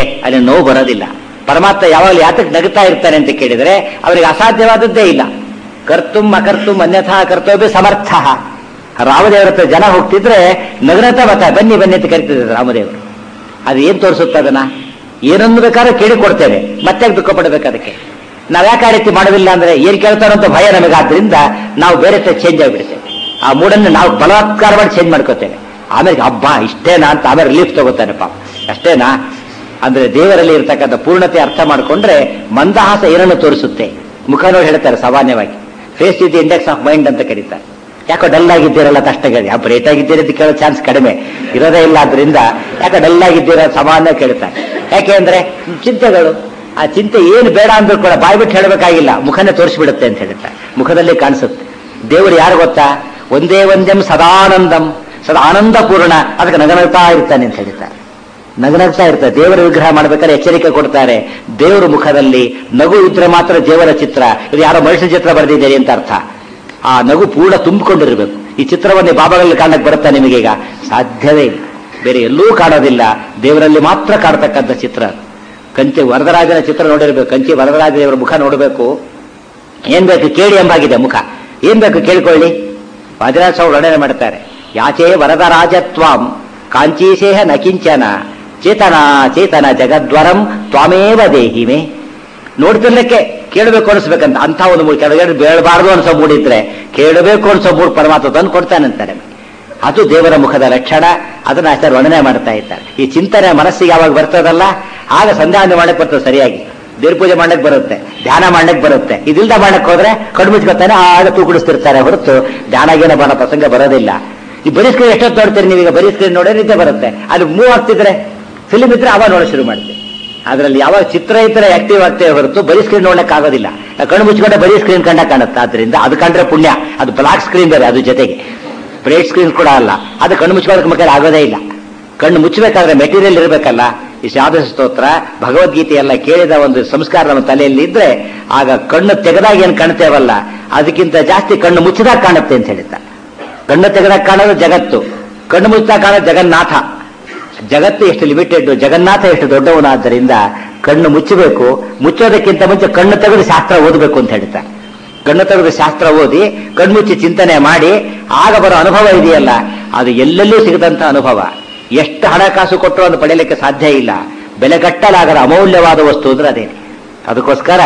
ಅಲ್ಲಿ ನೋವು ಬರೋದಿಲ್ಲ ಪರಮಾತ್ಮ ಯಾವಾಗಲೂ ಯಾತಕ್ಕೆ ನಗುತ್ತಾ ಇರ್ತಾನೆ ಅಂತ ಕೇಳಿದರೆ ಅವರಿಗೆ ಅಸಾಧ್ಯವಾದದ್ದೇ ಇಲ್ಲ ಕರ್ತುಂ ಅಕರ್ತುಂ ಅನ್ಯಥಾ ಕರ್ತವ್ಯ ಸಮರ್ಥ ರಾಮದೇವರ ಹತ್ರ ಜನ ಹೋಗ್ತಿದ್ರೆ ನಗನತ ಮತ ಬನ್ನಿ ಬನ್ನಿ ಅಂತ ಕರಿತಿದ್ರು ರಾಮದೇವರು ಅದು ಏನ್ ತೋರಿಸುತ್ತೆ ಅದನ್ನ ಏನೊಂದು ಬೇಕಾದ್ರೆ ಕೇಳಿ ಕೊಡ್ತೇವೆ ಮತ್ತೆ ದುಃಖ ಪಡಬೇಕು ಅದಕ್ಕೆ ನಾವ್ ಯಾಕೆ ಆ ರೀತಿ ಮಾಡೋದಿಲ್ಲ ಅಂದ್ರೆ ಏನ್ ಕೇಳ್ತಾರೋ ಅಂತ ಭಯ ನಮಗಾದ್ರಿಂದ ನಾವು ಬೇರೆ ಚೇಂಜ್ ಆಗಿಬಿಡ್ತೇವೆ ಆ ಮೂಡನ್ನು ನಾವು ಬಲಾತ್ಕಾರ ಮಾಡಿ ಚೇಂಜ್ ಮಾಡ್ಕೋತೇವೆ ಆಮೇಲೆ ಹಬ್ಬ ಇಷ್ಟೇನಾ ಅಂತ ಆಮೇಲೆ ರಿಲೀಫ್ ತಗೋತಾನೆ ಪಾಪ ಅಷ್ಟೇನಾ ಅಂದ್ರೆ ದೇವರಲ್ಲಿ ಇರ್ತಕ್ಕಂಥ ಪೂರ್ಣತೆ ಅರ್ಥ ಮಾಡ್ಕೊಂಡ್ರೆ ಮಂದಹಾಸ ಏನನ್ನು ತೋರಿಸುತ್ತೆ ಮುಖ ನೋಡಿ ಹೇಳ್ತಾರೆ ಸಾಮಾನ್ಯವಾಗಿ face is index of mind ಅಂತ ಕರೀತಾರೆ ಯಾಕೋ ಡಲ್ ಆಗಿದ್ದೀರಲ್ಲ ತಷ್ಟಗದಿ ಆ ಬ್ರೇಟ್ ಆಗಿದ್ದೀರಿ ಅಂತ ಕೇಳೋ ಚಾನ್ಸ್ ಕಡಿಮೆ ಇರೋದೇ ಇಲ್ಲ ಆದ್ರಿಂದ ಯಾಕೆ ಡಲ್ ಆಗಿದ್ದೀರ ಸಾಮಾನ್ಯ ಕೇಳ್ತಾರೆ ಯಾಕೆ ಅಂದ್ರೆ ಚಿಂತೆಗಳು ಆ ಚಿಂತೆ ಏನು ಬೇಡ ಅಂದ್ರೂ ಕೂಡ ಬಾಯ್ ಬಿಟ್ಟು ಹೇಳಬೇಕಾಗಿಲ್ಲ ಮುಖನೇ ತೋರಿಸ್ಬಿಡುತ್ತೆ ಅಂತ ಹೇಳ್ತಾರೆ ಮುಖದಲ್ಲಿ ಕಾಣಿಸುತ್ತೆ ದೇವರು ಯಾರು ಗೊತ್ತಾ ಒಂದೇ ಒಂದೆಂ ಸದಾನಂದಂ ಸದಾ ಆನಂದಪೂರ್ಣ ಅದಕ್ಕೆ ನಗನಗ್ತಾ ಇರ್ತಾನೆ ಅಂತ ಹೇಳ್ತಾರೆ ನಗನಗ್ತಾ ಇರ್ತಾರೆ ದೇವರ ವಿಗ್ರಹ ಮಾಡ್ಬೇಕಾದ್ರೆ ಎಚ್ಚರಿಕೆ ಕೊಡ್ತಾರೆ ದೇವರ ಮುಖದಲ್ಲಿ ನಗು ಇದ್ರೆ ಮಾತ್ರ ದೇವರ ಚಿತ್ರ ಇದು ಯಾರೋ ಮನುಷ್ಯ ಚಿತ್ರ ಬರೆದಿದ್ದೀರಿ ಅಂತ ಅರ್ಥ ಆ ನಗು ಪೂರ್ಣ ತುಂಬಿಕೊಂಡಿರ್ಬೇಕು ಈ ಚಿತ್ರವನ್ನೇ ಬಾಬಾಗಳಲ್ಲಿ ಕಾಣಕ್ ಬರುತ್ತಾ ನಿಮಗೀಗ ಸಾಧ್ಯವೇ ಇಲ್ಲ ಬೇರೆ ಎಲ್ಲೂ ಕಾಣೋದಿಲ್ಲ ದೇವರಲ್ಲಿ ಮಾತ್ರ ಕಾಡ್ತಕ್ಕಂಥ ಚಿತ್ರ ಕಂಚಿ ವರದರಾಜನ ಚಿತ್ರ ನೋಡಿರ್ಬೇಕು ಕಂಚಿ ವರದರಾಜ ದೇವರ ಮುಖ ನೋಡಬೇಕು ಏನ್ ಬೇಕು ಕೇಳಿ ಎಂಬಾಗಿದೆ ಮುಖ ಏನ್ ಬೇಕು ಕೇಳಿಕೊಳ್ಳಿ ವಾದಿರಾಜ ಸ್ವಾಮಿ ವರ್ಣನೆ ಮಾಡ್ತಾರೆ ಯಾಚೇ ವರದರಾಜತ್ವಾಂ ಕಾಂಚೀಸೇಹ ನಕಿಂಚನ ಚೇತನ ಚೇತನ ಜಗದ್ವರಂ ತ್ವಾಮೇವ ದೇಹಿಮೆ ನೋಡ್ತಿರ್ಲಿಕ್ಕೆ ಕೇಳಬೇಕು ಅನಿಸ್ಬೇಕಂತ ಅಂತ ಒಂದು ಮೂರು ಕೆಳಗಡೆ ಬೇಡಬಾರ್ದು ಅನ್ಸೋ ಮೂಡಿದ್ರೆ ಕೇಳಬೇಕು ಅನ್ಸೋ ಮೂರು ಪರಮಾತ್ಮ ತಂದು ಕೊಡ್ತಾನಂತಾರೆ ಅದು ದೇವರ ಮುಖದ ಲಕ್ಷಣ ಅದನ್ನ ಆಚಾರ್ಯ ವರ್ಣನೆ ಮಾಡ್ತಾ ಇದ್ದಾರೆ ಈ ಚಿಂತನೆ ಮನಸ್ಸಿಗೆ ಯಾವಾಗ ಬರ್ತದಲ್ಲ ಆಗ ಸಂಧ್ಯಾವಂದನೆ ಮಾಡಕ್ ಬರ್ತದೆ ಸರಿಯಾಗಿ ದೇವ್ರ ಪೂಜೆ ಮಾಡಕ್ ಬರುತ್ತೆ ಧ್ಯಾನ ಮಾಡಕ್ ಬರುತ್ತೆ ಇದಿಲ್ದ ಮಾಡಕ್ ಹೋದ್ರೆ ಕಣ್ಣು ಮುಚ್ಕೊತಾನೆ ಆಗ ತೂಗುಡಿಸ್ತಿರ್ತಾರೆ ಹೊರತು ಧ್ಯಾನಗೇನ ಬರೋ ಪ್ರಸಂಗ ಬರೋದಿಲ್ಲ ಈ ಬರೀ ಸ್ಕ್ರೀನ್ ಎಷ್ಟೊತ್ತು ನೋಡ್ತೀರಿ ನೀವೀಗ ಬರೀ ಸ್ಕ್ರೀನ್ ನೋಡೋ ನಿದ್ದೆ ಬರುತ್ತೆ ಅದು ಮೂವ್ ಆಗ್ತಿದ್ರೆ ಫಿಲ್ಮ್ ಇದ್ರೆ ಅವಾಗ ನೋಡೋ ಶುರು ಮಾಡ್ತೀವಿ ಅದರಲ್ಲಿ ಯಾವಾಗ ಚಿತ್ರ ಇದ್ರೆ ಆಕ್ಟಿವ್ ಆಗ್ತೇವೆ ಹೊರತು ಬರೀ ಸ್ಕ್ರೀನ್ ನೋಡಕ್ ಆಗೋದಿಲ್ಲ ಕಣ್ಣು ಮುಚ್ಕೊಂಡೆ ಬರೀ ಸ್ಕ್ರೀನ್ ಕಂಡ ಕಾಣುತ್ತೆ ಆದ್ರಿಂದ ಅದು ಕಂಡ್ರೆ ಪುಣ್ಯ ಅದು ಬ್ಲಾಕ್ ಸ್ಕ್ರೀನ್ ಬೇರೆ ಅದು ಜೊತೆಗೆ ಬ್ರೈಟ್ ಸ್ಕ್ರೀನ್ ಕೂಡ ಅಲ್ಲ ಅದು ಕಣ್ಣು ಮುಚ್ಕೊಳ್ಳೋಕೆ ಮಕ್ಕಳು ಆಗೋದೇ ಇಲ್ಲ ಕಣ್ಣು ಮುಚ್ಚಬೇಕಾದ್ರೆ ಮೆಟೀರಿಯಲ್ ಇರಬೇಕಲ್ಲ ಈ ಶಾದ ಸ್ತೋತ್ರ ಭಗವದ್ಗೀತೆ ಎಲ್ಲ ಕೇಳಿದ ಒಂದು ಸಂಸ್ಕಾರ ನಮ್ಮ ತಲೆಯಲ್ಲಿ ಇದ್ರೆ ಆಗ ಕಣ್ಣು ತೆಗೆದಾಗ ಏನ್ ಕಾಣ್ತೇವಲ್ಲ ಅದಕ್ಕಿಂತ ಜಾಸ್ತಿ ಕಣ್ಣು ಮುಚ್ಚಿದಾಗ ಕಾಣುತ್ತೆ ಅಂತ ಹೇಳಿದ್ದ ಕಣ್ಣು ತೆಗೆದಾಗ ಕಾಣೋದು ಜಗತ್ತು ಕಣ್ಣು ಮುಚ್ಚಿದಾಗ ಕಾಣೋದು ಜಗನ್ನಾಥ ಜಗತ್ತು ಎಷ್ಟು ಲಿಮಿಟೆಡ್ ಜಗನ್ನಾಥ ಎಷ್ಟು ದೊಡ್ಡವನಾದ್ದರಿಂದ ಕಣ್ಣು ಮುಚ್ಚಬೇಕು ಮುಚ್ಚೋದಕ್ಕಿಂತ ಮುಂಚೆ ಕಣ್ಣು ತೆಗೆದು ಶಾಸ್ತ್ರ ಓದಬೇಕು ಅಂತ ಹೇಳ್ತಾರೆ ಕಣ್ಣು ತೆಗೆದು ಶಾಸ್ತ್ರ ಓದಿ ಕಣ್ಮುಚ್ಚಿ ಚಿಂತನೆ ಮಾಡಿ ಆಗ ಬರೋ ಅನುಭವ ಇದೆಯಲ್ಲ ಅದು ಎಲ್ಲೆಲ್ಲೂ ಸಿಗದಂತ ಅನುಭವ ಎಷ್ಟು ಹಣಕಾಸು ಕೊಟ್ಟರು ಅದು ಪಡೆಯಲಿಕ್ಕೆ ಸಾಧ್ಯ ಇಲ್ಲ ಬೆಲೆಗಟ್ಟಲಾಗದ ಅಮೂಲ್ಯವಾದ ವಸ್ತು ಅಂದ್ರೆ ಅದೇ ಅದಕ್ಕೋಸ್ಕರ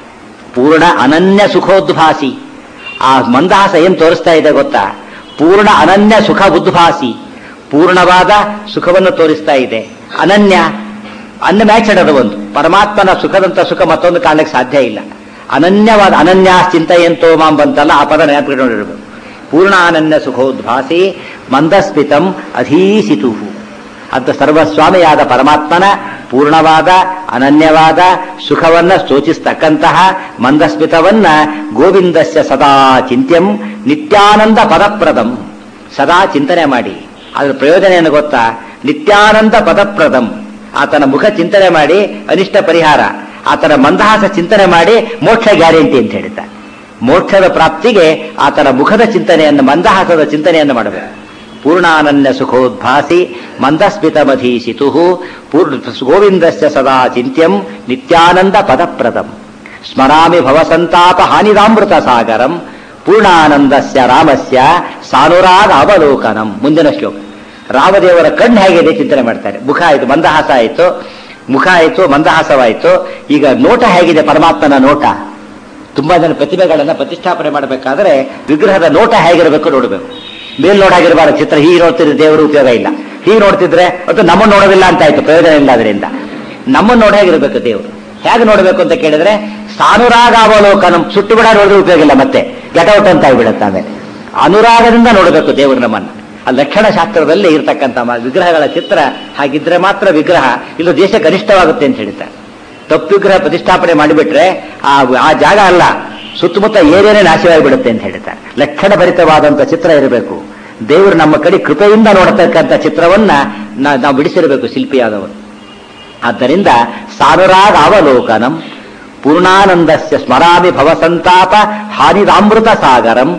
ಪೂರ್ಣ ಅನನ್ಯ ಸುಖೋದ್ಭಾಸಿ ಆ ಮಂದಹಾಸ ಏನ್ ತೋರಿಸ್ತಾ ಇದೆ ಗೊತ್ತಾ ಪೂರ್ಣ ಅನನ್ಯ ಸುಖ ಉದ್ಭಾಸಿ ಪೂರ್ಣವಾದ ಸುಖವನ್ನು ತೋರಿಸ್ತಾ ಇದೆ ಅನನ್ಯ ಅನ್ನ ಮ್ಯಾಚಡ್ ಅದು ಒಂದು ಪರಮಾತ್ಮನ ಸುಖದಂತ ಸುಖ ಮತ್ತೊಂದು ಕಾಣಲಿಕ್ಕೆ ಸಾಧ್ಯ ಇಲ್ಲ ಅನನ್ಯವಾದ ಅನನ್ಯ ಚಿಂತೆಯಂತೋ ಮಾಂ ಬಂತಲ್ಲ ಆ ಪದ ನೆನಪಿಟ್ಕೊಂಡಿರ್ಬೇಕು ಪೂರ್ಣ ಅನನ್ಯ ಸುಖೋದ್ಭಾಸಿ ಮಂದಸ್ಮಿತಂ ಅಧೀಸಿತು ಅಂತ ಸರ್ವಸ್ವಾಮಿಯಾದ ಪರಮಾತ್ಮನ ಪೂರ್ಣವಾದ ಅನನ್ಯವಾದ ಸುಖವನ್ನ ಸೂಚಿಸ್ತಕ್ಕಂತಹ ಮಂದಸ್ಮಿತವನ್ನ ಗೋವಿಂದಸ್ಯ ಸದಾ ಚಿಂತ್ಯಂ ನಿತ್ಯಾನಂದ ಪದಪ್ರದಂ ಸದಾ ಚಿಂತನೆ ಮಾಡಿ ಅದ್ರ ಪ್ರಯೋಜನ ಏನು ಗೊತ್ತಾ ನಿತ್ಯಾನಂದ ಪದಪ್ರದಂ ಆತನ ಮುಖ ಚಿಂತನೆ ಮಾಡಿ ಅನಿಷ್ಟ ಪರಿಹಾರ ಆತನ ಮಂದಹಾಸ ಚಿಂತನೆ ಮಾಡಿ ಮೋಕ್ಷ ಗ್ಯಾರಂಟಿ ಅಂತ ಹೇಳ್ತಾರೆ ಮೋಕ್ಷದ ಪ್ರಾಪ್ತಿಗೆ ಆತನ ಮುಖದ ಚಿಂತನೆಯನ್ನು ಮಂದಹಾಸದ ಚಿಂತನೆಯನ್ನು ಮಾಡಬೇಕು ಪೂರ್ಣಾನನ್ಯ ಸುಖೋದ್ಭಾಸಿ ಮಂದಸ್ಮಿತಮಧೀಸಿತು ಪೂರ್ಣ ಗೋವಿಂದಸ್ಯ ಸದಾ ಚಿಂತ್ಯಂ ನಿತ್ಯಾನಂದ ಪದಪ್ರದಂ ಸ್ಮರಾಮಿ ಭವಸಂತಾಪ ಹಾನಿರಾಮೃತ ಸಾಗರಂ ಪೂರ್ಣಾನಂದಸ್ಯ ರಾಮಸ್ಯ ಸಾನುರಾಗ ಅವಲೋಕನಂ ಮುಂದಿನ ಶ್ಲೋಕ ರಾಮದೇವರ ಕಣ್ಣು ಹೇಗಿದೆ ಚಿಂತನೆ ಮಾಡ್ತಾರೆ ಮುಖ ಆಯಿತು ಮಂದಹಾಸ ಆಯಿತು ಮುಖ ಆಯಿತು ಮಂದಹಾಸವಾಯಿತು ಈಗ ನೋಟ ಹೇಗಿದೆ ಪರಮಾತ್ಮನ ನೋಟ ತುಂಬಾ ಜನ ಪ್ರತಿಭೆಗಳನ್ನ ಪ್ರತಿಷ್ಠಾಪನೆ ಮಾಡಬೇಕಾದ್ರೆ ವಿಗ್ರಹದ ನೋಟ ಹೇಗಿರಬೇಕು ನೋಡಬೇಕು ಮೇಲ್ ನೋಡಾಗಿರಬಾರ ಚಿತ್ರ ಹೀಗೆ ನೋಡ್ತಿದ್ರೆ ದೇವರು ಉಪಯೋಗ ಇಲ್ಲ ಹೀಗೆ ನೋಡ್ತಿದ್ರೆ ಅಥವಾ ನಮ್ಮನ್ನು ನೋಡೋದಿಲ್ಲ ಅಂತ ಆಯ್ತು ಪ್ರಯೋಜನ ಇಲ್ಲ ಅದರಿಂದ ನಮ್ಮನ್ನು ನೋಡಾಗಿರ್ಬೇಕು ದೇವರು ಹೇಗೆ ನೋಡಬೇಕು ಅಂತ ಕೇಳಿದ್ರೆ ಸಾನುರಾಗ ಅವಲೋಕನ ಸುಟ್ಟು ಬಿಡ ನೋಡಿದ್ರೆ ಉಪಯೋಗ ಇಲ್ಲ ಮತ್ತೆ ಗೆಟೌಟ್ ಅಂತ ಆಗ್ಬಿಡುತ್ತೆ ಆಮೇಲೆ ಅನುರಾಗದಿಂದ ನೋಡಬೇಕು ದೇವರು ನಮ್ಮನ್ನು ಆ ಲಕ್ಷಣ ಶಾಸ್ತ್ರದಲ್ಲಿ ಇರತಕ್ಕಂಥ ವಿಗ್ರಹಗಳ ಚಿತ್ರ ಹಾಗಿದ್ರೆ ಮಾತ್ರ ವಿಗ್ರಹ ಇಲ್ಲ ದೇಶ ಕನಿಷ್ಠವಾಗುತ್ತೆ ಅಂತ ಹೇಳ್ತಾರೆ ತಪ್ಪು ವಿಗ್ರಹ ಪ್ರತಿಷ್ಠಾಪನೆ ಮಾಡಿಬಿಟ್ರೆ ಆ ಆ ಜಾಗ ಅಲ್ಲ ಸುತ್ತಮುತ್ತ ಏರಿಯನೇ ನಾಶವಾಗಿ ಬಿಡುತ್ತೆ ಅಂತ ಹೇಳ್ತಾರೆ ಲಕ್ಷಣ ಭರಿತವಾದಂತ ಚಿತ್ರ ಇರಬೇಕು ದೇವರು ನಮ್ಮ ಕಡೆ ಕೃಪೆಯಿಂದ ನೋಡತಕ್ಕಂಥ ಚಿತ್ರವನ್ನ ನಾವು ಬಿಡಿಸಿರಬೇಕು ಶಿಲ್ಪಿಯಾದವರು ಆದ್ದರಿಂದ ಸಾನುರಾಗ ಅವಲೋಕನಂ ಪೂರ್ಣಾನಂದಸ್ಯ ಸ್ಮರಾಮಿ ಭವಸಂತಾಪ ಹಾನಿರಾಮೃತ ಸಾಗರಂ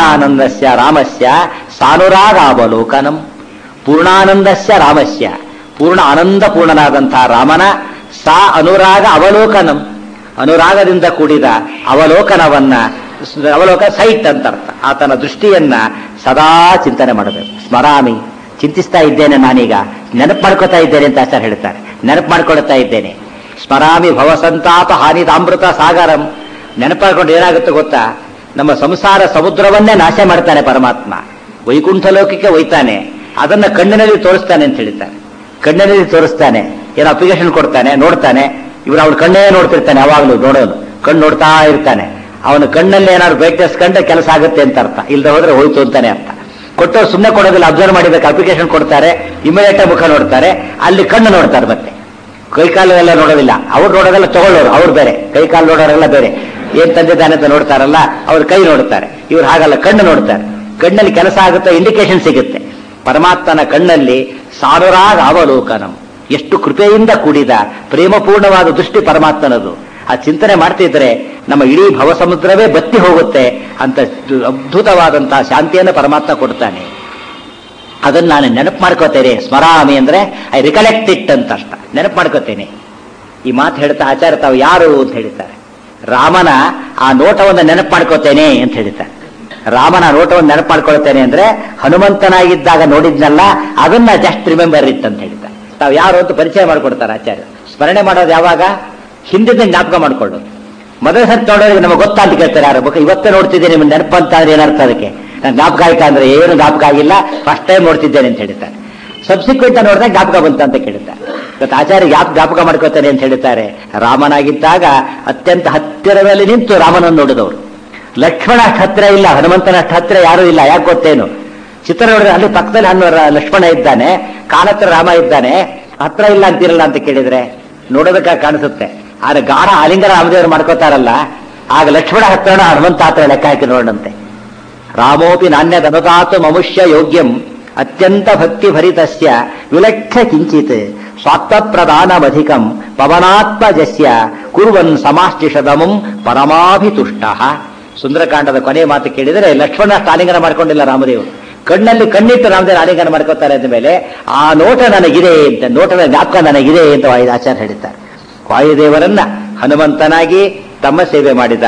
ಪೂರ್ಣಾನಂದಸ್ಯ ರಾಮಸ್ಯ ಸಾನುರಾಗ ಅವಲೋಕನಂ ಪೂರ್ಣಾನಂದಸ್ಯ ರಾಮಸ್ಯ ಪೂರ್ಣ ಆನಂದಪೂರ್ಣನಾದಂತಹ ರಾಮನ ಸಾ ಅನುರಾಗ ಅವಲೋಕನಂ ಅನುರಾಗದಿಂದ ಕೂಡಿದ ಅವಲೋಕನವನ್ನ ಅವಲೋಕ ಸೈಟ್ ಅಂತ ಅರ್ಥ ಆತನ ದೃಷ್ಟಿಯನ್ನ ಸದಾ ಚಿಂತನೆ ಮಾಡಬೇಕು ಸ್ಮರಾಮಿ ಚಿಂತಿಸ್ತಾ ಇದ್ದೇನೆ ನಾನೀಗ ನೆನಪು ಮಾಡ್ಕೋತಾ ಇದ್ದೇನೆ ಅಂತ ಆಚಾರ್ಯ ಹೇಳ್ತಾರೆ ನೆನಪು ಮಾಡ್ಕೊಳ್ತಾ ಇದ್ದೇನೆ ಸ್ಮರಾಮಿ ಭವಸಂತಾಪ ಹಾನಿದಾಮೃತ ಸಾಗರಂ ನೆನಪು ಮಾಡ್ಕೊಂಡು ಏನಾಗುತ್ತೆ ಗೊತ್ತಾ ನಮ್ಮ ಸಂಸಾರ ಸಮುದ್ರವನ್ನೇ ನಾಶ ಮಾಡ್ತಾನೆ ಪರಮಾತ್ಮ ವೈಕುಂಠ ಲೋಕಕ್ಕೆ ಒಯ್ತಾನೆ ಅದನ್ನ ಕಣ್ಣಿನಲ್ಲಿ ತೋರಿಸ್ತಾನೆ ಅಂತ ಹೇಳ್ತಾರೆ ಕಣ್ಣಿನಲ್ಲಿ ತೋರಿಸ್ತಾನೆ ಏನೋ ಅಪ್ಲಿಕೇಶನ್ ಕೊಡ್ತಾನೆ ನೋಡ್ತಾನೆ ಇವ್ರು ಅವನ ಕಣ್ಣೇ ನೋಡ್ತಿರ್ತಾನೆ ಯಾವಾಗಲೂ ನೋಡೋನು ಕಣ್ಣು ನೋಡ್ತಾ ಇರ್ತಾನೆ ಅವನ ಕಣ್ಣಲ್ಲಿ ಏನಾದ್ರು ಬ್ರೈಟ್ನೆಸ್ ಕಂಡ್ರೆ ಕೆಲಸ ಆಗುತ್ತೆ ಅಂತ ಅರ್ಥ ಇಲ್ಲದೆ ಹೋದ್ರೆ ಹೋಯ್ತು ಅಂತಾನೆ ಅರ್ಥ ಕೊಟ್ಟವ್ರು ಸುಮ್ಮನೆ ಕೊಡೋದಿಲ್ಲ ಅಬ್ಸರ್ವ್ ಮಾಡಿಬೇಕು ಅಪ್ಲಿಕೇಶನ್ ಕೊಡ್ತಾರೆ ಇಮಿಡಿಯೇಟ್ ಮುಖ ನೋಡ್ತಾರೆ ಅಲ್ಲಿ ಕಣ್ಣು ನೋಡ್ತಾರೆ ಮತ್ತೆ ಕೈಕಾಲು ಎಲ್ಲ ನೋಡೋದಿಲ್ಲ ಅವ್ರು ನೋಡೋದೆಲ್ಲ ತಗೊಳ್ಳೋರು ಅವ್ರು ಬೇರೆ ಕೈಕಾಲು ನೋಡೋರೆಲ್ಲ ಬೇರೆ ಏನ್ ತಂದಿದ್ದಾನೆ ಅಂತ ನೋಡ್ತಾರಲ್ಲ ಅವ್ರು ಕೈ ನೋಡ್ತಾರೆ ಇವ್ರು ಹಾಗಲ್ಲ ಕಣ್ಣು ನೋಡ್ತಾರೆ ಕಣ್ಣಲ್ಲಿ ಕೆಲಸ ಆಗುತ್ತೆ ಇಂಡಿಕೇಶನ್ ಸಿಗುತ್ತೆ ಪರಮಾತ್ಮನ ಕಣ್ಣಲ್ಲಿ ಸಾವಿರಾಗ ಅವಲೋಕನಂ ಎಷ್ಟು ಕೃಪೆಯಿಂದ ಕೂಡಿದ ಪ್ರೇಮಪೂರ್ಣವಾದ ದೃಷ್ಟಿ ಪರಮಾತ್ಮನದು ಆ ಚಿಂತನೆ ಮಾಡ್ತಿದ್ರೆ ನಮ್ಮ ಇಡೀ ಭವಸಮುದ್ರವೇ ಬತ್ತಿ ಹೋಗುತ್ತೆ ಅಂತ ಅದ್ಭುತವಾದಂತಹ ಶಾಂತಿಯನ್ನು ಪರಮಾತ್ಮ ಕೊಡ್ತಾನೆ ಅದನ್ನ ನಾನು ನೆನಪು ಮಾಡ್ಕೋತೇನೆ ಸ್ಮರಾಮಿ ಅಂದ್ರೆ ಐ ರಿಕಲೆಕ್ಟ್ ಇಟ್ ಅಂತ ಅಷ್ಟ ನೆನಪು ಮಾಡ್ಕೋತೇನೆ ಈ ಮಾತು ಹೇಳ್ತಾ ಆಚಾರ್ಯ ತಾವು ಯಾರು ಅಂತ ಹೇಳ್ತಾರೆ ರಾಮನ ಆ ನೋಟವನ್ನು ನೆನಪು ಮಾಡ್ಕೋತೇನೆ ಅಂತ ಹೇಳ್ತಾರೆ ರಾಮನ ನೋಟವನ್ನು ನೆನಪು ಮಾಡ್ಕೊಳ್ತೇನೆ ಅಂದ್ರೆ ಹನುಮಂತನಾಗಿದ್ದಾಗ ನೋಡಿದ್ನಲ್ಲ ಅದನ್ನ ಜಸ್ಟ್ ರಿಮೆಂಬರ್ ಇಟ್ ಅಂತ ಹೇಳ್ತಾರೆ ತಾವು ಯಾರು ಅಂತ ಪರಿಚಯ ಮಾಡ್ಕೊಡ್ತಾರೆ ಆಚಾರ್ಯ ಸ್ಮರಣೆ ಮಾಡೋದು ಯಾವಾಗ ಹಿಂದಿನ ಜ್ಞಾಪಕ ಮಾಡ್ಕೊಳ್ಳೋದು ಮೊದಲ ಸರ್ತಿ ನೋಡೋರಿಗೆ ನಮಗೆ ಗೊತ್ತಾ ಅಂತ ಕೇಳ್ತಾರೆ ಯಾರು ಬೇಕು ಇವತ್ತೇ ನೋಡ್ತಿದ್ದೇನೆ ನಿಮ್ಗೆ ನೆನಪು ಅಂತ ಅಂದ್ರೆ ಏನರ್ಥ ಅದಕ್ಕೆ ನಾನು ಜ್ಞಾಪಕ ಆಯ್ತಾ ಅಂದ್ರೆ ಏನು ಜ್ಞಾಪಕ ಆಗಿಲ್ಲ ಫಸ್ಟ್ ಟೈಮ್ ನೋಡ್ತಿದ್ದೇನೆ ಅಂತ ಹೇಳ್ತಾರೆ ಸಬ್ಸಿಕ್ವೆಂಟ್ ನೋಡಿದಾಗ ಜ್ಞಾಪಕ ಬಂತ ಅಂತ ಕೇಳ್ತಾರೆ ಇವತ್ತು ಆಚಾರ್ಯ ಯಾಕೆ ಜ್ಞಾಪಕ ಮಾಡ್ಕೋತಾನೆ ಅಂತ ಹೇಳ್ತಾರೆ ರಾಮನಾಗಿದ್ದಾಗ ಅತ್ಯಂತ ಹತ್ತಿರದಲ್ಲಿ ನಿಂತು ರಾಮನನ್ನು ನೋಡಿದವರು ಲಕ್ಷ್ಮಣ ಅಷ್ಟು ಹತ್ತಿರ ಇಲ್ಲ ಹನುಮಂತನ ಅಷ್ಟು ಹತ್ತಿರ ಯಾರೂ ಇಲ್ಲ ಯಾಕೆ ಗೊತ್ತೇನು ಚಿತ್ರ ನೋಡಿದ್ರೆ ಅಲ್ಲಿ ಪಕ್ಕದಲ್ಲಿ ಹನು ಲಕ್ಷ್ಮಣ ಇದ್ದಾನೆ ಕಾಲತ್ರ ರಾಮ ಇದ್ದಾನೆ ಹತ್ರ ಇಲ್ಲ ಅಂತಿರಲ್ಲ ಅಂತ ಕೇಳಿದ್ರೆ ನೋಡೋದಕ್ಕೆ ಕಾಣಿಸುತ್ತೆ ಆದ್ರೆ ಗಾಢ ಆಲಿಂಗನ ರಾಮದೇವರು ಮಾಡ್ಕೋತಾರಲ್ಲ ಆಗ ಲಕ್ಷ್ಮಣ ಹತ್ರಣ ಹನುಮಂತ ಹತ್ರ ಲೆಕ್ಕ ಹಾಕಿ ನೋಡಂತೆ ರಾಮೋಪಿ ನಾಣ್ಯದನುತಾತು ಮನುಷ್ಯ ಯೋಗ್ಯಂ ಅತ್ಯಂತ ಭಕ್ತಿ ಭರಿತಸ್ಯ ವಿಲಕ್ಷ ಕಿಂಚಿತ್ ಸ್ವಾತ್ಮಪ್ರದಾನಮಧಿಕಂ ಪವನಾತ್ಮಜಸ್ಯ ಕುರುವನ್ ಸಮಾಷ್ಟಿಷದಮಂ ಪರಮಾಭಿತುಷ್ಟ ಸುಂದರಕಾಂಡದ ಕೊನೆ ಮಾತು ಕೇಳಿದರೆ ಲಕ್ಷ್ಮಣ ಆಲಿಂಗನ ಮಾಡ್ಕೊಂಡಿಲ್ಲ ರಾಮದೇವರು ಕಣ್ಣಲ್ಲಿ ಕಣ್ಣಿಟ್ಟು ರಾಮದೇವರು ಆಲಿಂಗನ ಮಾಡ್ಕೋತಾರೆ ಅಂದ ಮೇಲೆ ಆ ನೋಟ ನನಗಿದೆ ಅಂತ ನೋಟದ ಜ್ಞಾಪಕ ನನಗಿದೆ ಅಂತ ವಾಯು ಆಚಾರ್ಯ ಹೇಳಿದ್ದಾರೆ ವಾಯುದೇವರನ್ನ ಹನುಮಂತನಾಗಿ ತಮ್ಮ ಸೇವೆ ಮಾಡಿದ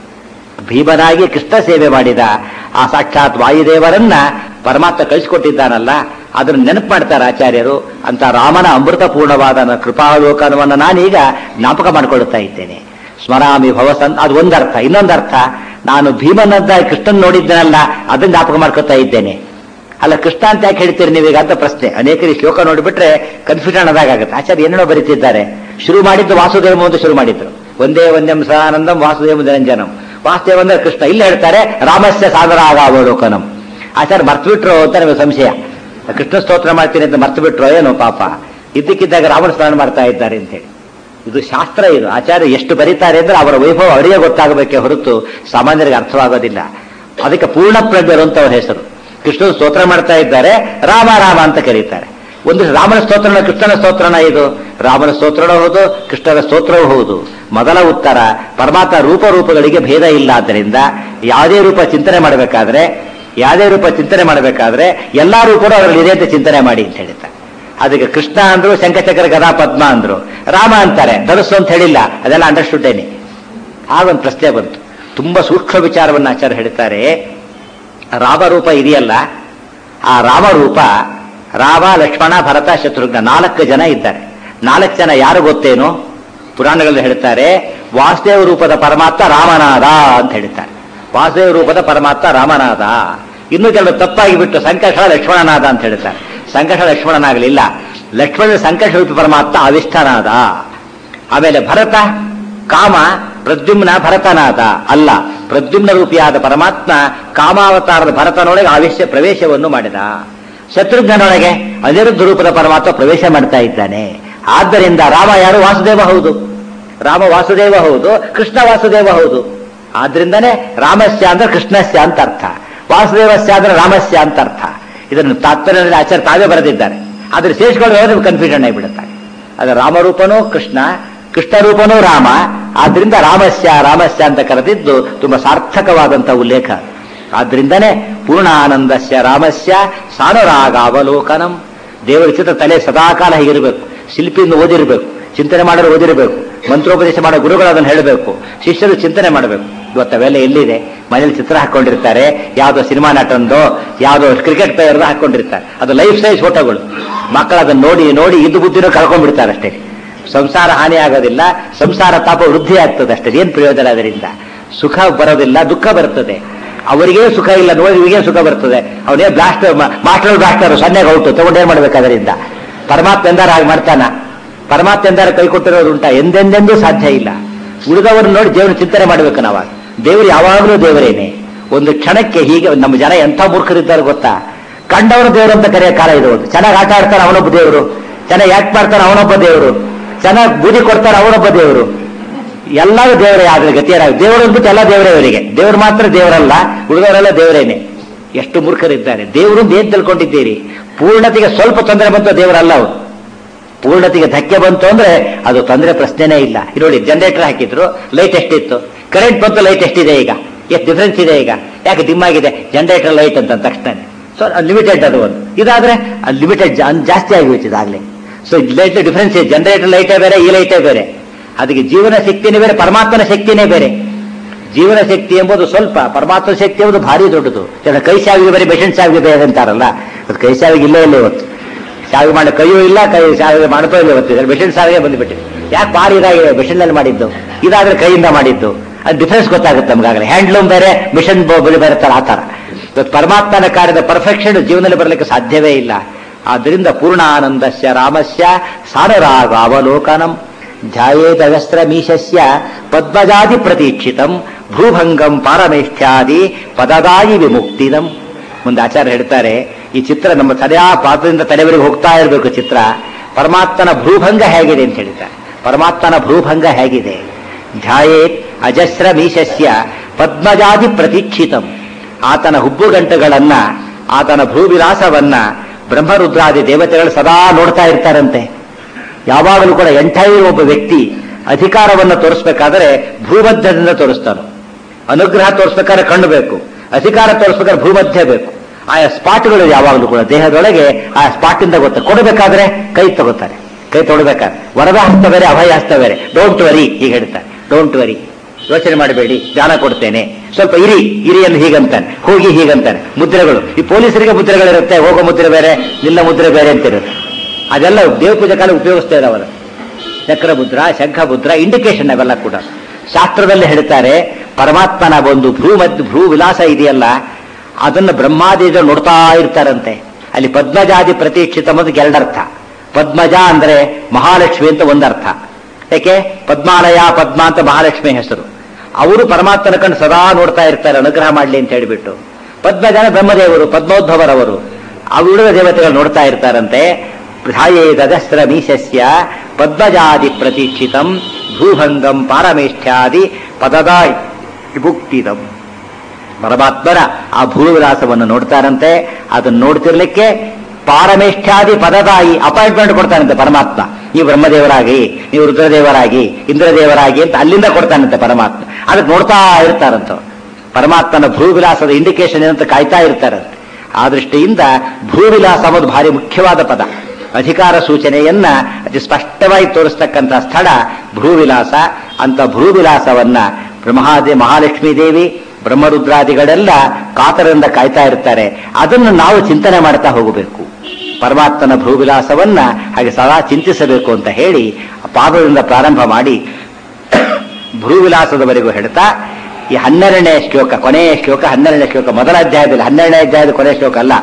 ಭೀಮನಾಗಿ ಕೃಷ್ಣ ಸೇವೆ ಮಾಡಿದ ಆ ಸಾಕ್ಷಾತ್ ವಾಯುದೇವರನ್ನ ಪರಮಾತ್ಮ ಕಳಿಸಿಕೊಟ್ಟಿದ್ದಾನಲ್ಲ ಅದನ್ನು ನೆನಪು ಮಾಡ್ತಾರೆ ಆಚಾರ್ಯರು ಅಂತ ರಾಮನ ಅಮೃತಪೂರ್ಣವಾದ ಕೃಪಾಲೋಕನವನ್ನು ನಾನೀಗ ಜ್ಞಾಪಕ ಮಾಡಿಕೊಳ್ಳುತ್ತಾ ಇದ್ದೇನೆ ಸ್ಮರಾಮಿ ಭವಸನ್ ಅದು ಒಂದರ್ಥ ಇನ್ನೊಂದರ್ಥ ನಾನು ಭೀಮನದ್ದ ಕೃಷ್ಣನ್ ನೋಡಿದ್ದೇನಲ್ಲ ಅದನ್ನ ಜ್ಞಾಪಕ ಮಾಡ್ಕೊತಾ ಇದ್ದೇನೆ ಅಲ್ಲ ಕೃಷ್ಣ ಅಂತ ಯಾಕೆ ಹೇಳ್ತೀರಿ ನೀವೀಗ ಅಂತ ಪ್ರಶ್ನೆ ಅನೇಕರು ಈ ಶ್ಲೋಕ ನೋಡಿಬಿಟ್ರೆ ಕನ್ಫ್ಯೂಷನ್ ಆದಾಗುತ್ತೆ ಆಚಾರ್ಯ ಏನೇನೋ ಬರೀತಿದ್ದಾರೆ ಶುರು ಮಾಡಿದ್ದು ವಾಸುದೇವ ಅಂತ ಶುರು ಮಾಡಿದ್ರು ಒಂದೇ ಒಂದಂ ಸದಾನಂದಂ ವಾಸುದೇವ ನಿರಂಜನಂ ವಾಸುದೇವ ಅಂದ್ರೆ ಕೃಷ್ಣ ಇಲ್ಲಿ ಹೇಳ್ತಾರೆ ರಾಮಸ್ಯ ಸಾಗರ ಅವಲೋಕನಂ ಆಚಾರ್ಯ ಮರ್ತು ಬಿಟ್ರು ಅಂತ ನಮಗೆ ಸಂಶಯ ಕೃಷ್ಣ ಸ್ತೋತ್ರ ಮಾಡ್ತೀನಿ ಅಂತ ಮರ್ತು ಬಿಟ್ರು ಏನೋ ಪಾಪ ಇದ್ದಕ್ಕಿದ್ದಾಗ ರಾವಣ ಸ್ನಾನ ಮಾಡ್ತಾ ಇದ್ದಾರೆ ಅಂತೇಳಿ ಇದು ಶಾಸ್ತ್ರ ಇದು ಆಚಾರ್ಯ ಎಷ್ಟು ಬರೀತಾರೆ ಅಂದ್ರೆ ಅವರ ವೈಭವ ಅವರಿಗೆ ಗೊತ್ತಾಗಬೇಕೇ ಹೊರತು ಸಾಮಾನ್ಯರಿಗೆ ಅರ್ಥವಾಗೋದಿಲ್ಲ ಅದಕ್ಕೆ ಪೂರ್ಣ ಪ್ರಜ್ಞರು ಅಂತ ಅವರ ಹೆಸರು ಕೃಷ್ಣ ಸ್ತೋತ್ರ ಮಾಡ್ತಾ ಇದ್ದಾರೆ ರಾಮ ರಾಮ ಅಂತ ಕರೀತಾರೆ ಒಂದು ರಾಮನ ಸ್ತೋತ್ರನ ಕೃಷ್ಣನ ಸ್ತೋತ್ರನ ಇದು ರಾಮನ ಸ್ತೋತ್ರನೂ ಹೌದು ಕೃಷ್ಣನ ಸ್ತೋತ್ರವೂ ಹೌದು ಮೊದಲ ಉತ್ತರ ಪರಮಾತ್ಮ ರೂಪ ರೂಪಗಳಿಗೆ ಭೇದ ಇಲ್ಲ ಆದ್ದರಿಂದ ಯಾವುದೇ ರೂಪ ಚಿಂತನೆ ಮಾಡಬೇಕಾದ್ರೆ ಯಾವುದೇ ರೂಪ ಚಿಂತನೆ ಮಾಡಬೇಕಾದ್ರೆ ಎಲ್ಲಾ ರೂಪಗಳು ಅದರಲ್ಲಿ ಇದೆ ಅಂತ ಚಿಂತನೆ ಮಾಡಿ ಅಂತ ಹೇಳ್ತಾರೆ ಅದಕ್ಕೆ ಕೃಷ್ಣ ಅಂದ್ರು ಶಂಖಚಕ್ರ ಗದಾ ಪದ್ಮ ಅಂದ್ರು ರಾಮ ಅಂತಾರೆ ಧನುಸ್ಸು ಅಂತ ಹೇಳಿಲ್ಲ ಅದೆಲ್ಲ ಅಂಡರ್ಸ್ಟುಡೇನೆ ಆಗೊಂದು ಪ್ರಶ್ನೆ ಬಂತು ತುಂಬಾ ಸೂಕ್ಷ್ಮ ವಿಚಾರವನ್ನು ಆಚಾರ್ಯ ಹೇಳ್ತಾರೆ ರಾಮರೂಪ ಇದೆಯಲ್ಲ ಆ ರಾಮರೂಪ ರಾಮ ಲಕ್ಷ್ಮಣ ಭರತ ಶತ್ರುಘ್ನ ನಾಲ್ಕು ಜನ ಇದ್ದಾರೆ ನಾಲ್ಕು ಜನ ಯಾರು ಗೊತ್ತೇನು ಪುರಾಣಗಳಲ್ಲಿ ಹೇಳ್ತಾರೆ ವಾಸುದೇವ ರೂಪದ ಪರಮಾತ್ಮ ರಾಮನಾದ ಅಂತ ಹೇಳ್ತಾರೆ ವಾಸುದೇವ ರೂಪದ ಪರಮಾತ್ಮ ರಾಮನಾದ ಇನ್ನು ಕೆಲವು ತಪ್ಪಾಗಿ ಬಿಟ್ಟು ಸಂಕಟ ಲಕ್ಷ್ಮಣನಾದ ಅಂತ ಹೇಳ್ತಾರೆ ಸಂಕಟ ಲಕ್ಷ್ಮಣನಾಗಲಿಲ್ಲ ಲಕ್ಷ್ಮಣ ಸಂಕಟ ರೂಪಿ ಪರಮಾತ್ಮ ಅವಿಷ್ಠನಾದ ಆಮೇಲೆ ಭರತ ಕಾಮ ಪ್ರದ್ಯುಮ್ನ ಭರತನಾದ ಅಲ್ಲ ಪ್ರದ್ಯುಮ್ನ ರೂಪಿಯಾದ ಪರಮಾತ್ಮ ಕಾಮಾವತಾರದ ಭರತನೊಳಗೆ ಆವಿಷ್ಯ ಪ್ರವೇಶವನ್ನು ಮಾಡಿದ ಶತ್ರುಘ್ನನೊಳಗೆ ಅನಿರುದ್ಧ ರೂಪದ ಪರಮಾತ್ಮ ಪ್ರವೇಶ ಮಾಡ್ತಾ ಇದ್ದಾನೆ ಆದ್ದರಿಂದ ರಾಮ ಯಾರು ವಾಸುದೇವ ಹೌದು ರಾಮ ವಾಸುದೇವ ಹೌದು ಕೃಷ್ಣ ವಾಸುದೇವ ಹೌದು ಆದ್ರಿಂದನೇ ರಾಮಸ್ಯ ಅಂದ್ರೆ ಕೃಷ್ಣಸ್ಯ ಅಂತ ಅರ್ಥ ವಾಸುದೇವಸ್ಯ ಅಂದ್ರೆ ರಾಮಸ್ಯ ಅಂತ ಅರ್ಥ ಇದನ್ನು ತಾತ್ಪರ್ಯದಲ್ಲಿ ಆಚಾರ್ಯ ತಾವೇ ಬರೆದಿದ್ದಾರೆ ಆದ್ರೆ ಸೇರಿಸ್ಕೊಂಡು ಹೋದ್ರೆ ಕನ್ಫ್ಯೂಷನ್ ಆಗಿಬಿಡುತ್ತಾರೆ ಅದು ರಾಮರೂಪನೂ ಕೃಷ್ಣ ಕೃಷ್ಣ ರೂಪನೂ ರಾಮ ಆದ್ರಿಂದ ರಾಮಸ್ಯ ರಾಮಸ್ಯ ಅಂತ ಕರೆದಿದ್ದು ತುಂಬಾ ಸಾರ್ಥಕವಾದಂತ ಉಲ್ಲೇಖ ಆದ್ರಿಂದನೇ ಪೂರ್ಣಾನಂದಸ್ಯ ರಾಮಸ್ಯ ಸಾನುರಾಗ ಅವಲೋಕನಂ ದೇವರ ಚಿತ್ರ ತಲೆ ಸದಾಕಾಲ ಹೀಗಿರಬೇಕು ಶಿಲ್ಪಿಯಿಂದ ಓದಿರಬೇಕು ಚಿಂತನೆ ಮಾಡೋರು ಓದಿರಬೇಕು ಮಂತ್ರೋಪದೇಶ ಮಾಡೋ ಗುರುಗಳು ಅದನ್ನು ಹೇಳಬೇಕು ಶಿಷ್ಯರು ಚಿಂತನೆ ಮಾಡಬೇಕು ಇವತ್ತು ಅವೆಲ್ಲ ಎಲ್ಲಿದೆ ಮನೇಲಿ ಚಿತ್ರ ಹಾಕೊಂಡಿರ್ತಾರೆ ಯಾವುದೋ ಸಿನಿಮಾ ನಟಂದೋ ಯಾವುದೋ ಕ್ರಿಕೆಟ್ ಪ್ಲೇಯರ್ದು ಹಾಕೊಂಡಿರ್ತಾರೆ ಅದು ಲೈಫ್ ಸೈಜ್ ಫೋಟೋಗಳು ಮಕ್ಕಳು ಅದನ್ನ ನೋಡಿ ನೋಡಿ ಇದ್ದು ಬುದ್ಧಿನೂ ಕಳ್ಕೊಂಡ್ಬಿಡ್ತಾರೆ ಅಷ್ಟೇ ಸಂಸಾರ ಹಾನಿ ಆಗೋದಿಲ್ಲ ಸಂಸಾರ ತಾಪ ವೃದ್ಧಿ ಆಗ್ತದೆ ಅಷ್ಟೇ ಏನ್ ಪ್ರಯೋಜನ ಅದರಿಂದ ಸುಖ ಬರೋದಿಲ್ಲ ದುಃಖ ಬರ್ತದೆ ಅವರಿಗೇ ಸುಖ ಇಲ್ಲ ನೋಡಿ ಇವರಿಗೆ ಸುಖ ಬರ್ತದೆ ಅವನೇ ಬ್ಲಾಸ್ಟ್ ಮಾಸ್ಟರ್ ಬ್ಲಾಸ್ಟರ್ ಸೊನ್ನೆಗೆ ಔಟು ತಗೊಂಡೇನ್ ಮಾಡ್ಬೇಕು ಅದರಿಂದ ಪರಮಾತ್ಮ ಎಂದಾರ ಹಾಗೆ ಮಾಡ್ತಾನ ಪರಮಾತ್ಮ ಎಂದಾರ ಕೈ ಕೊಟ್ಟಿರೋದು ಉಂಟಾ ಎಂದೆಂದೆಂದೂ ಸಾಧ್ಯ ಇಲ್ಲ ಉಳಿದವರು ನೋಡಿ ದೇವರು ಚಿಂತನೆ ಮಾಡ್ಬೇಕು ನಾವಾಗ ದೇವರು ಯಾವಾಗಲೂ ದೇವರೇನೆ ಒಂದು ಕ್ಷಣಕ್ಕೆ ಹೀಗೆ ನಮ್ಮ ಜನ ಎಂಥ ಮೂರ್ಖರಿದ್ದಾರೆ ಗೊತ್ತಾ ಕಂಡವರು ದೇವರು ಅಂತ ಕರೆಯೋ ಕಾಲ ಇದು ಒಂದು ಚೆನ್ನಾಗಿ ಆಟ ಆಡ್ತಾರೆ ಅವನೊಬ್ಬ ದೇವರು ಚೆನ್ನಾಗಿ ಯಾಕೆ ಮಾಡ್ತಾನೆ ಅವನೊಬ್ಬ ದೇವರು ಚೆನ್ನಾಗಿ ಬೂದಿ ಕೊಡ್ತಾರೆ ಅವನೊಬ್ಬ ದೇವರು ಎಲ್ಲರೂ ದೇವರೇ ಆದ್ರೆ ಗತಿಯರಾಗ ದೇವರು ಅಂದ್ಬಿಟ್ಟು ಎಲ್ಲ ದೇವರೇ ಅವರಿಗೆ ದೇವರು ಮಾತ್ರ ದೇವರಲ್ಲ ಉಳಿದವರೆಲ್ಲ ದೇವರೇನೆ ಎಷ್ಟು ಮೂರ್ಖರಿದ್ದಾರೆ ದೇವರು ಏನ್ ತಿಳ್ಕೊಂಡಿದ್ದೀರಿ ಪೂರ್ಣತೆಗೆ ಸ್ವಲ್ಪ ತೊಂದರೆ ಬಂತು ದೇವರಲ್ಲ ಅವರು ಪೂರ್ಣತೆಗೆ ಧಕ್ಕೆ ಬಂತು ಅಂದ್ರೆ ಅದು ತೊಂದರೆ ಪ್ರಶ್ನೆನೇ ಇಲ್ಲ ಇಲ್ಲಿ ನೋಡಿ ಜನರೇಟರ್ ಹಾಕಿದ್ರು ಲೈಟ್ ಎಷ್ಟಿತ್ತು ಕರೆಂಟ್ ಬಂತು ಲೈಟ್ ಎಷ್ಟಿದೆ ಈಗ ಎಷ್ಟು ಡಿಫ್ರೆನ್ಸ್ ಇದೆ ಈಗ ಯಾಕೆ ಡಿಮ್ ಆಗಿದೆ ಜನರೇಟರ್ ಲೈಟ್ ಅಂತ ತಕ್ಷಣ ಸೊ ಅನ್ಲಿಮಿಟೆಡ್ ಅದು ಒಂದು ಇದಾದ್ರೆ ಅನ್ಲಿಮಿಟೆಡ್ ಜಾಸ್ತಿ ಆಗಿಬಿಟ್ಟಿದೆ ಇದಾಗಲೇ ಸೊ ಲೈಟ್ ಡಿಫ್ರೆನ್ಸ್ ಇದೆ ಜನರೇಟರ್ ಲೈಟೇ ಬೇರೆ ಈ ಲೈಟೇ ಬೇರೆ ಅದಕ್ಕೆ ಜೀವನ ಶಕ್ತಿನೇ ಬೇರೆ ಪರಮಾತ್ಮನ ಶಕ್ತಿನೇ ಬೇರೆ ಜೀವನ ಶಕ್ತಿ ಎಂಬುದು ಸ್ವಲ್ಪ ಪರಮಾತ್ಮ ಶಕ್ತಿ ಎಂಬುದು ಭಾರಿ ದೊಡ್ಡದು ಜನ ಕೈ ಸಾವಿಗೆ ಬೇರೆ ಮೆಷಿನ್ ಸಾವಿಗೆ ಬೇರೆ ಅಂತಾರಲ್ಲ ಅದು ಕೈ ಸಾವಿಗೆ ಇಲ್ಲೇ ಇಲ್ಲ ಇವತ್ತು ಸಾವಿಗೆ ಮಾಡೋ ಕೈಯೂ ಇಲ್ಲ ಕೈ ಸಾವಿಗೆ ಮಾಡ್ಕೋ ಇಲ್ಲ ಇವತ್ತು ಮೆಷಿನ್ ಸಾವಿಗೆ ಬಂದುಬಿಟ್ಟಿದೆ ಯಾಕೆ ಭಾರಿ ಇದಾಗಿದೆ ಮೆಷಿನ್ ನಲ್ಲಿ ಮಾಡಿದ್ದು ಇದಾದ್ರೆ ಕೈಯಿಂದ ಮಾಡಿದ್ದು ಅದು ಡಿಫ್ರೆನ್ಸ್ ಗೊತ್ತಾಗುತ್ತೆ ನಮ್ಗಾಗಲೇ ಹ್ಯಾಂಡ್ಲೂಮ್ ಬೇರೆ ಮಿಷನ್ ಬೇರೆ ತರ ಆ ತರ ಇವತ್ತು ಪರಮಾತ್ಮನ ಕಾರ್ಯದ ಪರ್ಫೆಕ್ಷನ್ ಜೀವನದಲ್ಲಿ ಬರಲಿಕ್ಕೆ ಸಾಧ್ಯವೇ ಇಲ್ಲ ಆದ್ರಿಂದ ಪೂರ್ಣಾನಂದಸ್ಯ ರಾಮಸ್ಯ ಸಾರರಾಗ ಅವಲೋಕನಂ ಧ್ಯಾಯೇದಗಸ್ತ್ರ ಮೀಶಸ್ಯ ಪದ್ಮಜಾದಿ ಪ್ರತೀಕ್ಷಿತಂ ಭೂಭಂಗಂ ಪಾರಮೇಷ್ಠ್ಯಾದಿ ಪದದಾಯಿ ವಿಮುಕ್ತಿದಂ ಮುಂದೆ ಆಚಾರ್ಯ ಹೇಳ್ತಾರೆ ಈ ಚಿತ್ರ ನಮ್ಮ ಸರಿಯಾ ಪಾತ್ರದಿಂದ ತಲೆವರೆಗೆ ಹೋಗ್ತಾ ಇರಬೇಕು ಚಿತ್ರ ಪರಮಾತ್ಮನ ಭೂಭಂಗ ಹೇಗಿದೆ ಅಂತ ಹೇಳ್ತಾರೆ ಪರಮಾತ್ಮನ ಭೂಭಂಗ ಹೇಗಿದೆ ಧ್ಯಾಯೇತ್ ಅಜಸ್ರ ಮೀಶಸ್ಯ ಪದ್ಮಜಾದಿ ಪ್ರತೀಕ್ಷಿತಂ ಆತನ ಹುಬ್ಬುಗಂಟುಗಳನ್ನ ಆತನ ಭೂವಿಲಾಸವನ್ನ ಬ್ರಹ್ಮರುದ್ರಾದಿ ದೇವತೆಗಳು ಸದಾ ನೋಡ್ತಾ ಇರ್ತಾರಂತೆ ಯಾವಾಗಲೂ ಕೂಡ ಎಂಟೈರ್ ಒಬ್ಬ ವ್ಯಕ್ತಿ ಅಧಿಕಾರವನ್ನು ತೋರಿಸ್ಬೇಕಾದ್ರೆ ಭೂಮಧ್ಯದಿಂದ ತೋರಿಸ್ತಾನೆ ಅನುಗ್ರಹ ತೋರಿಸ್ಬೇಕಾದ್ರೆ ಕಣ್ಣು ಬೇಕು ಅಧಿಕಾರ ತೋರಿಸ್ಬೇಕಾದ್ರೆ ಭೂಮಧ್ಯ ಬೇಕು ಆಯಾ ಸ್ಪಾಟ್ಗಳು ಯಾವಾಗಲೂ ಕೂಡ ದೇಹದೊಳಗೆ ಆ ಸ್ಪಾಟ್ ಇಂದ ಗೊತ್ತ ಕೊಡಬೇಕಾದ್ರೆ ಕೈ ತಗೋತಾರೆ ಕೈ ತೊಡಬೇಕಾದ್ರೆ ವರದ ಹಸ್ತ ಬೇರೆ ಅಭಯ ಹಸ್ತ ಬೇರೆ ಡೋಂಟ್ ವರಿ ಹೀಗೆ ಹೇಳ್ತಾರೆ ಡೋಂಟ್ ವರಿ ಯೋಚನೆ ಮಾಡಬೇಡಿ ಜ್ಞಾನ ಕೊಡ್ತೇನೆ ಸ್ವಲ್ಪ ಇರಿ ಇರಿ ಎಂದು ಹೀಗಂತಾನೆ ಹೋಗಿ ಹೀಗಂತಾನೆ ಮುದ್ರೆಗಳು ಈ ಪೊಲೀಸರಿಗೆ ಮುದ್ರೆಗಳಿರುತ್ತೆ ಹೋಗೋ ಮುದ್ರೆ ಬೇರೆ ನಿಲ್ಲ ಮುದ್ರೆ ಬೇರೆ ಅಂತಿರುತ್ತೆ ಅದೆಲ್ಲ ದೇವ ಪೂಜೆ ಕಾಲ ಉಪಯೋಗಿಸ್ತಾ ಇದಾವಲ್ಲ ಚಕ್ರ ಮುದ್ರ ಶಂಖ ಮುದ್ರ ಇಂಡಿಕೇಶನ್ ಅವೆಲ್ಲ ಕೂಡ ಶಾಸ್ತ್ರದಲ್ಲಿ ಹೇಳ್ತಾರೆ ಪರಮಾತ್ಮನ ಒಂದು ಭ್ರೂ ಮಧ್ಯ ಭ್ರೂ ವಿಲಾಸ ಇದೆಯಲ್ಲ ಅದನ್ನ ಬ್ರಹ್ಮಾದೇವರು ನೋಡ್ತಾ ಇರ್ತಾರಂತೆ ಅಲ್ಲಿ ಪದ್ಮಜಾದಿ ಪ್ರತೀಕ್ಷಿತ ಅನ್ನೋದಕ್ಕೆ ಎರಡರ್ಥ ಪದ್ಮಜ ಅಂದ್ರೆ ಮಹಾಲಕ್ಷ್ಮಿ ಅಂತ ಒಂದರ್ಥ ಯಾಕೆ ಪದ್ಮಾಲಯ ಪದ್ಮ ಅಂತ ಮಹಾಲಕ್ಷ್ಮಿ ಹೆಸರು ಅವರು ಪರಮಾತ್ಮನ ಕಂಡು ಸದಾ ನೋಡ್ತಾ ಇರ್ತಾರೆ ಅನುಗ್ರಹ ಮಾಡ್ಲಿ ಅಂತ ಹೇಳಿಬಿಟ್ಟು ಪದ್ಮಜನ ಬ್ರಹ್ಮದೇವರು ಪದ್ಮೋದ್ಭವರವರು ಅವುಳಿದ ದೇವತೆಗಳು ನೋಡ್ತಾ ಇರ್ತಾರಂತೆ ಧ್ಯಾಯೇದಗಸ್ತ್ರ ಮೀಶಸ್ಯ ಪದ್ಮಜಾದಿ ಪ್ರತೀಕ್ಷಿತಂ ಭೂಭಂಗಂ ಪಾರಮೇಷ್ಠ್ಯಾದಿ ಪದದಾಯ್ ವಿಭುಕ್ತಿದಂ ಪರಮಾತ್ಮರ ಆ ಭೂವಿಲಾಸವನ್ನು ನೋಡ್ತಾರಂತೆ ಅದನ್ನು ನೋಡ್ತಿರ್ಲಿಕ್ಕೆ ಪಾರಮೇಷ್ಠ್ಯಾದಿ ಪದದಾಯಿ ಅಪಾಯಿಂಟ್ಮೆಂಟ್ ಕೊಡ್ತಾನಂತೆ ಪರಮಾತ್ಮ ನೀವು ಬ್ರಹ್ಮದೇವರಾಗಿ ನೀವು ರುದ್ರದೇವರಾಗಿ ಇಂದ್ರದೇವರಾಗಿ ಅಂತ ಅಲ್ಲಿಂದ ಕೊಡ್ತಾನಂತೆ ಪರಮಾತ್ಮ ಅದಕ್ಕೆ ನೋಡ್ತಾ ಇರ್ತಾರಂತ ಪರಮಾತ್ಮನ ಭೂವಿಲಾಸದ ಇಂಡಿಕೇಶನ್ ಏನಂತ ಕಾಯ್ತಾ ಇರ್ತಾರಂತೆ ಆ ದೃಷ್ಟಿಯಿಂದ ಭೂವಿಲಾಸ ಅನ್ನೋದು ಭಾರಿ ಮುಖ್ಯವಾದ ಪದ ಅಧಿಕಾರ ಸೂಚನೆಯನ್ನ ಅತಿ ಸ್ಪಷ್ಟವಾಗಿ ತೋರಿಸ್ತಕ್ಕಂಥ ಸ್ಥಳ ಭೂವಿಲಾಸ ಅಂತ ಭೂವಿಲಾಸವನ್ನ ಬ್ರಹ್ಮಾದೇ ಮಹಾಲಕ್ಷ್ಮೀ ದೇವಿ ಬ್ರಹ್ಮರುದ್ರಾದಿಗಳೆಲ್ಲ ಕಾತರದಿಂದ ಕಾಯ್ತಾ ಇರ್ತಾರೆ ಅದನ್ನು ನಾವು ಚಿಂತನೆ ಮಾಡ್ತಾ ಹೋಗಬೇಕು ಪರಮಾತ್ಮನ ಭೂವಿಲಾಸವನ್ನ ಹಾಗೆ ಸದಾ ಚಿಂತಿಸಬೇಕು ಅಂತ ಹೇಳಿ ಪಾದದಿಂದ ಪ್ರಾರಂಭ ಮಾಡಿ ಭೂವಿಲಾಸದವರೆಗೂ ಹೇಳ್ತಾ ಈ ಹನ್ನೆರಡನೇ ಶ್ಲೋಕ ಕೊನೆಯ ಶ್ಲೋಕ ಹನ್ನೆರಡನೇ ಶ್ಲೋಕ ಮೊದಲ ಅಧ್ಯಾಯದಲ್ಲಿ ಹನ್ನೆರಡನೇ ಅಧ್ಯಾಯದ ಕೊನೆಯ ಶ್ಲೋಕ ಅಲ್ಲ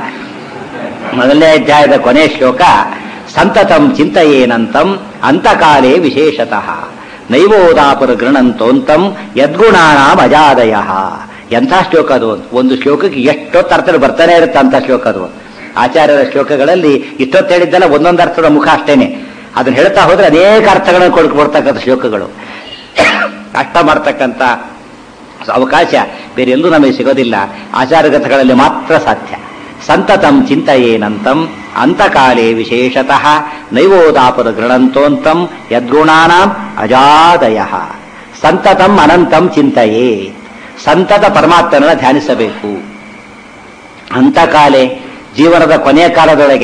ಮೊದಲನೇ ಅಧ್ಯಾಯದ ಕೊನೆಯ ಶ್ಲೋಕ ಸಂತತಂ ಚಿಂತೆಯೇನಂತಂ ಅಂತಕಾಲೇ ವಿಶೇಷತಃ ನೈವೋದಾಪುರ ಗೃಣಂತೋಂತಂ ಯದ್ಗುಣಾನಾಂ ಅಜಾದಯ ಎಂಥ ಶ್ಲೋಕ ಅದು ಒಂದು ಶ್ಲೋಕಕ್ಕೆ ಎಷ್ಟೊತ್ತು ಅರ್ಥದಲ್ಲಿ ಬರ್ತಾನೆ ಇರುತ್ತೆ ಅಂತ ಶ್ಲೋಕ ಅದು ಆಚಾರ್ಯರ ಶ್ಲೋಕಗಳಲ್ಲಿ ಇಷ್ಟೊತ್ತು ಹೇಳಿದ್ದಲ್ಲ ಒಂದೊಂದು ಅರ್ಥದ ಮುಖ ಅಷ್ಟೇನೆ ಅದನ್ನ ಹೇಳ್ತಾ ಹೋದ್ರೆ ಅನೇಕ ಅರ್ಥಗಳನ್ನು ಕೊಡ್ ಕೊಡ್ತಕ್ಕಂಥ ಶ್ಲೋಕಗಳು ಅಷ್ಟ ಮಾಡ್ತಕ್ಕಂಥ ಅವಕಾಶ ಬೇರೆ ಎಲ್ಲೂ ನಮಗೆ ಸಿಗೋದಿಲ್ಲ ಆಚಾರಗತಗಳಲ್ಲಿ ಮಾತ್ರ ಸಾಧ್ಯ ಸಂತತಂ ಚಿಂತೆಯೇನಂತಂ ಅಂತಕಾಲೇ ವಿಶೇಷತಃ ನೈವೋದಾಪುರ ಗೃಣಂತೋಂತಂ ಯದ್ಗುಣಾನಾಂ ಅಜಾದಯ ಸಂತತಂ ಅನಂತಂ ಚಿಂತೆಯೇ ಸಂತತ ಪರಮಾತ್ಮನ ಧ್ಯಾನಿಸಬೇಕು ಅಂತಕಾಲೆ ಜೀವನದ ಕೊನೆಯ ಕಾಲದೊಳಗೆ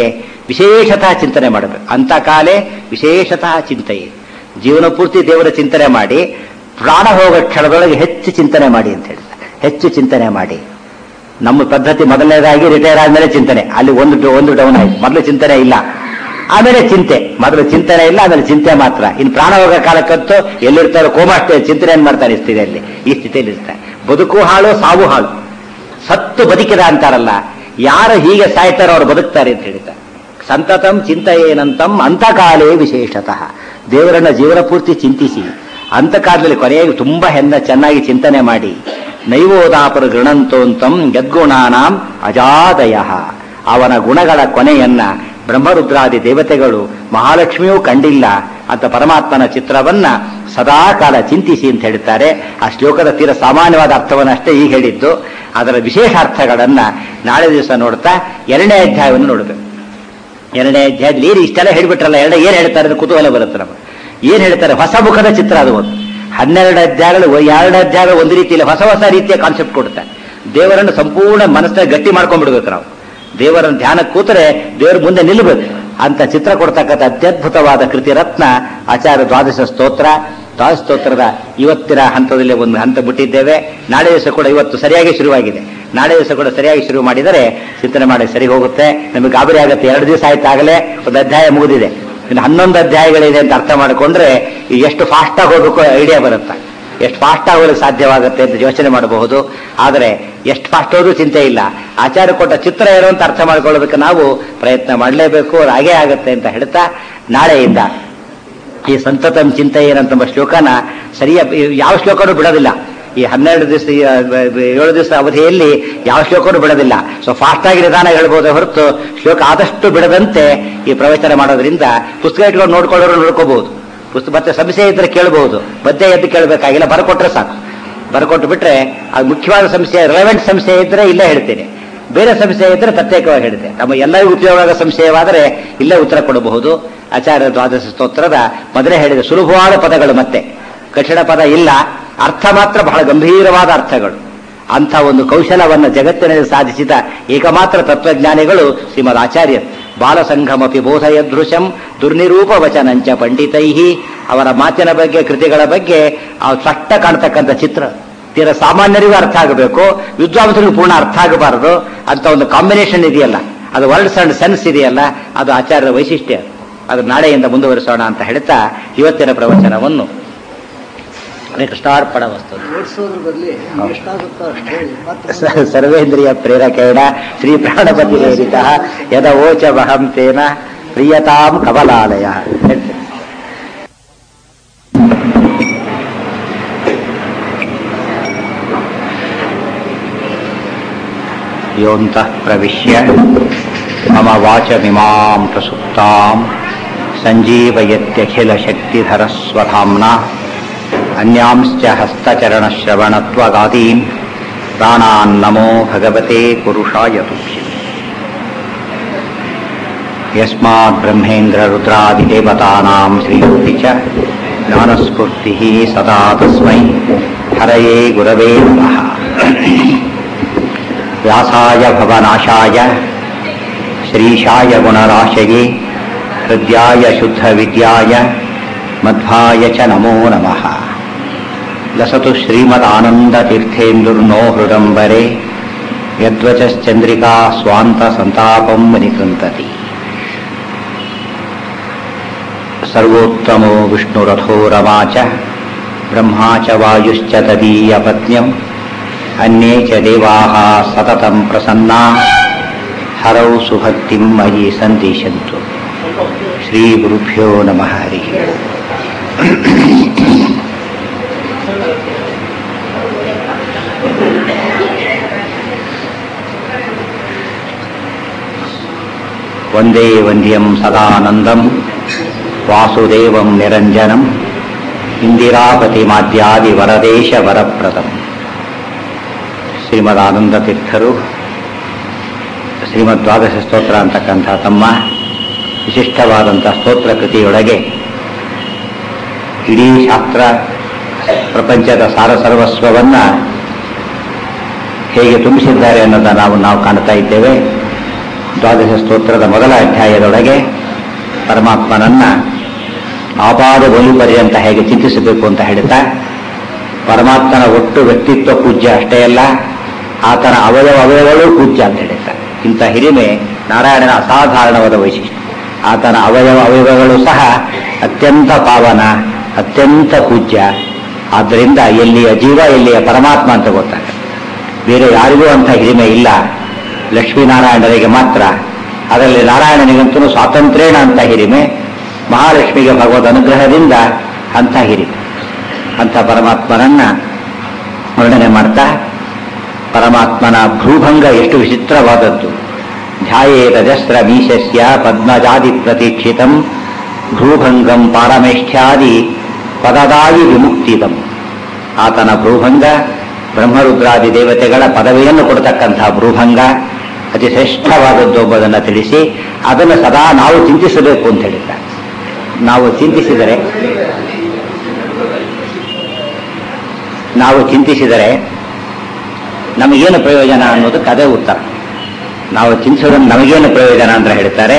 ವಿಶೇಷತಃ ಚಿಂತನೆ ಮಾಡಬೇಕು ಅಂತ ಕಾಲೇ ವಿಶೇಷತಃ ಚಿಂತೆಯೇ ಜೀವನ ಪೂರ್ತಿ ದೇವರ ಚಿಂತನೆ ಮಾಡಿ ಪ್ರಾಣ ಹೋಗೋ ಕ್ಷಣದೊಳಗೆ ಹೆಚ್ಚು ಚಿಂತನೆ ಮಾಡಿ ಅಂತ ಹೇಳ್ತಾರೆ ಹೆಚ್ಚು ಚಿಂತನೆ ಮಾಡಿ ನಮ್ಮ ಪದ್ಧತಿ ಮೊದಲನೇದಾಗಿ ರಿಟೈರ್ ಆದ್ಮೇಲೆ ಚಿಂತನೆ ಅಲ್ಲಿ ಒಂದು ಒಂದು ಡೌನ್ ಆಯ್ತು ಮೊದಲು ಚಿಂತನೆ ಇಲ್ಲ ಆಮೇಲೆ ಚಿಂತೆ ಮೊದಲು ಚಿಂತನೆ ಇಲ್ಲ ಆಮೇಲೆ ಚಿಂತೆ ಮಾತ್ರ ಇನ್ನು ಪ್ರಾಣ ಹೋಗೋ ಕಾಲಕ್ಕಂತೂ ಎಲ್ಲಿರ್ತಾರೋ ಕೋಮಾಷ್ಟೇ ಚಿಂತನೆ ಏನ್ ಮಾಡ್ತಾರೆ ಈ ಸ್ಥಿತಿಯಲ್ಲಿ ಈ ಸ್ಥಿತಿಯಲ್ಲಿ ಇರ್ತಾರೆ ಬದುಕು ಹಾಳು ಸಾವು ಹಾಳು ಸತ್ತು ಬದುಕಿದ ಅಂತಾರಲ್ಲ ಯಾರು ಹೀಗೆ ಸಾಯ್ತಾರೋ ಅವ್ರು ಬದುಕ್ತಾರೆ ಅಂತ ಹೇಳ್ತಾರೆ ಸಂತತಂ ಚಿಂತೆಯೇನಂತಂ ಅಂತಕಾಲೇ ವಿಶೇಷತಃ ದೇವರನ್ನ ಜೀವನ ಪೂರ್ತಿ ಚಿಂತಿಸಿ ಅಂತಕಾಲದಲ್ಲಿ ಕೊನೆಯಾಗಿ ತುಂಬಾ ಹೆಂದ ಚೆನ್ನಾಗಿ ಚಿಂತನೆ ಮಾಡಿ ನೈವೋದಾಪರ ಗೃಣಂತೋಂತಂ ಯದ್ಗುಣಾನಾಂ ಅಜಾದಯ ಅವನ ಗುಣಗಳ ಕೊನೆಯನ್ನ ಬ್ರಹ್ಮರುದ್ರಾದಿ ದೇವತೆಗಳು ಮಹಾಲಕ್ಷ್ಮಿಯೂ ಕಂಡಿಲ್ಲ ಅಂತ ಪರಮಾತ್ಮನ ಚಿತ್ರವನ್ನ ಸದಾ ಕಾಲ ಚಿಂತಿಸಿ ಅಂತ ಹೇಳ್ತಾರೆ ಆ ಶ್ಲೋಕದ ತೀರ ಸಾಮಾನ್ಯವಾದ ಅರ್ಥವನ್ನು ಅಷ್ಟೇ ಈಗ ಹೇಳಿದ್ದು ಅದರ ವಿಶೇಷ ಅರ್ಥಗಳನ್ನ ನಾಳೆ ದಿವಸ ನೋಡ್ತಾ ಎರಡನೇ ಅಧ್ಯಾಯವನ್ನು ನೋಡಬೇಕು ಎರಡನೇ ಅಧ್ಯಾಯದಲ್ಲಿ ಏನು ಇಷ್ಟೆಲ್ಲ ಹೇಳ್ಬಿಟ್ರಲ್ಲ ಎರಡನೇ ಏನ್ ಹೇಳ್ತಾರೆ ಅಂತ ಕುತೂಹಲ ಬರುತ್ತೆ ನಮಗೆ ಏನ್ ಹೇಳ್ತಾರೆ ಹೊಸ ಮುಖದ ಚಿತ್ರ ಅದು ಒಂದು ಹನ್ನೆರಡು ಅಧ್ಯಾಯಗಳು ಎರಡು ಅಧ್ಯಾಯಗಳು ಒಂದು ರೀತಿಯಲ್ಲಿ ಹೊಸ ಹೊಸ ರೀತಿಯ ಕಾನ್ಸೆಪ್ಟ್ ಕೊಡುತ್ತೆ ದೇವರನ್ನು ಸಂಪೂರ್ಣ ಮನಸ್ಸಿನ ಗಟ್ಟಿ ಮಾಡ್ಕೊಂಡ್ಬಿಡ್ಬೇಕು ನಾವು ದೇವರನ್ನು ಧ್ಯಾನ ಕೂತರೆ ದೇವರ ಮುಂದೆ ನಿಲ್ಲಬೇಕು ಅಂತ ಚಿತ್ರ ಕೊಡ್ತಕ್ಕಂಥ ಅತ್ಯದ್ಭುತವಾದ ಕೃತಿ ರತ್ನ ಆಚಾರ್ಯ ದ್ವಾದಶ ಸ್ತೋತ್ರ ದ್ವಾದಶ ಸ್ತೋತ್ರದ ಇವತ್ತಿನ ಹಂತದಲ್ಲಿ ಒಂದು ಹಂತ ಬಿಟ್ಟಿದ್ದೇವೆ ನಾಳೆ ದಿವಸ ಕೂಡ ಇವತ್ತು ಸರಿಯಾಗಿ ಶುರುವಾಗಿದೆ ನಾಳೆ ದಿವಸ ಕೂಡ ಸರಿಯಾಗಿ ಶುರು ಮಾಡಿದರೆ ಚಿಂತನೆ ಮಾಡಿ ಸರಿ ಹೋಗುತ್ತೆ ನಮಗೆ ಗಾಬರಿ ಆಗುತ್ತೆ ಎರಡು ದಿವಸ ಆಯ್ತಾಗಲೇ ಒಂದು ಅಧ್ಯಾಯ ಮುಗಿದಿದೆ ಇನ್ನು ಹನ್ನೊಂದು ಅಧ್ಯಾಯಗಳಿದೆ ಅಂತ ಅರ್ಥ ಮಾಡಿಕೊಂಡ್ರೆ ಈ ಎಷ್ಟು ಫಾಸ್ಟ್ ಆಗಿ ಹೋಗಬೇಕು ಐಡಿಯಾ ಬರುತ್ತೆ ಎಷ್ಟು ಫಾಸ್ಟ್ ಆಗೋದಕ್ಕೆ ಸಾಧ್ಯವಾಗುತ್ತೆ ಅಂತ ಯೋಚನೆ ಮಾಡಬಹುದು ಆದರೆ ಎಷ್ಟು ಫಾಸ್ಟ್ ಹೋದ್ರೂ ಚಿಂತೆ ಇಲ್ಲ ಆಚಾರ್ಯ ಕೊಟ್ಟ ಚಿತ್ರ ಏನು ಅಂತ ಅರ್ಥ ಮಾಡ್ಕೊಳ್ಳೋದಕ್ಕೆ ನಾವು ಪ್ರಯತ್ನ ಮಾಡಲೇಬೇಕು ಅದು ಹಾಗೇ ಆಗುತ್ತೆ ಅಂತ ಹೇಳ್ತಾ ನಾಳೆಯಿಂದ ಈ ಸಂತತಂ ಚಿಂತೆ ಏನಂತ ಶ್ಲೋಕನ ಸರಿಯ ಯಾವ ಶ್ಲೋಕನೂ ಬಿಡೋದಿಲ್ಲ ಈ ಹನ್ನೆರಡು ದಿವಸ ಈ, ಏಳು ದಿವಸ ಅವಧಿಯಲ್ಲಿ ಯಾವ ಶ್ಲೋಕನೂ ಬಿಡೋದಿಲ್ಲ ಸೊ ಫಾಸ್ಟ್ ಆಗಿ ನಿಧಾನ ಹೇಳ್ಬೋದೇ ಹೊರತು ಶ್ಲೋಕ ಆದಷ್ಟು ಬಿಡದಂತೆ ಈ ಪ್ರವಚನ ಮಾಡೋದ್ರಿಂದ ಪುಸ್ತಕ ಇಟ್ಕೊಂಡು ನೋಡ್ಕೊಳ್ಳೋರು ನೋಡ್ಕೋಬಹುದು ಪುಸ್ತಕ ಮತ್ತೆ ಸಂಶಯ ಇದ್ರೆ ಕೇಳಬಹುದು ಮಧ್ಯೆ ಎದ್ದು ಕೇಳಬೇಕಾಗಿಲ್ಲ ಬರ್ಕೊಟ್ರೆ ಸಾಕು ಬರ್ಕೊಟ್ಟು ಬಿಟ್ರೆ ಅದು ಮುಖ್ಯವಾದ ಸಂಶಯ ರೆಲೆವೆಂಟ್ ಸಂಶಯ ಇದ್ರೆ ಇಲ್ಲೇ ಹೇಳ್ತೇನೆ ಬೇರೆ ಸಂಶಯ ಇದ್ರೆ ಪ್ರತ್ಯೇಕವಾಗಿ ಹೇಳ್ತೇನೆ ನಮ್ಮ ಎಲ್ಲರಿಗೂ ಉಪಯೋಗ ಆಗೋ ಸಂಶಯವಾದರೆ ಇಲ್ಲೇ ಉತ್ತರ ಕೊಡಬಹುದು ಆಚಾರ್ಯ ದ್ವಾದಶ ಸ್ತೋತ್ರದ ಮೊದಲೇ ಹೇಳಿದ ಸುಲಭವಾದ ಪದಗಳು ಮತ್ತೆ ಕಠಿಣ ಪದ ಇಲ್ಲ ಅರ್ಥ ಮಾತ್ರ ಬಹಳ ಗಂಭೀರವಾದ ಅರ್ಥಗಳು ಅಂಥ ಒಂದು ಕೌಶಲವನ್ನು ಜಗತ್ತಿನಲ್ಲಿ ಸಾಧಿಸಿದ ಏಕಮಾತ್ರ ತತ್ವಜ್ಞಾನಿಗಳು ಶ್ರೀಮದ್ ಆಚಾರ್ಯರು ಬಾಲಸಂಘಮಪಿ ಬೋಧಯದೃಶಂ ದುರ್ನಿರೂಪ ವಚನಂಚ ಪಂಡಿತೈ ಅವರ ಮಾತಿನ ಬಗ್ಗೆ ಕೃತಿಗಳ ಬಗ್ಗೆ ಆ ಸ್ಪಷ್ಟ ಕಾಣ್ತಕ್ಕಂಥ ಚಿತ್ರ ತೀರ ಸಾಮಾನ್ಯರಿಗೂ ಅರ್ಥ ಆಗಬೇಕು ವಿದ್ವಾಂಸರಿಗೂ ಪೂರ್ಣ ಅರ್ಥ ಆಗಬಾರದು ಅಂತ ಒಂದು ಕಾಂಬಿನೇಷನ್ ಇದೆಯಲ್ಲ ಅದು ವರ್ಡ್ಸ್ ಅಂಡ್ ಸೆನ್ಸ್ ಇದೆಯಲ್ಲ ಅದು ಆಚಾರ್ಯರ ವೈಶಿಷ್ಟ್ಯ ಅದು ನಾಳೆಯಿಂದ ಮುಂದುವರಿಸೋಣ ಅಂತ ಹೇಳ್ತಾ ಇವತ್ತಿನ ಪ್ರವಚನವನ್ನು ಹರೇ ಕೃಷ್ಣಾರ್ಪಣ ವಸ್ತು ಓಡಿಸೋದ್ರ ಬದಲಿ ಎಷ್ಟಾಗುತ್ತೋ ಅಷ್ಟು ಹೇಳಿ ಮತ್ತೆ ಸ- ಸರ್ವೇಂದ್ರಿಯ ಪ್ರೇರಕೇಣ ಶ್ರೀ ಪ್ರಾಣಪತಿ ರೇರಿತ ಯದ ಓಚ ವಹಂ ತೇನ ಪ್ರಿಯತಾಂ ಕಮಲಾಲಯ ಯೋಂತಃ ಪ್ರವಿಶ್ಯ ಮಮ ವಾಚಮಿಮಾಂ ಪ್ರಸುಪ್ತಾಂ ಸಂಜೀವಯತ್ಯಖಿಲಶಕ್ತಿಧರಸ್ವಧಾಮ್ನಾ अन्यांश्च हस्तचरणश्रवणत्वगादीन् प्राणान्नमो भगवते पुरुषाय तुभ्यम् यस्माद्ब्रह्मेन्द्ररुद्रादिदेवतानां श्रीयोगि च ज्ञानस्फूर्तिः सदा तस्मै हरये गुरवे नमः व्यासाय भवनाशाय श्रीशाय गुणराशये हृद्याय शुद्धविद्याय मध्वाय च नमो नमः लसतु श्रीमदानन्दतीर्थेन्दुर्नो हृदम्बरे यद्वचश्चन्द्रिका स्वान्तसन्तापं निकृन्तति सर्वोत्तमो विष्णुरथो रमा च ब्रह्मा च वायुश्च तदीयपत्न्यम् अन्ये च देवाः सततं प्रसन्ना हरौ सुभक्तिं मयि सन्दिशन्तु श्रीगुरुभ्यो नमः हरिः वन्दे वन्द्यं सदानन्दं वासुदेवं निरञ्जनम् ಇಂದಿರಾಪತಿಮಾದ್ಯಾದಿವರದೇಶವರಪ್ರದಂ ಶ್ರೀಮದಾನಂದ ತೀರ್ಥರು ಶ್ರೀಮದ್ ದ್ವಾದಶ ಸ್ತೋತ್ರ ಅಂತಕ್ಕಂಥ ತಮ್ಮ ವಿಶಿಷ್ಟವಾದಂಥ ಸ್ತೋತ್ರ ಕೃತಿಯೊಳಗೆ ಇಡೀ ಶಾಸ್ತ್ರ ಪ್ರಪಂಚದ ಸಾರ ಸರ್ವಸ್ವವನ್ನು ಹೇಗೆ ತುಂಬಿಸಿದ್ದಾರೆ ಅನ್ನೋದನ್ನು ನಾವು ನಾವು ಕಾಣ್ತಾ ಇದ್ದೇವೆ ದ್ವಾದಶ ಸ್ತೋತ್ರದ ಮೊದಲ ಅಧ್ಯಾಯದೊಳಗೆ ಪರಮಾತ್ಮನನ್ನ ಆಪಾದ ಬಲಿ ಪರ್ಯಂತ ಹೇಗೆ ಚಿಂತಿಸಬೇಕು ಅಂತ ಹೇಳ್ತಾ ಪರಮಾತ್ಮನ ಒಟ್ಟು ವ್ಯಕ್ತಿತ್ವ ಪೂಜ್ಯ ಅಷ್ಟೇ ಅಲ್ಲ ಆತನ ಅವಯವ ಅವಯವಗಳು ಪೂಜ್ಯ ಅಂತ ಹೇಳ್ತಾರೆ ಇಂಥ ಹಿರಿಮೆ ನಾರಾಯಣನ ಅಸಾಧಾರಣವಾದ ವೈಶಿಷ್ಟ್ಯ ಆತನ ಅವಯವ ಅವಯವಗಳು ಸಹ ಅತ್ಯಂತ ಪಾವನ ಅತ್ಯಂತ ಪೂಜ್ಯ ಆದ್ದರಿಂದ ಎಲ್ಲಿಯ ಜೀವ ಎಲ್ಲಿಯ ಪರಮಾತ್ಮ ಅಂತ ಗೊತ್ತಾಗ ಬೇರೆ ಯಾರಿಗೂ ಅಂಥ ಹಿರಿಮೆ ಇಲ್ಲ ಲಕ್ಷ್ಮೀನಾರಾಯಣರಿಗೆ ಮಾತ್ರ ಅದರಲ್ಲಿ ನಾರಾಯಣನಿಗಂತೂ ಸ್ವಾತಂತ್ರ್ಯೇಣ ಅಂತ ಹಿರಿಮೆ ಮಹಾಲಕ್ಷ್ಮಿಗೆ ಭಗವದ್ ಅನುಗ್ರಹದಿಂದ ಅಂಥ ಹಿರಿಮೆ ಅಂಥ ಪರಮಾತ್ಮನನ್ನ ವರ್ಣನೆ ಮಾಡ್ತಾ ಪರಮಾತ್ಮನ ಭ್ರೂಭಂಗ ಎಷ್ಟು ವಿಚಿತ್ರವಾದದ್ದು ಧ್ಯಾಯೇ ರಜಸ್ರ ಮೀಶಸ್ಯ ಪದ್ಮಜಾದಿ ಪ್ರತೀಕ್ಷಿತಂ ಭ್ರೂಭಂಗಂ ಪಾರಮೇಷ್ಠ್ಯಾದಿ ಪದದಾಯಿ ವಿಮುಕ್ತಿದಂ ಆತನ ಭ್ರೂಭಂಗ ಬ್ರಹ್ಮರುದ್ರಾದಿ ದೇವತೆಗಳ ಪದವಿಯನ್ನು ಕೊಡ್ತಕ್ಕಂತಹ ಭ್ರೂಭಂಗ ಅತಿ ಶ್ರೇಷ್ಠವಾದದ್ದು ಎಂಬುದನ್ನು ತಿಳಿಸಿ ಅದನ್ನು ಸದಾ ನಾವು ಚಿಂತಿಸಬೇಕು ಅಂತ ಹೇಳಿದ್ದಾರೆ ನಾವು ಚಿಂತಿಸಿದರೆ ನಾವು ಚಿಂತಿಸಿದರೆ ನಮಗೇನು ಪ್ರಯೋಜನ ಅನ್ನೋದಕ್ಕೆ ಅದೇ ಉತ್ತರ ನಾವು ಚಿಂತಿಸೋದನ್ನು ನಮಗೇನು ಪ್ರಯೋಜನ ಅಂತ ಹೇಳ್ತಾರೆ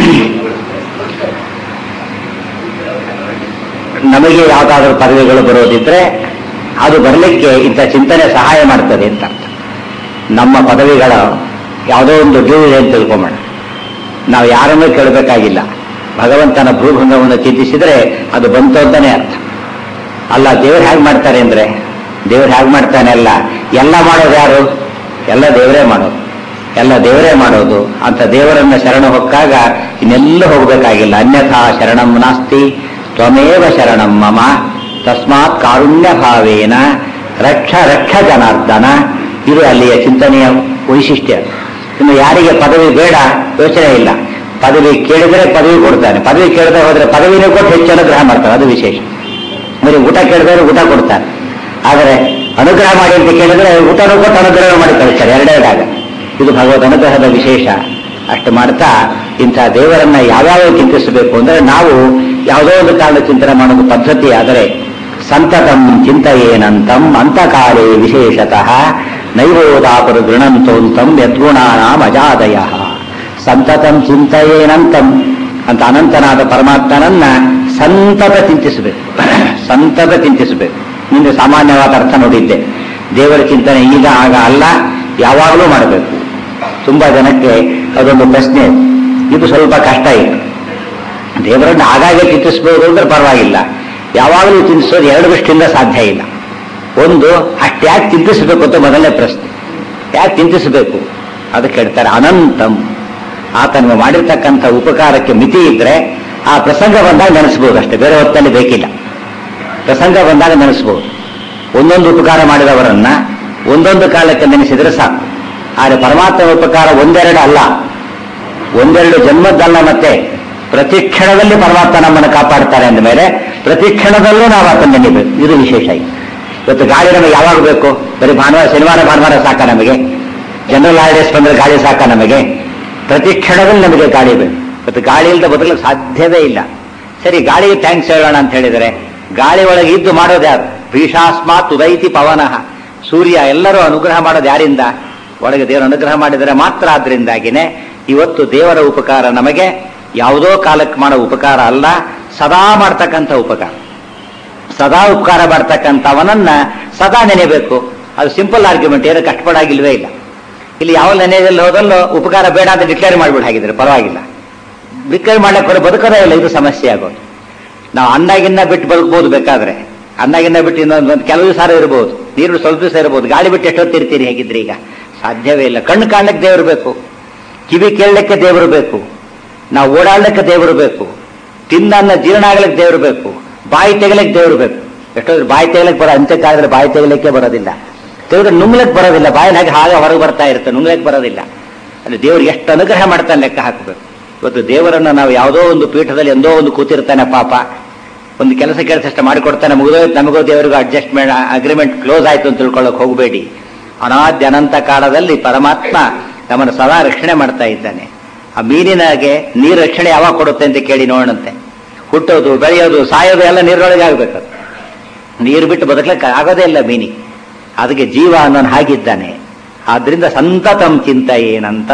ನಮಗೆ ಯಾವುದಾದ್ರೂ ಪದವಿಗಳು ಬರೋದಿದ್ರೆ ಅದು ಬರಲಿಕ್ಕೆ ಇಂಥ ಚಿಂತನೆ ಸಹಾಯ ಮಾಡ್ತದೆ ಅಂತ ಅರ್ಥ ನಮ್ಮ ಪದವಿಗಳ ಯಾವುದೋ ಒಂದು ಡ್ಯೂ ಇದೆ ಅಂತ ತಿಳ್ಕೊಂಬೋಣ ನಾವು ಯಾರನ್ನೂ ಕೇಳಬೇಕಾಗಿಲ್ಲ ಭಗವಂತನ ಭೂಭಂಗವನ್ನು ಚಿಂತಿಸಿದರೆ ಅದು ಬಂತು ಅಂತಾನೆ ಅರ್ಥ ಅಲ್ಲ ದೇವರು ಹೇಗೆ ಮಾಡ್ತಾರೆ ಅಂದ್ರೆ ದೇವರು ಹೇಗೆ ಮಾಡ್ತಾನೆ ಅಲ್ಲ ಎಲ್ಲ ಮಾಡೋದು ಯಾರು ಎಲ್ಲ ದೇವರೇ ಮಾಡೋದು ಎಲ್ಲ ದೇವರೇ ಮಾಡೋದು ಅಂತ ದೇವರನ್ನ ಶರಣ ಹೊಕ್ಕಾಗ ಇನ್ನೆಲ್ಲೂ ಹೋಗಬೇಕಾಗಿಲ್ಲ ಅನ್ಯಥಾ ಶರಣಂ ನಾಸ್ತಿ ತ್ವಮೇವ ಶರಣಂ ಮಮ ತಸ್ಮಾತ್ ಕಾರುಣ್ಯ ಭಾವೇನ ರಕ್ಷ ರಕ್ಷ ಜನಾರ್ದನ ಇದು ಅಲ್ಲಿಯ ಚಿಂತನೆಯ ವೈಶಿಷ್ಟ್ಯ ಇನ್ನು ಯಾರಿಗೆ ಪದವಿ ಬೇಡ ಯೋಚನೆ ಇಲ್ಲ ಪದವಿ ಕೇಳಿದರೆ ಪದವಿ ಕೊಡ್ತಾನೆ ಪದವಿ ಕೇಳದೆ ಹೋದ್ರೆ ಪದವಿನೇ ಕೊಟ್ಟು ಹೆಚ್ಚು ಅನುಗ್ರಹ ಮಾಡ್ತಾರೆ ಅದು ವಿಶೇಷ ಬರೀ ಊಟ ಕೇಳಿದ್ರೆ ಊಟ ಕೊಡ್ತಾರೆ ಆದರೆ ಅನುಗ್ರಹ ಮಾಡಿ ಅಂತ ಕೇಳಿದ್ರೆ ಊಟನೂ ಕೊಟ್ಟು ಅನುಗ್ರಹ ಮಾಡಿ ಕಳಿಸ್ತಾರೆ ಎರಡೆರಡಾಗ ಇದು ಭಗವದ್ ಅನುಗ್ರಹದ ವಿಶೇಷ ಅಷ್ಟು ಮಾಡ್ತಾ ಇಂಥ ದೇವರನ್ನ ಯಾವ್ಯಾವ ಚಿಂತಿಸಬೇಕು ಅಂದ್ರೆ ನಾವು ಯಾವುದೋ ಒಂದು ಕಾರಣ ಚಿಂತನೆ ಮಾಡೋದು ಪದ್ಧತಿ ಆದರೆ ಸಂತತಂ ಚಿಂತೆಯೇನಂತಂ ಅಂತಕಾಲೇ ವಿಶೇಷತಃ ನೈರೋದಾಪರು ಗೃಣಂತೋಂತಂ ಯದ್ಗುಣಾನಾಂ ಅಜಾದಯ ಸಂತತಂ ಚಿಂತೆಯೇನಂತಂ ಅಂತ ಅನಂತನಾದ ಪರಮಾತ್ಮನನ್ನ ಸಂತತ ಚಿಂತಿಸಬೇಕು ಸಂತತ ಚಿಂತಿಸಬೇಕು ನಿಂದು ಸಾಮಾನ್ಯವಾದ ಅರ್ಥ ನೋಡಿದ್ದೆ ದೇವರ ಚಿಂತನೆ ಈಗ ಆಗ ಅಲ್ಲ ಯಾವಾಗಲೂ ಮಾಡಬೇಕು ತುಂಬಾ ಜನಕ್ಕೆ ಅದೊಂದು ಪ್ರಶ್ನೆ ಇದು ಸ್ವಲ್ಪ ಕಷ್ಟ ಈಗ ದೇವರನ್ನು ಆಗಾಗ್ಗೆ ಚಿಂತಿಸಬಹುದು ಅಂದ್ರೆ ಪರವಾಗಿಲ್ಲ ಯಾವಾಗಲೂ ಚಿಂತಿಸೋದು ಎರಡು ದೃಷ್ಟಿಯಿಂದ ಸಾಧ್ಯ ಇಲ್ಲ ಒಂದು ಅಷ್ಟ್ಯಾಕೆ ಚಿಂತಿಸಬೇಕು ಅಂತ ಮೊದಲನೇ ಪ್ರಶ್ನೆ ಯಾಕೆ ಚಿಂತಿಸಬೇಕು ಅದಕ್ಕೆ ಹೇಳ್ತಾರೆ ಅನಂತಂ ಆತ ನೀವು ಮಾಡಿರ್ತಕ್ಕಂಥ ಉಪಕಾರಕ್ಕೆ ಮಿತಿ ಇದ್ರೆ ಆ ಪ್ರಸಂಗ ಬಂದಾಗ ನೆನೆಸ್ಬೋದು ಅಷ್ಟೇ ಬೇರೆ ಹೊತ್ತಲ್ಲಿ ಬೇಕಿಲ್ಲ ಪ್ರಸಂಗ ಬಂದಾಗ ನೆನೆಸ್ಬೋದು ಒಂದೊಂದು ಉಪಕಾರ ಮಾಡಿದವರನ್ನ ಒಂದೊಂದು ಕಾಲಕ್ಕೆ ನೆನೆಸಿದ್ರೆ ಸಾಕು ಆದರೆ ಪರಮಾತ್ಮ ಉಪಕಾರ ಒಂದೆರಡು ಅಲ್ಲ ಒಂದೆರಡು ಜನ್ಮದ್ದಲ್ಲ ಮತ್ತೆ ಪ್ರತಿ ಕ್ಷಣದಲ್ಲಿ ಪರಮಾತ್ಮ ನಮ್ಮನ್ನು ಕಾಪಾಡ್ತಾರೆ ಅಂದ ಮೇಲೆ ಪ್ರತಿ ಕ್ಷಣದಲ್ಲೂ ನಾವು ಆತನ ನೆನೆಬೇಕು ಇದು ವಿಶೇಷ ಇವತ್ತು ಗಾಳಿ ನಮಗೆ ಯಾವಾಗ ಬೇಕು ಬರೀ ಭಾನುವಾರ ಶನಿವಾರ ಭಾನುವಾರ ಸಾಕ ನಮಗೆ ಜನರಲ್ ಹಾಲಿಡೇಸ್ ಬಂದ್ರೆ ಗಾಳಿ ಸಾಕ ನಮಗೆ ಪ್ರತಿ ಕ್ಷಣದಲ್ಲಿ ನಮಗೆ ಗಾಳಿ ಬೇಕು ಇವತ್ತು ಗಾಳಿ ಇಲ್ಲದೆ ಬದಲಕ್ಕೆ ಸಾಧ್ಯವೇ ಇಲ್ಲ ಸರಿ ಗಾಳಿಗೆ ಥ್ಯಾಂಕ್ಸ್ ಹೇಳೋಣ ಅಂತ ಹೇಳಿದರೆ ಗಾಳಿ ಒಳಗೆ ಇದ್ದು ಮಾಡೋದು ಯಾರು ಭೀಷಾಸ್ಮಾತ್ ಉದೈತಿ ಪವನಃ ಸೂರ್ಯ ಎಲ್ಲರೂ ಅನುಗ್ರಹ ಮಾಡೋದು ಯಾರಿಂದ ಒಳಗೆ ದೇವರ ಅನುಗ್ರಹ ಮಾಡಿದರೆ ಮಾತ್ರ ಆದ್ರಿಂದಾಗಿನೇ ಇವತ್ತು ದೇವರ ಉಪಕಾರ ನಮಗೆ ಯಾವುದೋ ಕಾಲಕ್ಕೆ ಮಾಡೋ ಉಪಕಾರ ಅಲ್ಲ ಸದಾ ಮಾಡ್ತಕ್ಕಂಥ ಉಪಕಾರ ಸದಾ ಉಪಕಾರ ಮಾಡ್ತಕ್ಕಂಥವನನ್ನ ಸದಾ ನೆನೆಬೇಕು ಅದು ಸಿಂಪಲ್ ಆರ್ಗ್ಯುಮೆಂಟ್ ಏನು ಕಷ್ಟಪಡಾಗಿಲ್ವೇ ಇಲ್ಲ ಇಲ್ಲಿ ಯಾವ ನೆನೆಯಲ್ಲಿ ಹೋದಲ್ಲೋ ಉಪಕಾರ ಬೇಡ ಅಂತ ಡಿಕ್ಲೇರ್ ಮಾಡ್ಬಿಟ್ಟು ಹಾಗಿದ್ರೆ ಪರವಾಗಿಲ್ಲ ಡಿಕ್ಲೇರ್ ಮಾಡ್ಲಿಕ್ಕೆ ಬರೋ ಬದುಕೋದೇ ಇಲ್ಲ ಇದು ಸಮಸ್ಯೆ ಆಗೋದು ನಾವು ಅಂದಾಗಿನ್ನ ಬಿಟ್ಟು ಬದುಕಬಹುದು ಬೇಕಾದ್ರೆ ಅಂದಾಗಿನ್ನ ಬಿಟ್ಟು ಇನ್ನೊಂದು ಒಂದು ಕೆಲವು ಸಾರ ಇರಬಹುದು ನೀರು ಸ್ವಲ್ಪ ದಿವಸ ಇರಬಹುದು ಗಾಳಿ ಬಿಟ್ಟು ಎಷ್ಟೊತ್ತಿರ್ತೀರಿ ಹೇಗಿದ್ರೆ ಈಗ ಸಾಧ್ಯವೇ ಇಲ್ಲ ಕಣ್ಣು ಕಾಣ್ಲಿಕ್ಕೆ ದೇವರು ಬೇಕು ಕಿವಿ ಕೇಳಲಿಕ್ಕೆ ದೇವರು ಬೇಕು ನಾವು ಓಡಾಡ್ಲಿಕ್ಕೆ ದೇವರು ಬೇಕು ತಿನ್ನನ್ನ ಜೀರ್ಣ ಆಗ್ಲಿಕ್ಕೆ ದೇವರು ಬೇಕು ಬಾಯಿ ತೆಗಲಿಕ್ಕೆ ದೇವರು ಬೇಕು ಎಷ್ಟೊಂದು ಬಾಯಿ ತೆಗಲಿಕ್ಕೆ ಬರೋ ಅಂತ್ಯಕ್ಕಾದ್ರೆ ಬಾಯಿ ತೆಗಲಿಕ್ಕೆ ಬರೋದಿಲ್ಲ ತೆಗೆದ್ರೆ ನುಂಗ್ಲಿಕ್ಕೆ ಬರೋದಿಲ್ಲ ಬಾಯಿನ ಹಾಗೆ ಹಾಗೆ ಹೊರಗೆ ಬರ್ತಾ ಇರುತ್ತೆ ನುಂಗ್ಲಿಕ್ಕೆ ಬರೋದಿಲ್ಲ ಅಲ್ಲಿ ದೇವ್ರಿಗೆ ಎಷ್ಟು ಅನುಗ್ರಹ ಮಾಡ್ತಾನೆ ಲೆಕ್ಕ ಹಾಕಬೇಕು ಇವತ್ತು ದೇವರನ್ನ ನಾವು ಯಾವುದೋ ಒಂದು ಪೀಠದಲ್ಲಿ ಎಂದೋ ಒಂದು ಕೂತಿರ್ತಾನೆ ಪಾಪ ಒಂದು ಕೆಲಸ ಕೆಲಸ ಅಷ್ಟು ಮಾಡಿಕೊಡ್ತಾನೆ ಮುಗಿದೋಯ್ತು ನಮಗೂ ದೇವರಿಗೂ ಅಡ್ಜಸ್ಟ್ಮೆಂಟ್ ಅಗ್ರಿಮೆಂಟ್ ಕ್ಲೋಸ್ ಆಯ್ತು ಅಂತ ತಿಳ್ಕೊಳ್ಳೋಕೆ ಹೋಗಬೇಡಿ ಅನಾದ್ಯ ಅನಂತ ಕಾಲದಲ್ಲಿ ಪರಮಾತ್ಮ ನಮ್ಮನ್ನು ಸದಾ ರಕ್ಷಣೆ ಮಾಡ್ತಾ ಇದ್ದಾನೆ ಆ ಮೀನಿನಾಗೆ ನೀರು ರಕ್ಷಣೆ ಯಾವಾಗ ಕೊಡುತ್ತೆ ಅಂತ ಕೇಳಿ ನೋಡಂತೆ ಹುಟ್ಟೋದು ಬೆಳೆಯೋದು ಸಾಯೋದು ಎಲ್ಲ ನೀರೊಳಗೆ ಆಗ್ಬೇಕು ನೀರು ಬಿಟ್ಟು ಬದುಕಲಿಕ್ಕೆ ಆಗೋದೇ ಇಲ್ಲ ಮೀನಿ ಅದಕ್ಕೆ ಜೀವ ಅನ್ನೋನು ಹಾಗಿದ್ದಾನೆ ಆದ್ರಿಂದ ಸಂತತಂ ಚಿಂತ ಏನಂತಂ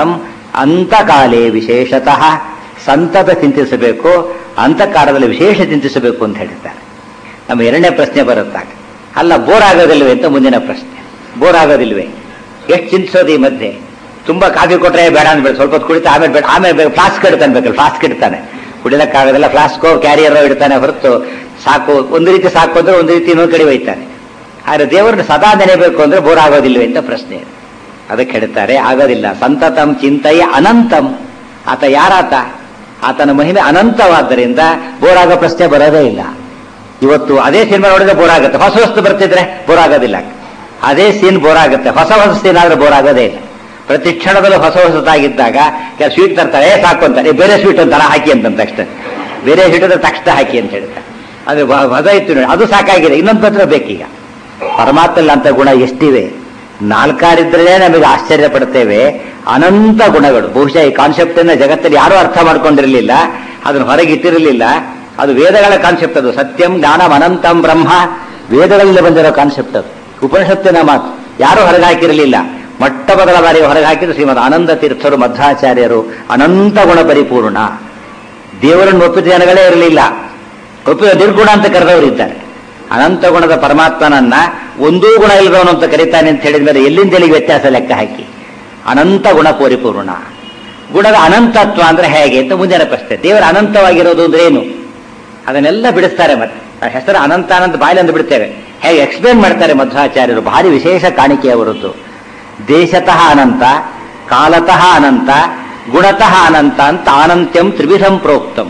ಅಂತಕಾಲೇ ವಿಶೇಷತಃ ಸಂತತ ಚಿಂತಿಸಬೇಕು ಅಂತಕಾಲದಲ್ಲಿ ವಿಶೇಷ ಚಿಂತಿಸಬೇಕು ಅಂತ ಹೇಳಿದ್ದಾರೆ ನಮ್ಮ ಎರಡನೇ ಪ್ರಶ್ನೆ ಬರುತ್ತಾಗ ಅಲ್ಲ ಬೋರ್ ಆಗೋದಿಲ್ವೇ ಅಂತ ಮುಂದಿನ ಪ್ರಶ್ನೆ ಬೋರ್ ಆಗೋದಿಲ್ವೇ ಎಷ್ಟು ಚಿಂತಿಸೋದು ಈ ಮಧ್ಯೆ ತುಂಬಾ ಕಾಫಿ ಕೊಟ್ರೆ ಬೇಡ ಅಂದ್ಬೇಡ ಸ್ವಲ್ಪ ಹೊತ್ತು ಕುಡಿತಾ ಆಮೇಲೆ ಬೇಡ ಆಮೇಲೆ ಬೇಕು ಫ್ಲಾಸ್ಕ್ ಇಡ್ತಾನೆ ಬೇಕಲ್ಲ ಫ್ಲಾಸ್ಕ್ ಇಡ್ತಾನೆ ಕುಡಿಲಕ್ಕಾಗೋದಿಲ್ಲ ಫ್ಲಾಸ್ಕೋ ಕ್ಯಾರಿಯರ್ ಇಡ್ತಾನೆ ಹೊರತು ಸಾಕು ಒಂದು ರೀತಿ ಸಾಕು ಅಂದ್ರೆ ಒಂದು ರೀತಿ ಇನ್ನೊಂದು ಕಡೆ ಒಯ್ತಾನೆ ಆದ್ರೆ ದೇವರನ್ನು ಸದಾ ನೆನೆಬೇಕು ಅಂದ್ರೆ ಬೋರ್ ಆಗೋದಿಲ್ವೇ ಅಂತ ಪ್ರಶ್ನೆ ಇದೆ. ಅದಕ್ಕೆ ಹೇಳ್ತಾರೆ ಆಗೋದಿಲ್ಲ ಸಂತತಂ ಚಿಂತೆಯ ಅನಂತಂ ಆತ ಯಾರಾತ ಆತನ ಮಹಿಮೆ ಅನಂತವಾದ್ದರಿಂದ ಬೋರ್ ಆಗೋ ಪ್ರಶ್ನೆ ಬರೋದೇ ಇಲ್ಲ ಇವತ್ತು ಅದೇ ಸಿನಿಮಾ ನೋಡಿದ್ರೆ ಬೋರ್ ಆಗುತ್ತೆ ಹೊಸ ವಸ್ತು ಬರ್ತಿದ್ರೆ ಬೋರ್ ಆಗೋದಿಲ್ಲ ಅದೇ ಸೀನ್ ಬೋರ್ ಆಗುತ್ತೆ ಹೊಸ ಹೊಸ ಸೀನ್ ಆದ್ರೆ ಬೋರ್ ಆಗೋದೇ ಇಲ್ಲ ಪ್ರತಿ ಕ್ಷಣದಲ್ಲೂ ಹೊಸ ಹೊಸದಾಗಿದ್ದಾಗ ಕೆಲ ಸ್ವೀಟ್ ತರ್ತಾರೆ ಏ ಸಾಕು ಅಂತಾರೆ "ಏ, ಬೇರೆ ಸ್ವೀಟ್ ಅಂತಾರ ಹಾಕಿ ಅಂತ ತಕ್ಷಣ ಬೇರೆ ಸ್ವೀಟ್ ಅಂದ್ರೆ ತಕ್ಷಣ ಹಾಕಿ ಅಂತ ಹೇಳ್ತಾರೆ ಅದು ವ- ಹೊಸ ಇತ್ತು ನೋಡಿ ಅದು ಸಾಕಾಗಿದೆ ಇನ್ನೊಂದು ಪತ್ರ ಬೇಕೀಗ ಪರಮಾತ್ಮಲ್ಲ ಅಂತ ಗುಣ ಎಷ್ಟಿವೆ ನಾಲ್ಕಾರಿದ್ರೆ ನಮಗೆ ಆಶ್ಚರ್ಯ ಪಡ್ತೇವೆ ಅನಂತ ಗುಣಗಳು ಬಹುಶಃ ಈ ಕಾನ್ಸೆಪ್ಟ್ ಅನ್ನ ಜಗತ್ತಲ್ಲಿ ಯಾರೂ ಅರ್ಥ ಮಾಡ್ಕೊಂಡಿರಲಿಲ್ಲ ಅದನ್ನು ಹೊರಗೆ ಇಟ್ಟಿರಲಿಲ್ಲ ಅದು ವೇದಗಳ ಕಾನ್ಸೆಪ್ಟ್ ಅದು ಸತ್ಯಂ ಜ್ಞಾನಂ ಅನಂತಂ ಬ್ರಹ್ಮ ವೇದಗಳಲ್ಲಿ ಬಂದಿರೋ ಕಾನ್ಸೆಪ್ಟ್ ಅದು ಉಪನಿಷತ್ತಿನ ಮಾತು ಯಾರೂ ಹೊರಗೆ ಹಾಕಿರಲಿಲ್ಲ ಮೊಟ್ಟ ಮೊದಲ ಬಾರಿಗೆ ಹೊರಗೆ ಹಾಕಿದ್ರು ಶ್ರೀಮದ್ ಆನಂದ ತೀರ್ಥರು ಮಧ್ವಾಚಾರ್ಯರು ಅನಂತ ಗುಣ ಪರಿಪೂರ್ಣ ದೇವರನ್ನು ಒಪ್ಪಿದ ಜನಗಳೇ ಇರಲಿಲ್ಲ ಒಪ್ಪಿದ ನಿರ್ಗುಣ ಅಂತ ಕರೆದವರು ಇದ್ದಾರೆ ಅನಂತ ಗುಣದ ಪರಮಾತ್ಮನನ್ನ ಒಂದೂ ಗುಣ ಇಲ್ಲದವನು ಅಂತ ಕರೀತಾನೆ ಅಂತ ಹೇಳಿದ ಮೇಲೆ ಎಲ್ಲಿಂದ ಎಲ್ಲಿಗೆ ವ್ಯತ್ಯಾಸ ಲೆಕ್ಕ ಹಾಕಿ ಅನಂತ ಗುಣ ಪರಿಪೂರ್ಣ ಗುಣದ ಅನಂತತ್ವ ಅಂದ್ರೆ ಹೇಗೆ ಅಂತ ಮುಂದಿನ ಪ್ರಶ್ನೆ ದೇವರ ಅನಂತವಾಗಿರೋದು ಅಂದ್ರೆ ಏನು ಅದನ್ನೆಲ್ಲ ಬಿಡಿಸ್ತಾರೆ ಮತ್ತೆ ಆ ಹೆಸರು ಅನಂತ ಅನಂತ ಬಾಯಿಲೆಂದು ಬಿಡ್ತೇವೆ ಹೇಗೆ ಎಕ್ಸ್ಪ್ಲೇನ್ ಮಾಡ್ತಾರೆ ಮಧ್ವಾಚಾರ್ಯರು ಭಾರಿ ವಿಶೇಷ ಕಾಣಿಕೆ ಅವರದ್ದು ದೇಶತಃ ಅನಂತ ಕಾಲತಃ ಅನಂತ ಗುಣತಃ ಅನಂತ ಅಂತ ಆನಂತ್ಯಂ ತ್ರಿವಿಧಂ ಪ್ರೋಕ್ತಂ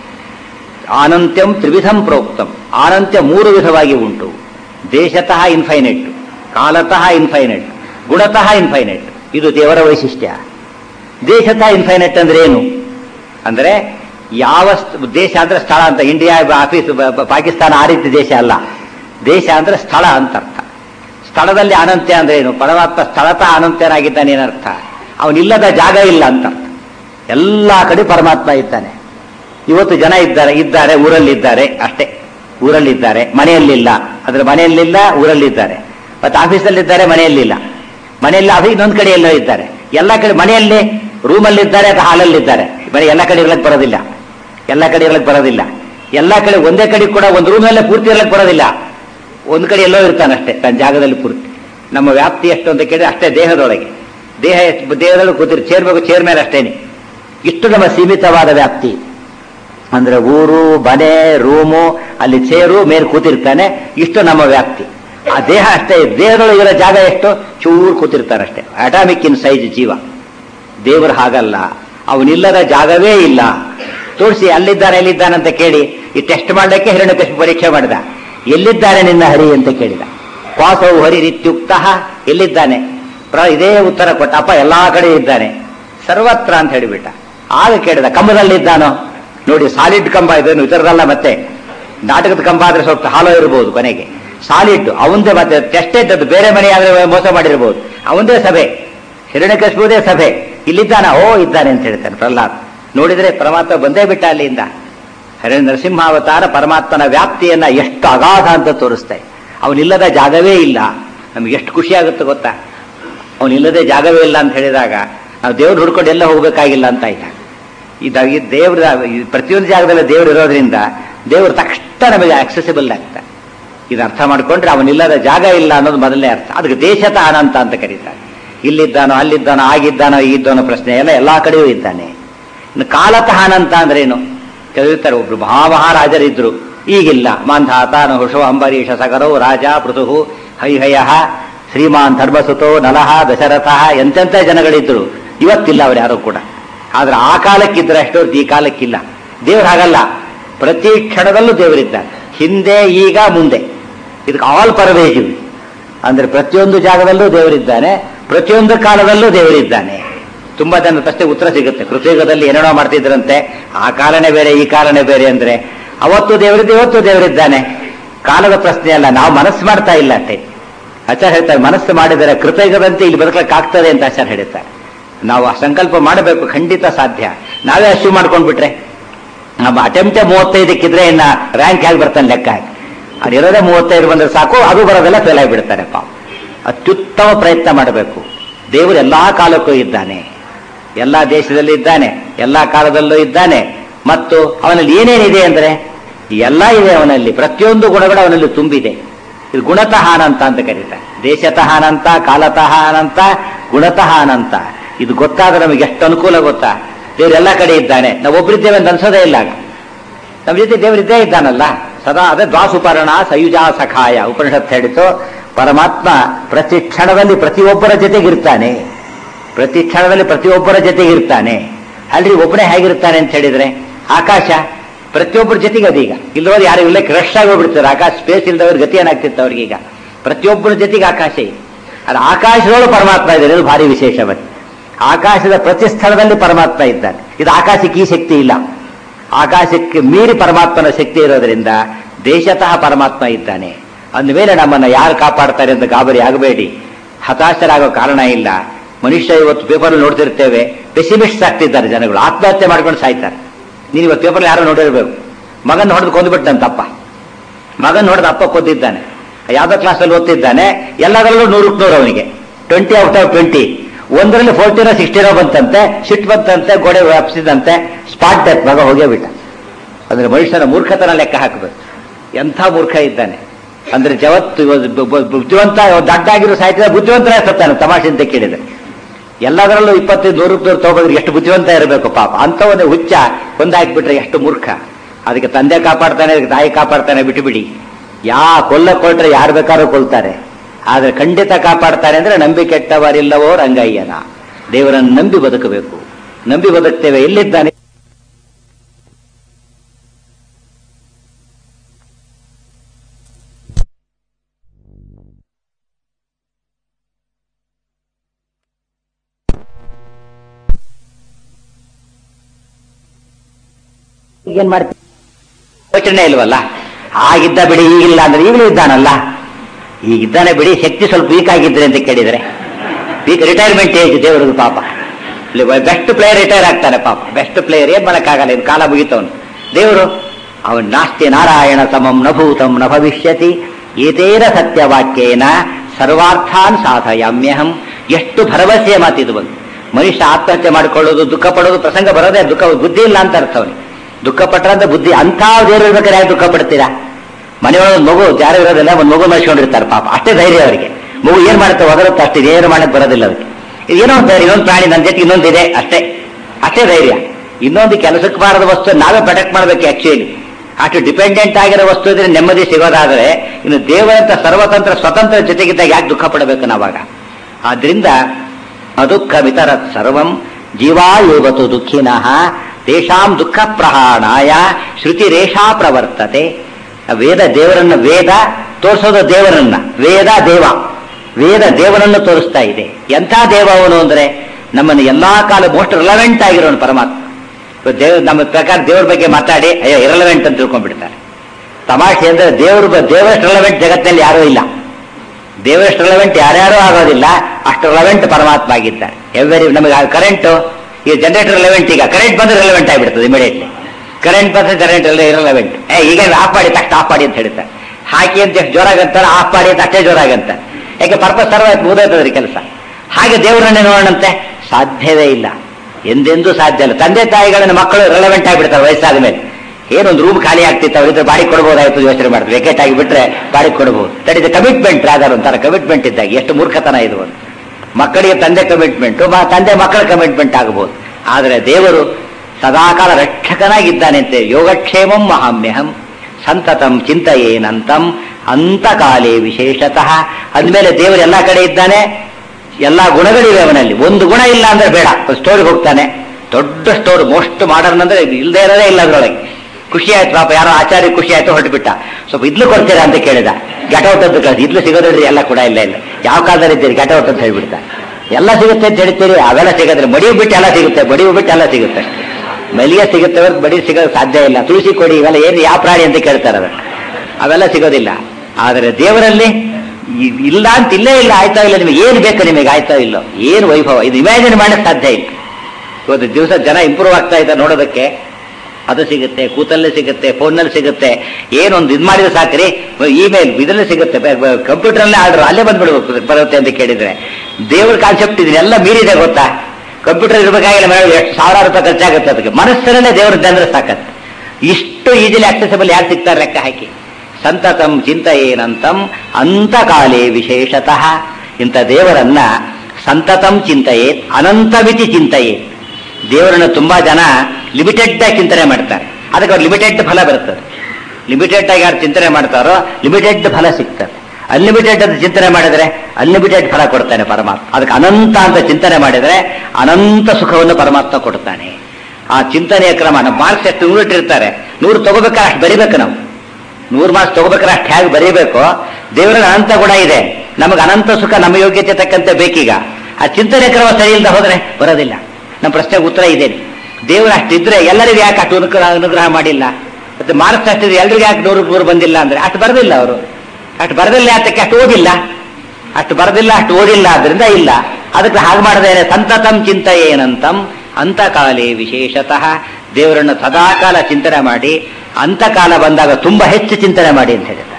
ಆನಂತ್ಯಂ ತ್ರಿವಿಧಂ ಪ್ರೋಕ್ತಂ ಆನಂತ್ಯ ಮೂರು ವಿಧವಾಗಿ ಉಂಟು ದೇಶತಃ ಇನ್ಫೈನೈಟ್ ಕಾಲತಃ ಇನ್ಫೈನೈಟ್ ಗುಣತಃ ಇನ್ಫೈನೈಟ್ ಇದು ದೇವರ ವೈಶಿಷ್ಟ್ಯ ದೇಶತಃ ಇನ್ಫೈನೈಟ್ ಅಂದ್ರೆ ಏನು ಅಂದ್ರೆ ಯಾವ ಸ್- ದೇಶ ಅಂದ್ರೆ ಸ್ಥಳ ಅಂತ ಇಂಡಿಯಾ ಆಫೀಸ್ ಪಾಕಿಸ್ತಾನ ಆ ರೀತಿ ದೇಶ ಅಲ್ಲ ದೇಶ ಅಂದ್ರೆ ಸ್ಥಳ ಅಂತ ಅರ್ಥ ಸ್ಥಳದಲ್ಲಿ ಅನಂತ್ಯ ಅಂದ್ರೆ ಏನು ಪರಮಾತ್ಮ ಸ್ಥಳತಃ ಅನಂತ್ಯನಾಗಿದ್ದಾನೆ ಏನರ್ಥ ಅವನಿಲ್ಲದ ಜಾಗ ಇಲ್ಲ ಅಂತ ಅರ್ಥ ಎಲ್ಲಾ ಕಡೆ ಪರಮಾತ್ಮ ಇದ್ದಾನೆ ಇವತ್ತು ಜನ ಇದ್ದಾರೆ ಇದ್ದಾರೆ ಊರಲ್ಲಿದ್ದಾರೆ ಅಷ್ಟೇ ಊರಲ್ಲಿದ್ದಾರೆ ಮನೆಯಲ್ಲಿಲ್ಲ ಅಂದ್ರೆ ಮನೆಯಲ್ಲಿಲ್ಲ ಊರಲ್ಲಿದ್ದಾರೆ ಮತ್ತೆ ಆಫೀಸಲ್ಲಿದ್ದಾರೆ ಮನೆಯಲ್ಲಿಲ್ಲ ಮನೆಯಲ್ಲಿ ಆಫೀಸ್ ಇನ್ನೊಂದು ಕಡೆ ಎಲ್ಲೋ ಇದ್ದಾರೆ ಎಲ್ಲ ಕಡೆ ಮನೆಯಲ್ಲಿ ರೂಮಲ್ಲಿದ್ದಾರೆ ಅಥವಾ ಹಾಲಲ್ಲಿದ್ದಾರೆ ಮನೆ ಎಲ್ಲ ಕಡೆ ಇರ್ಲಕ್ಕೆ ಬರೋದಿಲ್ಲ ಎಲ್ಲ ಕಡೆ ಇರ್ಲಕ್ಕೆ ಬರೋದಿಲ್ಲ ಎಲ್ಲ ಕಡೆ ಒಂದೇ ಕಡೆ ಕೂಡ ಒಂದು ರೂಮಲ್ಲೇ ಪೂರ್ತಿ ಇರ್ಲಕ್ಕೆ ಬರೋದಿಲ್ಲ ಒಂದು ಕಡೆ ಎಲ್ಲೋ ಇರ್ತಾನಷ್ಟೇ ತನ್ನ ಜಾಗದಲ್ಲಿ ಪೂರ್ತಿ ನಮ್ಮ ವ್ಯಾಪ್ತಿ ಎಷ್ಟು ಅಂತ ಕೇಳಿದ್ರೆ ಅಷ್ಟೇ ದೇಹದೊಳಗೆ ದೇಹ ಎಷ್ಟು ದೇಹದೊಳಗೆ ಕೂತಿರ್ ಚೇರ್ ಬೇಕು ಚೇರ್ ಮೇಲೆ ಅಷ್ಟೇನೆ ಇಷ್ಟು ನಮ್ಮ ಸೀಮಿತವಾದ ವ್ಯಾಪ್ತಿ ಅಂದ್ರೆ ಊರು ಮನೆ ರೂಮು ಅಲ್ಲಿ ಚೇರು ಮೇಲೆ ಕೂತಿರ್ತಾನೆ ಇಷ್ಟು ನಮ್ಮ ವ್ಯಾಪ್ತಿ ಆ ದೇಹ ಅಷ್ಟೇ ದೇಹದೊಳಗೆ ಇರೋ ಜಾಗ ಎಷ್ಟು ಚೂರು ಕೂತಿರ್ತಾರೆ ಅಷ್ಟೇ ಅಟಾಮಿಕ್ ಇನ್ ಸೈಜ್ ಜೀವ ದೇವರು ಹಾಗಲ್ಲ ಅವನಿಲ್ಲದ ಜಾಗವೇ ಇಲ್ಲ ತೋರಿಸಿ ಅಲ್ಲಿದ್ದಾನೆ ಎಲ್ಲಿದ್ದಾನೆ ಅಂತ ಕೇಳಿ ಈ ಟೆಸ್ಟ್ ಮಾಡಲಿಕ್ಕೆ ಹಿರಣ್ಯಕಶಿಪು ಪರೀಕ್ಷೆ ಮಾಡಿದ ಎಲ್ಲಿದ್ದಾನೆ ನಿನ್ನ ಹರಿ ಅಂತ ಕೇಳಿದ ಕ್ವಾಸವು ಹರಿ ಇತ್ಯುಕ್ತ ಎಲ್ಲಿದ್ದಾನೆ ಪ್ರ- ಇದೇ ಉತ್ತರ ಕೊಟ್ಟ ಅಪ್ಪ ಎಲ್ಲಾ ಕಡೆ ಇದ್ದಾನೆ ಸರ್ವತ್ರ ಅಂತ ಹೇಳಿಬಿಟ್ಟ ಆಗ ಕೇಳಿದ ಕಂಬದಲ್ಲಿದ್ದಾನೋ ನೋಡಿ ಸಾಲಿಡ್ ಕಂಬ ಇದನ್ನು ಇತರದಲ್ಲ ಮತ್ತೆ ನಾಟಕದ ಕಂಬ ಆದ್ರೆ ಸ್ವಲ್ಪ ಹಾಲೋ ಇರಬಹುದು ಕೊನೆಗೆ ಸಾಲಿಡ್ ಅವಂದೇ ಮತ್ತೆ ಟೆಸ್ಟ್ ಇದ್ದದ್ದು ಬೇರೆ ಮನೆ ಆದ್ರೆ ಮೋಸ ಮಾಡಿರ್ಬೋದು ಅವಂದೇ ಸಭೆ ಹಿರಣ್ಯಕಶಿಪುದೇ ಸಭೆ ಇಲ್ಲಿದ್ದಾನ ಓ ಇದ್ದಾನೆ ಅಂತ ಹೇಳ್ತಾನೆ ಪ್ರಹ್ಲಾದ್ ನೋಡಿದ್ರೆ ಪರಮಾತ್ಮ ಬಂದೇ ಬಿಟ್ಟ ಅಲ್ಲಿಂದ ಹರಣ ನರಸಿಂಹಾವತಾರ ಪರಮಾತ್ಮನ ವ್ಯಾಪ್ತಿಯನ್ನ ಎಷ್ಟು ಅಗಾಧ ಅಂತ ತೋರಿಸ್ತಾ ಇದೆ ಅವನಿಲ್ಲದ ಜಾಗವೇ ಇಲ್ಲ ನಮ್ಗೆ ಎಷ್ಟು ಖುಷಿ ಆಗುತ್ತೆ ಗೊತ್ತಾ ಅವನಿಲ್ಲದೆ ಜಾಗವೇ ಇಲ್ಲ ಅಂತ ಹೇಳಿದಾಗ ನಾವು ದೇವ್ರು ಹುಡ್ಕೊಂಡು ಎಲ್ಲ ಹೋಗ್ಬೇಕಾಗಿಲ್ಲ ಅಂತ ಆಯ್ತಾ ಇದಾಗಿ ದೇವ್ರ ಈ ಪ್ರತಿಯೊಂದು ಜಾಗದಲ್ಲಿ ದೇವ್ರು ಇರೋದ್ರಿಂದ ದೇವ್ರು ತಕ್ಷಣ ನಮಗೆ ಆಕ್ಸೆಸಿಬಲ್ ಆಗ್ತಾರೆ ಇದು ಅರ್ಥ ಮಾಡ್ಕೊಂಡ್ರೆ ಅವನಿಲ್ಲದ ಜಾಗ ಇಲ್ಲ ಅನ್ನೋದು ಮೊದಲನೇ ಅರ್ಥ ಅದಕ್ಕೆ ದೇಶದ ಅನಂತ ಅಂತ ಕರೀತಾರೆ ಇಲ್ಲಿದ್ದಾನೋ ಅಲ್ಲಿದ್ದಾನೋ ಆಗಿದ್ದಾನೋ ಈಗಿದ್ದಾನೋ ಪ್ರಶ್ನೆ ಎಲ್ಲ ಎಲ್ಲಾ ಕಡೆಯೂ ಇದ್ದಾನೆ ಇನ್ನು ಕಾಲತಃ ಅನಂತ ಅಂದ್ರೆ ಏನು ಕೇಳಿರ್ತಾರೆ ಒಬ್ರು ಮಹಾಮಹಾರಾಜರಿದ್ರು ಈಗಿಲ್ಲ ಮಾಂಧಾತ ನಹುಷೋ ಅಂಬರೀಷ ಸಗರವು ರಾಜ ಪೃಥು ಹೈಹಯ ಶ್ರೀಮಾನ್ ಧರ್ಮಸುತೋ ನಲಹ ದಶರಥ ಎಂತೆಂಥ ಜನಗಳಿದ್ರು ಇವತ್ತಿಲ್ಲ ಅವ್ರು ಯಾರು ಕೂಡ ಆದ್ರೆ ಆ ಕಾಲಕ್ಕಿದ್ರೆ ಅಷ್ಟು ಹೊರ್ತು ಈ ಕಾಲಕ್ಕಿಲ್ಲ ದೇವ್ರು ಹಾಗಲ್ಲ ಪ್ರತಿ ಕ್ಷಣದಲ್ಲೂ ದೇವರಿದ್ದಾರೆ ಹಿಂದೆ ಈಗ ಮುಂದೆ ಇದಕ್ಕೆ ಆಲ್ ಪರವೇಜು ಅಂದ್ರೆ ಪ್ರತಿಯೊಂದು ಜಾಗದಲ್ಲೂ ದೇವರಿದ್ದಾನೆ ಪ್ರತಿಯೊಂದು ಕಾಲದಲ್ಲೂ ದೇವರಿದ್ದಾನೆ ತುಂಬಾ ಜನ ಪ್ರಶ್ನೆ ಉತ್ತರ ಸಿಗುತ್ತೆ ಕೃತಯುಗದಲ್ಲಿ ಏನೇನೋ ಮಾಡ್ತಿದ್ರಂತೆ ಆ ಕಾಲನೇ ಬೇರೆ ಈ ಕಾಲನೇ ಬೇರೆ ಅಂದ್ರೆ ಅವತ್ತು ದೇವರಿದ್ದು ಇವತ್ತು ದೇವರಿದ್ದಾನೆ ಕಾಲದ ಪ್ರಶ್ನೆ ಅಲ್ಲ ನಾವು ಮನಸ್ಸು ಮಾಡ್ತಾ ಇಲ್ಲ ಅಷ್ಟೇ ಆಚಾರ್ಯ ಹೇಳ್ತಾರೆ ಮನಸ್ಸು ಮಾಡಿದರೆ ಕೃತಯುಗದಂತೆ ಇಲ್ಲಿ ಬದುಕಲಿಕ್ಕೆ ಆಗ್ತದೆ ಅಂತ ಆಚಾರ್ಯ ಹೇಳ್ತಾರೆ ನಾವು ಆ ಸಂಕಲ್ಪ ಮಾಡಬೇಕು ಖಂಡಿತ ಸಾಧ್ಯ ನಾವೇ ಅಶ್ಯೂ ಮಾಡ್ಕೊಂಡ್ಬಿಟ್ರೆ ನಮ್ಮ ಅಟೆಂಪ್ಟೇ ಮೂವತ್ತೈದಕ್ಕಿದ್ರೆ ಇನ್ನ ರ್ಯಾಂಕ್ ಹೇಗೆ ಬರ್ತಾನೆ ಲೆಕ್ಕ ಹಾಕಿ ಅದಿರೋದೇ ಮೂವತ್ತೈದು ಬಂದ್ರೆ ಸಾಕು ಅದು ಬರೋದೆಲ್ಲ ಫೇಲ್ ಆಗಿಬಿಡ್ತಾರೆ ಪಾಪ ಅತ್ಯುತ್ತಮ ಪ್ರಯತ್ನ ಮಾಡಬೇಕು ದೇವರು ಎಲ್ಲಾ ಕಾಲಕ್ಕೂ ಇದ್ದಾನೆ ಎಲ್ಲಾ ದೇಶದಲ್ಲಿ ಇದ್ದಾನೆ ಎಲ್ಲಾ ಕಾಲದಲ್ಲೂ ಇದ್ದಾನೆ ಮತ್ತು ಅವನಲ್ಲಿ ಏನೇನಿದೆ ಅಂದ್ರೆ ಎಲ್ಲ ಇದೆ ಅವನಲ್ಲಿ ಪ್ರತಿಯೊಂದು ಗುಣಗಳು ಅವನಲ್ಲಿ ತುಂಬಿದೆ ಇದು ಗುಣತಃ ಅನಂತ ಅಂತ ಕರೀತಾರೆ ದೇಶತಃ ಅನಂತ ಕಾಲತಃ ಅನಂತ ಗುಣತಃ ಅನಂತ ಇದು ಗೊತ್ತಾದ್ರೆ ನಮಗೆ ಎಷ್ಟು ಅನುಕೂಲ ಗೊತ್ತಾ ದೇವ್ರು ಎಲ್ಲ ಕಡೆ ಇದ್ದಾನೆ ನಾವು ಒಬ್ಬರಿದ್ದೇವೆ ಅಂತ ಅನ್ಸೋದೇ ಇಲ್ಲ ಆಗ. ನಮ್ಮ ಜೊತೆ ದೇವರಿದ್ದೇ ಇದ್ದಾನಲ್ಲ ಸದಾ ಅದೇ ದ್ವಾಸುಪರ್ಣ ಸಯುಜಾ ಸಖಾಯ ಉಪನಿಷತ್ ಹೇಳಿತು ಪರಮಾತ್ಮ ಪ್ರತಿ ಕ್ಷಣದಲ್ಲಿ ಪ್ರತಿಯೊಬ್ಬರ ಜೊತೆಗಿರ್ತಾನೆ ಪ್ರತಿ ಕ್ಷಣದಲ್ಲಿ ಪ್ರತಿಯೊಬ್ಬರ ಜೊತೆಗಿರ್ತಾನೆ ಅಲ್ರಿ ಒಬ್ಬನೇ ಹೇಗಿರ್ತಾನೆ ಅಂತ ಹೇಳಿದ್ರೆ ಆಕಾಶ ಪ್ರತಿಯೊಬ್ಬರ ಜೊತೆಗೆ ಅದೀಗ ಇಲ್ಲದವ್ರು ಯಾರು ಇಲ್ಲ ಕ್ರಶ್ ಆಗಿ ಹೋಗ್ಬಿಡ್ತಾರೆ ಆಕಾಶ ಸ್ಪೇಸ್ ಇಲ್ದವ್ರ ಗತಿ ಏನಾಗ್ತಿತ್ತು ಅವ್ರಿಗೀಗ ಪ್ರತಿಯೊಬ್ಬರ ಜೊತೆಗೆ ಆಕಾಶ ಇದೆ ಅದು ಆಕಾಶದೊಳಗೆ ಪರಮಾತ್ಮ ಇದ್ದಾರೆ ಇದು ಭಾರಿ ವಿಶೇಷವತ್ತು ಆಕಾಶದ ಪ್ರತಿ ಸ್ಥಳದಲ್ಲಿ ಪರಮಾತ್ಮ ಇದ್ದಾನೆ ಇದು ಆಕಾಶಕ್ಕೆ ಈ ಶಕ್ತಿ ಇಲ್ಲ ಆಕಾಶಕ್ಕೆ ಮೀರಿ ಪರಮಾತ್ಮನ ಶಕ್ತಿ ಇರೋದ್ರಿಂದ ದೇಶತಃ ಪರಮಾತ್ಮ ಇದ್ದಾನೆ ಅಂದಮೇಲೆ ನಮ್ಮನ್ನ ಯಾರು ಕಾಪಾಡ್ತಾರೆ ಅಂತ ಗಾಬರಿ ಆಗಬೇಡಿ ಹತಾಶರಾಗೋ ಕಾರಣ ಇಲ್ಲ ಮನುಷ್ಯ ಇವತ್ತು ಪೇಪರ್ ನೋಡ್ತಿರ್ತೇವೆ ಪೆಸಿಮಿಸ್ಟ್ ಆಗ್ತಿದ್ದಾರೆ ಜನಗಳು ಆತ್ಮಹತ್ಯೆ ಮಾಡ್ಕೊಂಡು ಸಾಯ್ತಾರೆ ನೀನು ಇವತ್ತು ಪೇಪರ್ ಯಾರೋ ನೋಡಿರ್ಬೇಕು ಮಗನ್ ಹೊಡೆದು ಕೊಂದ್ಬಿಟ್ಟಂತಪ್ಪ ಮಗನ್ ಹೊಡೆದ ಅಪ್ಪ ಕೊಂದಿದ್ದಾನೆ ಯಾವ್ದೋ ಕ್ಲಾಸಲ್ಲಿ ಓದ್ತಿದ್ದಾನೆ ಎಲ್ಲದರಲ್ಲೂ ನೂರಕ್ಕೆ ನೂರು ಅವನಿಗೆ ಟ್ವೆಂಟಿ ಔಟ್ ಆಫ್ ಟ್ವೆಂಟಿ ಒಂದರಲ್ಲಿ ಫೋರ್ಟಿನೋ ಸಿಕ್ಸ್ಟಿನೋ ಬಂತಂತೆ ಸಿಟ್ಟು ಬಂತಂತೆ ಗೋಡೆ ವ್ಯಾಪಿಸಿದಂತೆ ಸ್ಪಾಟ್ ಡೆತ್ ಮಗ ಹೋಗೇ ಬಿಟ್ಟ ಅಂದ್ರೆ ಮನುಷ್ಯನ ಮೂರ್ಖತನ ಲೆಕ್ಕ ಹಾಕಬೇಕು ಎಂಥ ಮೂರ್ಖ ಇದ್ದಾನೆ ಅಂದ್ರೆ ಜಗತ್ತು ಇವ- ಬ- ಬ- ಬುದ್ಧಿವಂತ ದಡ್ಡಾಗಿರೋ ಸಾಹಿತ್ಯ ಬುದ್ಧಿವಂತನೇ ಸತ್ತಾನೆ ತಮಾಷೆ ಅಂತ ಕೇಳಿದ್ರೆ ಎಲ್ಲದರಲ್ಲೂ ಇಪ್ಪತ್ತೈದು ನೂರಕ್ಕೆ ನೂರು ತಗೋದ್ರೆ ಎಷ್ಟು ಬುದ್ಧಿವಂತ ಇರಬೇಕು ಪಾಪ ಅಂಥವನ್ನೇ ಹುಚ್ಚ ಒಂದಾಕ್ಬಿಟ್ರೆ ಎಷ್ಟು ಮೂರ್ಖ ಅದಕ್ಕೆ ತಂದೆ ಕಾಪಾಡ್ತಾನೆ ಅದಕ್ಕೆ ತಾಯಿ ಕಾಪಾಡ್ತಾನೆ ಬಿಟ್ಟು ಬಿಡಿ ಯಾ ಕೊಲ್ಲ ಕೊಟ್ರೆ ಯಾರು ಬೇಕಾದ್ರೂ ಕೊಲ್ತಾರೆ ಆದ್ರೆ ಖಂಡಿತ ಕಾಪಾಡ್ತಾನೆ ಅಂದ್ರೆ ನಂಬಿ ಕೆಟ್ಟವರಿಲ್ಲವೋ ರಂಗಯ್ಯನ ದೇವರನ್ನು ನಂಬಿ ಬದುಕಬೇಕು ನಂಬಿ ಬದುಕ್ತೇವೆ ಎಲ್ಲಿದ್ದಾನೆ ಏನ್ ಮಾಡ್ತೀವಿ ಯೋಚನೆ ಇಲ್ವಲ್ಲ ಆಗಿದ್ದ ಬಿಡಿ ಈಗಿಲ್ಲ ಅಂದ್ರೆ ಈಗಲೂ ಇದ್ದಾನಲ್ಲ ಈಗಿದ್ದಾನೆ ಬಿಡಿ ಶಕ್ತಿ ಸ್ವಲ್ಪ ವೀಕ್ ಆಗಿದ್ರೆ ಅಂತ ಕೇಳಿದ್ರೆ ವೀಕ್ ರಿಟೈರ್ಮೆಂಟ್ ಏಜ್ ದೇವರದು ಪಾಪ ಬೆಸ್ಟ್ ಪ್ಲೇಯರ್ ರಿಟೈರ್ ಆಗ್ತಾನೆ ಪಾಪ ಬೆಸ್ಟ್ ಪ್ಲೇಯರ್ ಏನ್ ಮಾಡಕ್ಕಾಗಲ್ಲ ಇದು ಕಾಲ ಮುಗಿತವನು ದೇವರು ಅವನ್ ನಾಸ್ತಿ ನಾರಾಯಣ ಸಮಂ ನ ಭೂತಂ ನ ಭವಿಷ್ಯತಿ ಏತೇನ ಸತ್ಯವಾಕ್ಯೇನ ಸರ್ವಾರ್ಥಾನ್ ಸಾಧಯಾಮ್ಯಹಂ ಎಷ್ಟು ಭರವಸೆಯ ಮಾತಿದು ಬಂದು ಮನುಷ್ಯ ಆತ್ಮಹತ್ಯೆ ಮಾಡಿಕೊಳ್ಳೋದು ದುಃಖ ಪಡೋದು ಪ್ರಸಂಗ ಬರೋದೇ ದುಃಖ ಬುದ್ಧಿ ಇಲ್ಲ ಅಂತ ಅರ್ಥ ಅವನಿಗೆ ದುಃಖ ಪಟ್ಟರಂತ ಬುದ್ಧಿ ಅಂಥ ದೇವರು ಇರ್ಬೇಕಾದ್ರೆ ಯಾಕೆ ದುಃಖ ಪಡ್ತೀರಾ ಮನೆಯೊಳಗೆ ಒಂದು ಮಗು ಯಾರು ಇರೋದಿಲ್ಲ ಒಂದು ಮಗು ಮರ್ಸ್ಕೊಂಡಿರ್ತಾರೆ ಪಾಪ ಅಷ್ಟೇ ಧೈರ್ಯ ಅವರಿಗೆ ಮಗು ಏನ್ ಮಾಡುತ್ತೆ ಒದರುತ್ತೆ ಅಷ್ಟೇ ಏನು ಮಾಡಕ್ ಬರೋದಿಲ್ಲ ಅದಕ್ಕೆ ಇದು ಏನೋ ಒಂದು ಧೈರ್ಯ ಇನ್ನೊಂದು ಪ್ರಾಣಿ ನನ್ನ ಜೊತೆ ಇನ್ನೊಂದಿದೆ ಅಷ್ಟೇ ಅಷ್ಟೇ ಧೈರ್ಯ ಇನ್ನೊಂದು ಕೆಲಸಕ್ಕೆ ಬಾರದ ವಸ್ತು ನಾವೇ ಪ್ರೊಟೆಕ್ಟ್ ಮಾಡ್ಬೇಕು ಆಕ್ಚುಲಿ ಅಷ್ಟು ಡಿಪೆಂಡೆಂಟ್ ಆಗಿರೋ ವಸ್ತು ಇದ್ರೆ ನೆಮ್ಮದಿ ಸಿಗೋದಾದ್ರೆ ಇನ್ನು ದೇವರಂತ ಸರ್ವತಂತ್ರ ಸ್ವತಂತ್ರ ಜೊತೆಗಿದ್ದಾಗ ಯಾಕೆ ದುಃಖ ಪಡಬೇಕು ನಾವಾಗ ಆದ್ರಿಂದ ಅದುಃಖ ವಿತರತ್ ಸರ್ವಂ ಜೀವಾ ಯೋಗತು ದುಃಖಿನಃ ತೇಷಾಂ ದುಃಖ ಪ್ರಹಾಣಾಯ ಶ್ರುತಿರೇಷಾ ಪ್ರವರ್ತತೆ ವೇದ ದೇವರನ್ನ ವೇದ ತೋರಿಸೋದು ದೇವರನ್ನ ವೇದ ದೇವ ವೇದ ದೇವರನ್ನು ತೋರಿಸ್ತಾ ಇದೆ ಎಂಥ ದೇವ ಅವನು ಅಂದ್ರೆ ನಮ್ಮನ್ನು ಎಲ್ಲಾ ಕಾಲ ಮೋಸ್ಟ್ ರಿಲವೆಂಟ್ ಆಗಿರೋನು ಪರಮಾತ್ಮ ಇವತ್ತು ದೇವ್ ನಮ್ಮ ಪ್ರಕಾರ ದೇವ್ರ ಬಗ್ಗೆ ಮಾತಾಡಿ ಅಯ್ಯೋ ಇರಲವೆಂಟ್ ಅಂತ ತಿಳ್ಕೊಂಡ್ಬಿಡ್ತಾರೆ ತಮಾಷೆ ಅಂದ್ರೆ ದೇವ್ರ ಬ- ದೇವರಷ್ಟು ರಿಲವೆಂಟ್ ಜಗತ್ತಿನಲ್ಲಿ ಯಾರೂ ಇಲ್ಲ ದೇವರಷ್ಟು ರಿಲವೆಂಟ್ ಯಾರ್ಯಾರೂ ಆಗೋದಿಲ್ಲ ಅಷ್ಟು ರಿಲವೆಂಟ್ ಪರಮಾತ್ಮ ಆಗಿದ್ದಾರೆ ಎವ್ರಿ ನಮಗೆ ಕರೆಂಟ್ ಈಗ ಜನರೇಟರ್ ರಿಲವೆಂಟ್ ಈಗ ಕರೆಂಟ್ ಬಂದ್ರೆ ರಿಲವೆಂಟ್ ಆಗಿಬಿಡ್ತದೆ ಇಮಿಡಿಯೇಟ್ಲಿ ಕರೆಂಟ್ ಬಂದ್ರೆ ಕರೆಂಟ್ ಎಲ್ಲ ಇರಲವೆಂಟ್ ಏ ಈಗ ಆಫ್ ಮಾಡಿ ತಕ್ಷಣ ಆಫ್ ಮಾಡಿ ಅಂತ ಹೇಳ್ತಾರೆ ಹಾಕಿ ಅಂತ ಎಷ್ಟು ಜೋರಾಗಂತಾರೆ ಆಫ್ ಮಾಡಿ ಅಂತ ಅಷ್ಟೇ ಜೋರಾಗಂತ ಯಾಕೆ ಪರ್ಪಸ್ ಸರ್ವ ಮುಗಿದೋಯ್ತದ್ರಿ ಕೆಲಸ ಹಾಗೆ ದೇವರನ್ನೇ ನೋಡೋಣಂತೆ ಸಾಧ್ಯವೇ ಇಲ್ಲ ಎಂದೆಂದೂ ಸಾಧ್ಯ ಇಲ್ಲ ತಂದೆ ತಾಯಿಗಳನ್ನ ಮಕ್ಕಳು ರಿಲವೆಂಟ್ ಆಗಿಬಿಡ್ತಾರೆ ವಯಸ್ಸಾದ ಮೇಲೆ ಏನೊಂದು ರೂಮ್ ಖಾಲಿ ಆಗ್ತಿತ್ತು ಅವರಿದ್ರೆ ಬಾಡಿ ಕೊಡ್ಬೋದಾಯ್ತು ಯೋಚನೆ ಮಾಡಿದ್ರೆ ವೆಕೆಟ್ ಆಗಿ ಬಿಟ್ರೆ ಬಾಡಿ ಕೊಡಬಹುದು ದಟ್ ಇಸ್ ಕಮಿಟ್ಮೆಂಟ್ ರಾದರ್ ಒಂಥರ ಕಮಿಟ್ಮೆಂಟ್ ಇದ್ದಾಗ ಎಷ್ಟು ಮೂರ್ಖತನ ಇದು ಒಂದು ಮಕ್ಕಳಿಗೆ ತಂದೆ ಕಮಿಟ್ಮೆಂಟ್ ತಂದೆ ಮಕ್ಕಳ ಕಮಿಟ್ಮೆಂಟ್ ಆಗಬಹುದು ಆದರೆ ದೇವರು ಸದಾಕಾಲ ರಕ್ಷಕನಾಗಿದ್ದಾನಂತೆ ಯೋಗಕ್ಷೇಮಂ ಮಹಾಮ್ಯಹಂ ಸಂತತಂ ಚಿಂತೆಯೇನಂತಂ ಅಂತಕಾಲೇ ವಿಶೇಷತಃ ಅಂದಮೇಲೆ ದೇವರು ಎಲ್ಲ ಕಡೆ ಇದ್ದಾನೆ ಎಲ್ಲಾ ಗುಣಗಳಿವೆ ಅವನಲ್ಲಿ ಒಂದು ಗುಣ ಇಲ್ಲ ಅಂದ್ರೆ ಬೇಡ ಸ್ಟೋರಿಗೆ ಹೋಗ್ತಾನೆ ದೊಡ್ಡ ಸ್ಟೋರ್ ಮೋಸ್ಟ್ ಮಾಡರ್ನ್ ಅಂದ್ರೆ ಇಲ್ಲದೆ ಇರೋದೇ ಇಲ್ಲ ಅದರೊಳಗೆ ಖುಷಿ ಆಯ್ತು ಪಾಪ ಯಾರೋ ಆಚಾರ್ಯ ಖುಷಿ ಆಯ್ತು ಹೊರಟುಬಿಟ್ಟ ಸ್ವಲ್ಪ ಇದ್ಲು ಕೊಡ್ತೀರಾ ಅಂತ ಕೇಳಿದ ಗೆಟೌಟ್ ಅಂತ ಕಳ್ಸಿ ಇದ್ಲು ಸಿಗೋದ್ರಿ ಎಲ್ಲ ಕೂಡ ಇಲ್ಲ ಇಲ್ಲ ಯಾವ ಕಾಲದಲ್ಲಿ ಇದ್ದೀರಿ ಗೆಟೌಟ್ ಅಂತ ಹೇಳ್ಬಿಡ್ತಾ ಎಲ್ಲ ಸಿಗುತ್ತೆ ಅಂತ ಹೇಳ್ತೀರಿ ಅವೆಲ್ಲ ಸಿಗೋದ್ರೆ ಮಡಿಯು ಬಿಟ್ಟು ಎಲ್ಲ ಸಿಗುತ್ತೆ ಬಡಿಯು ಬಿಟ್ಟು ಎಲ್ಲ ಸಿಗುತ್ತೆ ಮಲಿಗೆ ಸಿಗುತ್ತೆ ಹೊರತು ಬಡಿ ಸಿಗೋದು ಸಾಧ್ಯ ಇಲ್ಲ ತುಳಸಿ ಕೊಡಿ ಇವೆಲ್ಲ ಏನು ಯಾವ ಪ್ರಾಣಿ ಅಂತ ಕೇಳ್ತಾರೆ ಅದನ್ನ ಅವೆಲ್ಲ ಸಿಗೋದಿಲ್ಲ ಆದರೆ ದೇವರಲ್ಲಿ ಇ- ಇಲ್ಲ ಅಂತ ಇಲ್ಲೇ ಇಲ್ಲ ಆಯ್ತಾ ಇಲ್ಲ ನಿಮಗೆ ಏನು ಬೇಕು ನಿಮಗೆ ಆಯ್ತಾ ಇಲ್ಲೋ ಏನು ವೈಭವ ಇದು ಇಮ್ಯಾಜಿನ್ ಮಾಡಕ್ ಸಾಧ್ಯ ಇಲ್ಲ ಇವತ್ತು ದಿವಸ ಜನ ಇಂಪ್ರೂವ್ ಆಗ್ತಾ ಇದ್ದಾರೆ ನೋಡೋದಕ್ಕೆ ಅದು ಸಿಗುತ್ತೆ ಕೂತಲ್ಲೇ ಸಿಗುತ್ತೆ ಫೋನ್ನಲ್ಲಿ ಸಿಗುತ್ತೆ ಏನೊಂದು ಇದು ಮಾಡಿದ್ರೆ ಸಾಕ್ರಿ ಇಮೇಲ್ ಇದರಲ್ಲಿ ಸಿಗುತ್ತೆ ಕಂಪ್ಯೂಟರ್ನಲ್ಲೇ ಆರ್ಡರ್ ಅಲ್ಲೇ ಬಂದ್ಬಿಡ್ಬೇಕು ಬರುತ್ತೆ ಅಂತ ಕೇಳಿದ್ರೆ ದೇವ್ರ ಕಾನ್ಸೆಪ್ಟ್ ಇದನ್ನೆಲ್ಲ ಮೀರಿದೆ ಗೊತ್ತಾ ಕಂಪ್ಯೂಟರ್ ಇರಬೇಕಾಗಿಲ್ಲ ಮೇಲೆ ಎಷ್ಟು ಸಾವಿರಾರು ರೂಪಾಯಿ ಖರ್ಚಾಗುತ್ತೆ ಅದಕ್ಕೆ ಮನಸ್ಸನ್ನೇ ದೇವರದ್ದೆ ಅಂದ್ರೆ ಸಾಕತ್ತೆ ಇಷ್ಟು ಈಜಿಲಿ ಆಕ್ಸೆಸಿಬಲ್ ಯಾರು ಸಿಗ್ತಾರೆ ಲೆಕ್ಕ ಹಾಕಿ ಸಂತತಂ ಚಿಂತೆಯೇನಂತಂ ಅಂತಕಾಲೇ ವಿಶೇಷತಃ ಇಂಥ ದೇವರನ್ನ ಸಂತತಂ ಚಿಂತೆಯೇ ಅನಂತಮಿತಿ ಚಿಂತೆಯೇ ದೇವರನ್ನು ತುಂಬಾ ಜನ ಲಿಮಿಟೆಡ್ ಆಗಿ ಚಿಂತನೆ ಮಾಡ್ತಾರೆ ಅದಕ್ಕೆ ಅವ್ರು ಲಿಮಿಟೆಡ್ ಫಲ ಬರ್ತದೆ ಲಿಮಿಟೆಡ್ ಆಗಿ ಯಾರು ಚಿಂತನೆ ಮಾಡ್ತಾರೋ ಲಿಮಿಟೆಡ್ ಫಲ ಸಿಗ್ತದೆ ಅನ್ಲಿಮಿಟೆಡ್ ಅಂತ ಚಿಂತನೆ ಮಾಡಿದ್ರೆ ಅನ್ಲಿಮಿಟೆಡ್ ಫಲ ಕೊಡ್ತಾನೆ ಪರಮಾತ್ಮ ಅದಕ್ಕೆ ಅನಂತ ಅಂತ ಚಿಂತನೆ ಮಾಡಿದ್ರೆ ಅನಂತ ಸುಖವನ್ನು ಪರಮಾತ್ಮ ಕೊಡ್ತಾನೆ ಆ ಚಿಂತನೆಯ ಕ್ರಮ ನಮ್ಮ ಮಾರ್ಕ್ಸ್ ಎಷ್ಟು ನೂರು ಇಟ್ಟಿರ್ತಾರೆ ನೂರು ತಗೋಬೇಕಾದ್ರೆ ಅಷ್ಟು ಬರಿಬೇಕು ನಾವು ನೂರು ಮಾರ್ಕ್ಸ್ ತಗೋಬೇಕಾದ್ರೆ ಅಷ್ಟು ಹೇಗೆ ಬರೀಬೇಕು ದೇವರ ಅನಂತ ಗುಣ ಇದೆ ನಮಗೆ ಅನಂತ ಸುಖ ನಮ್ಮ ಯೋಗ್ಯತೆ ತಕ್ಕಂತೆ ಬೇಕೀಗ ಆ ಚಿಂತನೆ ಕ್ರಮ ಸರಿ ಇಲ್ಲದೆ ಹೋದ್ರೆ ಬರೋದಿಲ್ಲ ನಮ್ಮ ಪ್ರಶ್ನೆಗೆ ಉತ್ತರ ಇದೆ ದೇವರು ಅಷ್ಟಿದ್ರೆ ಎಲ್ಲರಿಗೂ ಯಾಕೆ ಅಷ್ಟು ಅನುಗ್ರಹ ಅನುಗ್ರಹ ಮಾಡಿಲ್ಲ ಮತ್ತೆ ಮಾರ್ಕ್ಸ್ ಅಷ್ಟಿದ್ರೆ ಎಲ್ರಿಗೂ ಯಾಕೆ ನೂರು ನೂರು ಬಂದಿಲ್ಲ ಅಂದ್ರೆ ಅಷ್ಟು ಬರದಿಲ್ಲ ಅವರು ಅಷ್ಟು ಬರದಿಲ್ಲ ಯಾತಕ್ಕೆ ಅಷ್ಟು ಓದಿಲ್ಲ ಅಷ್ಟು ಬರದಿಲ್ಲ ಅಷ್ಟು ಓದಿಲ್ಲ ಆದ್ರಿಂದ ಇಲ್ಲ ಅದಕ್ಕೆ ಹಾಗೆ ಮಾಡದೇನೆ ಸಂತತಂ ಚಿಂತೆಯೇನಂತಂ ಅಂತಕಾಲೇ ವಿಶೇಷತಃ ದೇವರನ್ನು ಸದಾಕಾಲ ಚಿಂತನೆ ಮಾಡಿ ಅಂತಕಾಲ ಬಂದಾಗ ತುಂಬಾ ಹೆಚ್ಚು ಚಿಂತನೆ ಮಾಡಿ ಅಂತ ಹೇಳಿದ್ದಾರೆ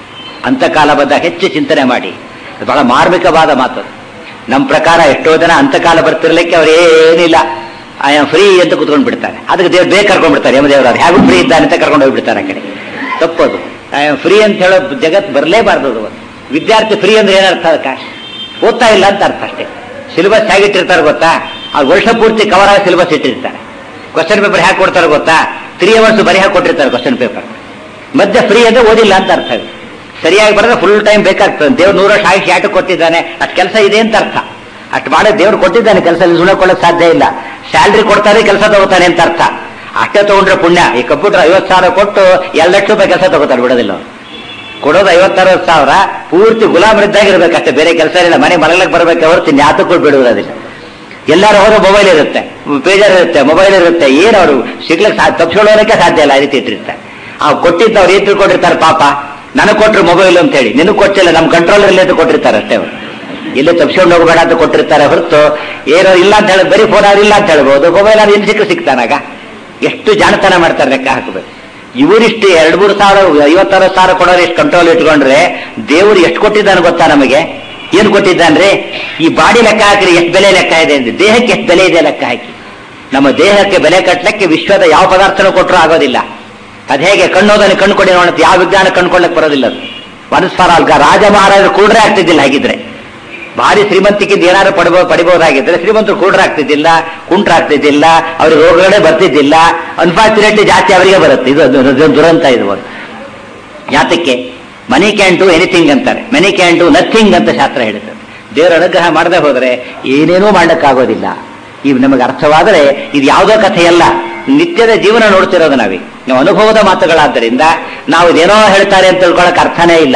ಅಂತಕಾಲ ಬಂದಾಗ ಹೆಚ್ಚು ಚಿಂತನೆ ಮಾಡಿ ಇದು ಬಹಳ ಮಾರ್ಮಿಕವಾದ ಮಾತು ನಮ್ಮ ಪ್ರಕಾರ ಎಷ್ಟೋ ಜನ ಅಂತಕಾಲ ಬರ್ತಿರ್ಲಿಕ್ಕೆ ಅವ್ರು ಏನಿಲ್ಲ ಐ ಆಮ್ ಫ್ರೀ ಅಂತ ಕುತ್ಕೊಂಡು ಬಿಡ್ತಾರೆ ಅದಕ್ಕೆ ದೇವ್ರು ಬೇಗ ಕರ್ಕೊಂಡು ಬಿಡ್ತಾರೆ ಯಮದೇವರು ಅದು ಹೇಗೂ ಫ್ರೀ ಇದ್ದಾನೆ ಅಂತ ಕರ್ಕೊಂಡು ಹೋಗ್ಬಿಡ್ತಾರೆ ಆ ಕಡೆ ತಪ್ಪದು ಐ ಆಮ್ ಫ್ರೀ ಅಂತ ಹೇಳೋ ಜಗತ್ ಬರಲೇಬಾರ್ದು ಅದು ವಿದ್ಯಾರ್ಥಿ ಫ್ರೀ ಅಂದ್ರೆ ಏನರ್ಥ ಅದಕ್ಕೆ ಓದ್ತಾ ಇಲ್ಲ ಅಂತ ಅರ್ಥ ಅಷ್ಟೇ ಸಿಲೆಬಸ್ ಹೇಗಿಟ್ಟಿರ್ತಾರೆ ಗೊತ್ತಾ ಆ ವರ್ಷ ಪೂರ್ತಿ ಕವರ್ ಆಗಿ ಸಿಲೆಬಸ್ ಇಟ್ಟಿರ್ತಾರೆ ಕ್ವಶನ್ ಪೇಪರ್ ಹೇಗೆ ಕೊಡ್ತಾರೆ ಗೊತ್ತಾ ತ್ರೀ ಅವರ್ಸ್ ಬರೀ ಹಾಕಿ ಕೊಟ್ಟಿರ್ತಾರೆ ಕ್ವಶನ್ ಪೇಪರ್ ಮಧ್ಯೆ ಫ್ರೀ ಅಂದ್ರೆ ಓದಿಲ್ಲ ಅಂತ ಅರ್ಥ ಅದು. ಸರಿಯಾಗಿ ಬರೆದ್ರೆ ಫುಲ್ ಟೈಮ್ ಬೇಕಾಗ್ತದೆ ದೇವ್ರು ನೂರು ವರ್ಷ ಆಯುಷ್ ಯಾಟಕ್ಕೆ ಕೊಟ್ಟಿದ್ದಾನೆ ಅಷ್ಟು ಕೆಲಸ ಇದೆ ಅಂತ ಅರ್ಥ ಅಷ್ಟು ಮಾಡೋ ದೇವ್ರು ಕೊಟ್ಟಿದ್ದಾನೆ ಕೆಲಸ ಸುಣಕೊಳ್ಳೋಕೆ ಸಾಧ್ಯ ಇಲ್ಲ ಸ್ಯಾಲ್ರಿ ಕೊಡ್ತಾರೆ ಕೆಲಸ ತಗೋತಾನೆ ಅಂತ ಅರ್ಥ ಅಷ್ಟೇ ತಗೊಂಡ್ರೆ ಪುಣ್ಯ ಈ ಕಂಪ್ಯೂಟರ್ ಐವತ್ತು ಸಾವಿರ ಕೊಟ್ಟು ಎರಡು ಲಕ್ಷ ರೂಪಾಯಿ ಕೆಲಸ ತಗೋತಾರೆ ಬಿಡೋದಿಲ್ಲ ಅವ್ರು. ಕೊಡೋದು ಐವತ್ತರವತ್ತು ಸಾವಿರ ಪೂರ್ತಿ ಗುಲಾಮರಿದ್ದಾಗಿರ್ಬೇಕಷ್ಟೇ ಬೇರೆ ಕೆಲಸ ಇಲ್ಲ ಮನೆ ಮಲಗಕ್ಕೆ ಬರ್ಬೇಕು ಹೊರತು ನ್ಯಾತಕ್ಕೂ ಬಿಡುವುದಿಲ್ಲ ಎಲ್ಲರೂ ಹೋದ್ರೆ ಮೊಬೈಲ್ ಇರುತ್ತೆ ಪೇಜರ್ ಇರುತ್ತೆ ಮೊಬೈಲ್ ಇರುತ್ತೆ ಏನು ಅವರು ಸಿಗ್ಲಿಕ್ಕೆ ಸಾ ತಪ್ಪಿಸ್ಕೊಳ್ಳೋದಕ್ಕೆ ಸಾಧ್ಯ ಇಲ್ಲ ಆ ರೀತಿ ಇಟ್ಟಿರ್ತಾರೆ ಆ ಕೊಟ್ಟಿದ್ದು ಅವ್ರು ಏನ್ ತಿಳ್ಕೊಂಡಿರ್ತಾರೆ ಪಾಪ ನನಗೆ ಕೊಟ್ರು ಮೊಬೈಲ್ ಅಂತ ಹೇಳಿ ನಿನಗೆ ಕೊಟ್ಟಿಲ್ಲ ನಮ್ಮ ಕಂಟ್ರೋಲ್ ಇರಲಿ ಅಂತ ಕೊಟ್ಟಿರ್ತಾರೆ ಅಷ್ಟೇ ಅವರು ಇಲ್ಲಿ ತಪ್ಪಿಸ್ಕೊಂಡು ಹೋಗಬೇಡ ಅಂತ ಕೊಟ್ಟಿರ್ತಾರೆ ಹೊರತು ಏನೋ ಇಲ್ಲ ಅಂತ ಹೇಳಿ ಬರೀ ಫೋನ್ ಇಲ್ಲ ಅಂತ ಹೇಳ್ಬೋದು ಮೊಬೈಲ್ ಅದು ಇಲ್ಲಿ ಸಿಕ್ಕ ಸಿಗ್ತಾನಾಗ ಎಷ್ಟು ಜಾಣತನ ಮಾಡ್ತಾರೆ ಲೆಕ್ಕ ಹಾಕಬೇಕು ಇವರಿಷ್ಟು ಎರಡು ಮೂರು ಸಾವಿರ ಐವತ್ತಾರು ಸಾವಿರ ಕೊಡೋರು ಎಷ್ಟು ಕಂಟ್ರೋಲ್ ಇಟ್ಕೊಂಡ್ರೆ ದೇವರು ಎಷ್ಟು ಕೊಟ್ಟಿದ್ದಾನೆ ಗೊತ್ತಾ ನಮಗೆ ಏನು ಕೊಟ್ಟಿದ್ದಾನ್ರಿ ಈ ಬಾಡಿ ಲೆಕ್ಕ ಹಾಕಿರಿ ಎಷ್ಟು ಬೆಲೆ ಲೆಕ್ಕ ಇದೆ ಅಂದ್ರೆ ದೇಹಕ್ಕೆ ಎಷ್ಟು ಬೆಲೆ ಇದೆ ಲೆಕ್ಕ ಹಾಕಿ ನಮ್ಮ ದೇಹಕ್ಕೆ ಬೆಲೆ ಕಟ್ಟಲಿಕ್ಕೆ ವಿಶ್ವದ ಯಾವ ಪದಾರ್ಥನೂ ಕೊಟ್ಟರು ಆಗೋದಿಲ್ಲ ಅದ್ ಹೇಗೆ ಕಣ್ಣೋದನ್ನು ಕಣ್ಣು ಕೊಡಿ ನೋಡುತ್ತೆ ಯಾವ ವಿಜ್ಞಾನ ಕಣ್ಕೊಳ್ಳಕ್ ಬರೋದಿಲ್ಲ ಅದು ಮನಸ್ಫಾರ ಅಲ್ಗ ರಾಜ ಮಹಾರಾಜರು ಕೂಡ್ರೆ ಆಗ್ತಿದ್ದಿಲ್ಲ ಹಾಗಿದ್ರೆ ಭಾರಿ ಶ್ರೀಮಂತಿಕಿಂದ ಏನಾದ್ರು ಪಡಿಬೋ ಪಡಿಬಹುದಾಗಿದ್ರೆ ಶ್ರೀಮಂತರು ಕೂಡ್ರ ಆಗ್ತಿದ್ದಿಲ್ಲ ಕುಂಟ್ರ ಆಗ್ತಿದ್ದಿಲ್ಲ ಅವ್ರಿಗೆ ರೋಗಗಳೇ ಬರ್ತಿದ್ದಿಲ್ಲ ಅನ್ಫಾರ್ಚುನೇಟ್ಲಿ ಜಾಸ್ತಿ ಅವರಿಗೆ ಬರುತ್ತೆ ಇದು ಅದು- ಅದು ದುರಂತ ಇದು ಒಂದು ಯಾತಕ್ಕೆ ಮನಿ ಕ್ಯಾನ್ ಡೂ ಎನಿಥಿಂಗ್ ಅಂತಾರೆ ಮನಿ ಕ್ಯಾನ್ ಡೂ ನಥಿಂಗ್ ಅಂತ ಶಾಸ್ತ್ರ ಹೇಳುತ್ತದೆ ದೇವರ ಅನುಗ್ರಹ ಮಾಡದೆ ಹೋದರೆ ಏನೇನೂ ಮಾಡಕ್ಕಾಗೋದಿಲ್ಲ ಈಗ ನಮಗೆ ಅರ್ಥವಾದರೆ ಇದು ಯಾವುದೋ ಕಥೆಯಲ್ಲ ನಿತ್ಯದ ಜೀವನ ನೋಡ್ತಿರೋದು ನಾವೀಗ ನಾವು ಅನುಭವದ ಮಾತುಗಳಾದ್ದರಿಂದ ನಾವು ಇದೇನೋ ಹೇಳ್ತಾರೆ ಅಂತ ತಿಳ್ಕೊಳಕ್ ಅರ್ಥನೇ ಇಲ್ಲ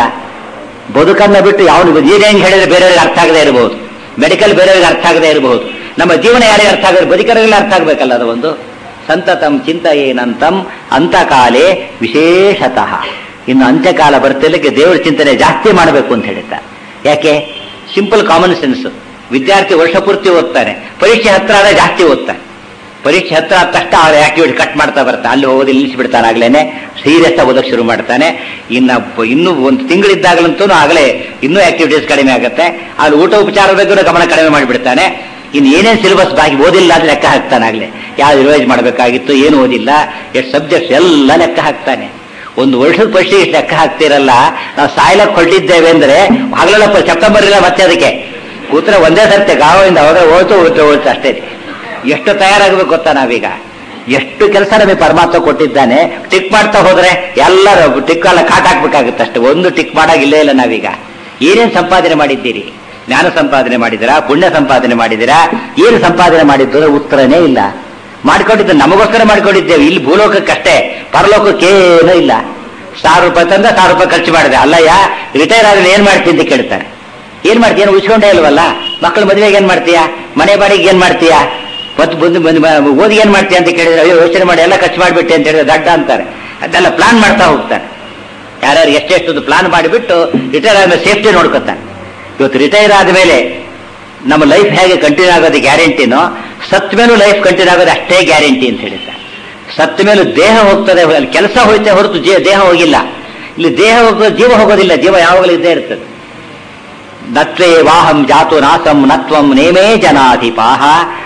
ಬದುಕನ್ನ ಬಿಟ್ಟು ಯಾವ ಇಂಜಿನಿಯರಿಂಗ್ ಹೇಳಿದ್ರೆ ಬೇರೆಯವ್ರಿಗೆ ಅರ್ಥ ಆಗದೆ ಇರಬಹುದು ಮೆಡಿಕಲ್ ಬೇರೆಯವ್ರಿಗೆ ಅರ್ಥ ಆಗದೆ ಇರಬಹುದು ನಮ್ಮ ಜೀವನ ಯಾರಿಗೆ ಅರ್ಥ ಆಗದೆ ಬದುಕರಿಗೆಲ್ಲ ಅರ್ಥ ಆಗ್ಬೇಕಲ್ಲ ಅದು ಒಂದು ಸಂತತಂ ಚಿಂತೆಯೇನಂತಂ ಅಂತಕಾಲೇ ವಿಶೇಷತಃ ಇನ್ನು ಅಂತ್ಯಕಾಲ ಬರ್ತಿರ್ಲಿಕ್ಕೆ ದೇವರ ಚಿಂತನೆ ಜಾಸ್ತಿ ಮಾಡಬೇಕು ಅಂತ ಹೇಳಿದ್ದಾರೆ ಯಾಕೆ ಸಿಂಪಲ್ ಕಾಮನ್ ಸೆನ್ಸ್ ವಿದ್ಯಾರ್ಥಿ ವರ್ಷ ಪೂರ್ತಿ ಓದ್ತಾನೆ ಪರೀಕ್ಷೆ ಹತ್ರ ಆದ್ರೆ ಜಾಸ್ತಿ ಓದ್ತಾನೆ ಪರೀಕ್ಷೆ ಹತ್ರ ಆದ ತಕ್ಷಣ ಅವ್ರ ಆಕ್ಟಿವಿಟಿ ಕಟ್ ಮಾಡ್ತಾ ಬರ್ತಾನೆ ಅಲ್ಲಿ ಹೋಗೋದು ನಿಲ್ಲಿಸಿಬಿಡ್ತಾನೆ ಆಗ್ಲೇನೆ ಸೀರಿಯಸ್ ಓದಕ್ಕೆ ಶುರು ಮಾಡ್ತಾನೆ ಇನ್ನ ಪ- ಇನ್ನು ಒಂದು ತಿಂಗಳಿದ್ದಾಗಲಂತೂ ಆಗಲೇ ಇನ್ನೂ ಆಕ್ಟಿವಿಟೀಸ್ ಕಡಿಮೆ ಆಗುತ್ತೆ ಅಲ್ಲಿ ಊಟ ಉಪಚಾರದ ಬಗ್ಗೆ ಗಮನ ಕಡಿಮೆ ಮಾಡಿಬಿಡ್ತಾನೆ ಇನ್ನು ಏನೇನು ಸಿಲೆಬಸ್ ಬಾಕಿ ಓದಿಲ್ಲ ಅಂತ ಲೆಕ್ಕ ಹಾಕ್ತಾನೆ ಆಗ್ಲೇ ಯಾವ್ದು ರಿವೈಸ್ ಮಾಡಬೇಕಾಗಿತ್ತು ಏನು ಓದಿಲ್ಲ ಎಷ್ಟು ಸಬ್ಜೆಕ್ಟ್ಸ್ ಎಲ್ಲ ಲೆಕ್ಕ ಹಾಕ್ತಾನೆ ಒಂದು ವರ್ಷದ ಪರೀಕ್ಷೆ ಇಷ್ಟು ಲೆಕ್ಕ ಹಾಕ್ತಿರಲ್ಲ ನಾವು ಸಾಯ್ಲಕ್ಕೆ ಹೊರಟಿದ್ದೇವೆ ಅಂದ್ರೆ ಹಗಲಪ್ಪ ಸೆಪ್ಟೆಂಬರ್ ಇಲ್ಲ ಮತ್ತೆ ಅದಕ್ಕೆ ಕೂತ್ರೆ ಒಂದೇ ಸರ್ತೆ ಗಾವದಿಂದ ಹೋದ್ರೆ ಹೋಯ್ತು ಹೋಯ್ತು ಹೋಯ್ತು ಅಷ್ಟೇ ಎಷ್ಟು ತಯಾರಾಗಬೇಕು ಗೊತ್ತಾ ನಾವೀಗ ಎಷ್ಟು ಕೆಲಸ ನಮಗೆ ಪರಮಾತ್ಮ ಕೊಟ್ಟಿದ್ದಾನೆ ಟಿಕ್ ಮಾಡ್ತಾ ಹೋದ್ರೆ ಎಲ್ಲರೂ ಟಿಕ್ ಎಲ್ಲ ಕಾಟ್ ಹಾಕ್ಬೇಕಾಗುತ್ತೆ ಅಷ್ಟೇ ಒಂದು ಟಿಕ್ ಮಾಡಾಗಿಲ್ಲೇ ಇಲ್ಲ ನಾವೀಗ ಏನೇನ್ ಸಂಪಾದನೆ ಮಾಡಿದ್ದೀರಿ ಜ್ಞಾನ ಸಂಪಾದನೆ ಮಾಡಿದಿರಾ ಪುಣ್ಯ ಸಂಪಾದನೆ ಮಾಡಿದಿರಾ ಏನು ಸಂಪಾದನೆ ಮಾಡಿದ್ದು ಅಂದ್ರೆ ಉತ್ತರನೇ ಇಲ್ಲ ಮಾಡ್ಕೊಂಡಿದ್ದು ನಮಗೋಸ್ಕರ ಮಾಡ್ಕೊಂಡಿದ್ದೇವೆ ಇಲ್ಲಿ ಭೂಲೋಕಕ್ಕಷ್ಟೇ ಪರಲೋಕಕ್ಕೇನೂ ಇಲ್ಲ ಸಾವಿರ ರೂಪಾಯಿ ತಂದ ಸಾವಿರ ರೂಪಾಯಿ ಖರ್ಚು ಮಾಡಿದೆ ಅಲ್ಲಯ್ಯ ರಿಟೈರ್ ಆದ್ರೆ ಏನ್ ಮಾಡ್ತೀನಿ ಅಂತ ಕೇಳ್ತಾನೆ ಏನ್ ಮಾಡ್ತೀಯ ಏನು ಉಳಿಸ್ಕೊಂಡೇ ಇಲ್ವಲ್ಲ ಮಕ್ಕಳ ಮದುವೆಗೆ ಏನ್ ಮಾಡ್ತೀಯ ಮನೆ ಬಾಡಿಗೆ ಏನ್ ಮಾಡ್ತೀಯ ಮತ್ತು ಬಂದು ಬಂದು ಮ- ಓದಿಗೆ ಏನ್ ಮಾಡ್ತೀಯ ಅಂತ ಕೇಳಿದ್ರೆ ಅಯ್ಯೋ ಯೋಚನೆ ಮಾಡಿ ಎಲ್ಲ ಖರ್ಚು ಮಾಡಿಬಿಟ್ಟೆ ಅಂತ ಹೇಳಿದ್ರೆ ದಡ್ಡ ಅಂತಾರೆ ಅದೆಲ್ಲ ಪ್ಲಾನ್ ಮಾಡ್ತಾ ಹೋಗ್ತಾನೆ ಯಾರ್ಯಾರು ಎಷ್ಟೆಷ್ಟು ಪ್ಲಾನ್ ಮಾಡಿಬಿಟ್ಟು ರಿಟೈರ್ ಆದ್ಮೇಲೆ ಸೇಫ್ಟಿ ನೋಡ್ಕೊತಾನೆ ಇವತ್ತು ರಿಟೈರ್ ಆದ್ಮೇಲೆ ನಮ್ಮ ಲೈಫ್ ಹೇಗೆ ಕಂಟಿನ್ಯೂ ಆಗೋದು ಗ್ಯಾರಂಟಿನೋ ಸತ್ ಮೇಲೂ ಲೈಫ್ ಕಂಟಿನ್ಯೂ ಆಗೋದು ಅಷ್ಟೇ ಗ್ಯಾರಂಟಿ ಅಂತ ಹೇಳಿದ್ದಾರೆ ಸತ್ತ ಮೇಲೂ ದೇಹ ಹೋಗ್ತದೆ ಅಲ್ಲಿ ಕೆಲಸ ಹೋಯ್ತೆ ಹೊರತು ಜೀ- ದೇಹ ಹೋಗಿಲ್ಲ ಇಲ್ಲಿ ದೇಹ ಹೋಗೋ ಜೀವ ಹೋಗೋದಿಲ್ಲ ಜೀವ ಯಾವಾಗಲೂ ಇದ್ದೇ ಇರ್ತದೆ ನತ್ವೇ ವಾಹಂ ಜಾತು ನಾಸಂ ನತ್ವಂ ನೇಮೇ ಜನಾಧಿಪಾಹ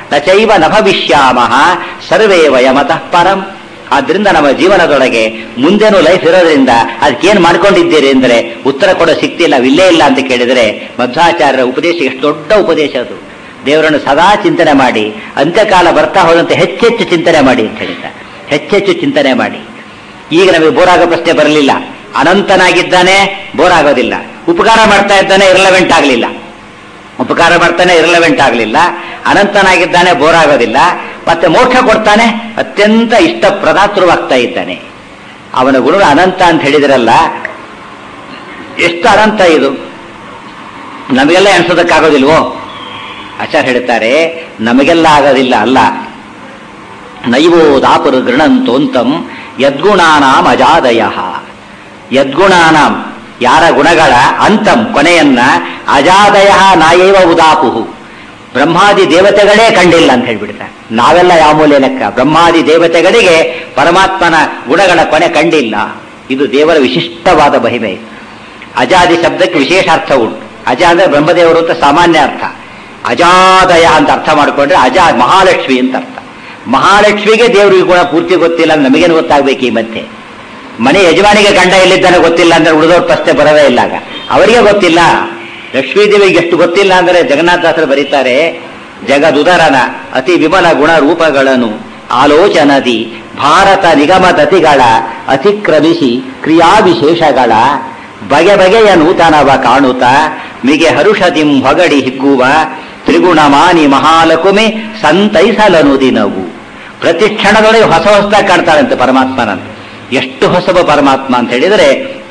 ನಚೈವ ನ ಭವಿಷ್ಯಾಮಹ ಸರ್ವೇ ವಯಮತಃ ಪರಂ ಆದ್ರಿಂದ ನಮ್ಮ ಜೀವನದೊಳಗೆ ಮುಂದೇನು ಲೈಫ್ ಇರೋದ್ರಿಂದ ಅದಕ್ಕೇನು ಮಾಡ್ಕೊಂಡಿದ್ದೀರಿ ಅಂದ್ರೆ ಉತ್ತರ ಕೊಡೋ ಶಕ್ತಿ ಇಲ್ಲ ಇಲ್ಲೇ ಇಲ್ಲ ಅಂತ ಕೇಳಿದರೆ ಮಧ್ವಾಚಾರ್ಯರ ಉಪದೇಶ ಎಷ್ಟು ದೊಡ್ಡ ಉಪದೇಶ ಅದು ದೇವರನ್ನು ಸದಾ ಚಿಂತನೆ ಮಾಡಿ ಅಂತ್ಯಕಾಲ ಬರ್ತಾ ಹೋದಂತೆ ಹೆಚ್ಚೆಚ್ಚು ಚಿಂತನೆ ಮಾಡಿ ಅಂತ ಹೇಳಿದ್ದ ಹೆಚ್ಚೆಚ್ಚು ಚಿಂತನೆ ಮಾಡಿ ಈಗ ನಮಗೆ ಬೋರಾಗೋ ಪ್ರಶ್ನೆ ಬರಲಿಲ್ಲ ಅನಂತನಾಗಿದ್ದಾನೆ ಬೋರ್ ಆಗೋದಿಲ್ಲ ಉಪಕಾರ ಮಾಡ್ತಾ ಇದ್ದಾನೆ ಇರಲೆವೆಂಟ್ ಆಗಲಿಲ್ಲ ಉಪಕಾರ ಮಾಡ್ತಾನೆ ಇರಲೆವೆಂಟ್ ಆಗಲಿಲ್ಲ ಅನಂತನಾಗಿದ್ದಾನೆ ಬೋರ್ ಆಗೋದಿಲ್ಲ ಮತ್ತೆ ಮೋಕ್ಷ ಕೊಡ್ತಾನೆ ಅತ್ಯಂತ ಇಷ್ಟಪ್ರದಾತೃವಾಗ್ತಾ ಇದ್ದಾನೆ ಅವನ ಗುಣ ಅನಂತ ಅಂತ ಹೇಳಿದ್ರಲ್ಲ ಎಷ್ಟು ಅನಂತ ಇದು ನಮಗೆಲ್ಲ ಎಣಿಸೋದಕ್ಕಾಗೋದಿಲ್ವೋ ಆಚಾರ್ಯ ಹೇಳ್ತಾರೆ ನಮಗೆಲ್ಲ ಆಗೋದಿಲ್ಲ ಅಲ್ಲ ನೈವೋ ದಾಪುರು ಗೃಣಂತೋಂತಂ ಯದ್ಗುಣಾನಾಂ ಅಜಾದಯ ಯದ್ಗುಣಾನಾಂ ಯಾರ ಗುಣಗಳ ಅಂತಂ ಕೊನೆಯನ್ನ ಅಜಾದಯ ನಾಯೈವ ಉದಾಪುಹು ಬ್ರಹ್ಮಾದಿ ದೇವತೆಗಳೇ ಕಂಡಿಲ್ಲ ಅಂತ ಹೇಳ್ಬಿಡ್ತಾರೆ ನಾವೆಲ್ಲ ಯಾವ ಮೂಲೆ ಲೆಕ್ಕ ಬ್ರಹ್ಮಾದಿ ದೇವತೆಗಳಿಗೆ ಪರಮಾತ್ಮನ ಗುಣಗಳ ಕೊನೆ ಕಂಡಿಲ್ಲ ಇದು ದೇವರ ವಿಶಿಷ್ಟವಾದ ಮಹಿಮೆ ಅಜಾದಿ ಶಬ್ದಕ್ಕೆ ವಿಶೇಷ ಅರ್ಥ ಉಂಟು ಅಜ ಅಂದ್ರೆ ಬ್ರಹ್ಮದೇವರು ಅಂತ ಸಾಮಾನ್ಯ ಅರ್ಥ ಅಜಾದಯ ಅಂತ ಅರ್ಥ ಮಾಡಿಕೊಂಡ್ರೆ ಅಜ ಮಹಾಲಕ್ಷ್ಮಿ ಅಂತ ಅರ್ಥ ಮಹಾಲಕ್ಷ್ಮಿಗೆ ದೇವರಿಗೆ ಗುಣ ಪೂರ್ತಿ ಗೊತ್ತಿಲ್ಲ ನಮಗೇನು ಗೊತ್ತಾಗ್ಬೇಕು ಈ ಮತ್ತೆ ಮನೆ ಯಜಮಾನಿಗೆ ಗಂಡ ಎಲ್ಲಿದ್ದಾನೆ ಗೊತ್ತಿಲ್ಲ ಅಂದ್ರೆ ಉಳಿದವ್ರ ಪ್ರಶ್ನೆ ಬರೋದೇ ಇಲ್ಲ ಆಗ ಅವರಿಗೆ ಗೊತ್ತಿಲ್ಲ ಲಕ್ಷ್ಮೀದೇವಿಗೆ ಎಷ್ಟು ಗೊತ್ತಿಲ್ಲ ಅಂದ್ರೆ ಜಗನ್ನಾಥದಾಸರು ಬರೀತಾರೆ ಜಗದುದರನ ಅತಿ ವಿಮಲ ಗುಣ ರೂಪಗಳನ್ನು ಆಲೋಚನದಿ ಭಾರತ ನಿಗಮದತಿಗಳ ಅತಿಕ್ರಮಿಸಿ ಕ್ರಿಯಾವಿಶೇಷಗಳ ಬಗೆ ಬಗೆಯ ನೂತನವ ಕಾಣುತ್ತ ಮಿಗೆ ಹರುಷದಿಂ ಹೊಗಡಿ ಹಿಗ್ಗುವ ತ್ರಿಗುಣಮಾನಿ ಮಹಾಲಕುಮೆ ಸಂತೈಸಲನು ದಿನವು ಪ್ರತಿ ಕ್ಷಣದೊಳಗೆ ಹೊಸ ಹೊಸದಾಗಿ ಕಾಣ್ತಾರಂತೆ ಪರಮಾತ್ಮನಂತ ಎಷ್ಟು ಹೊಸಬ ಪರಮಾತ್ಮ ಅಂತ ಹೇಳಿದರೆ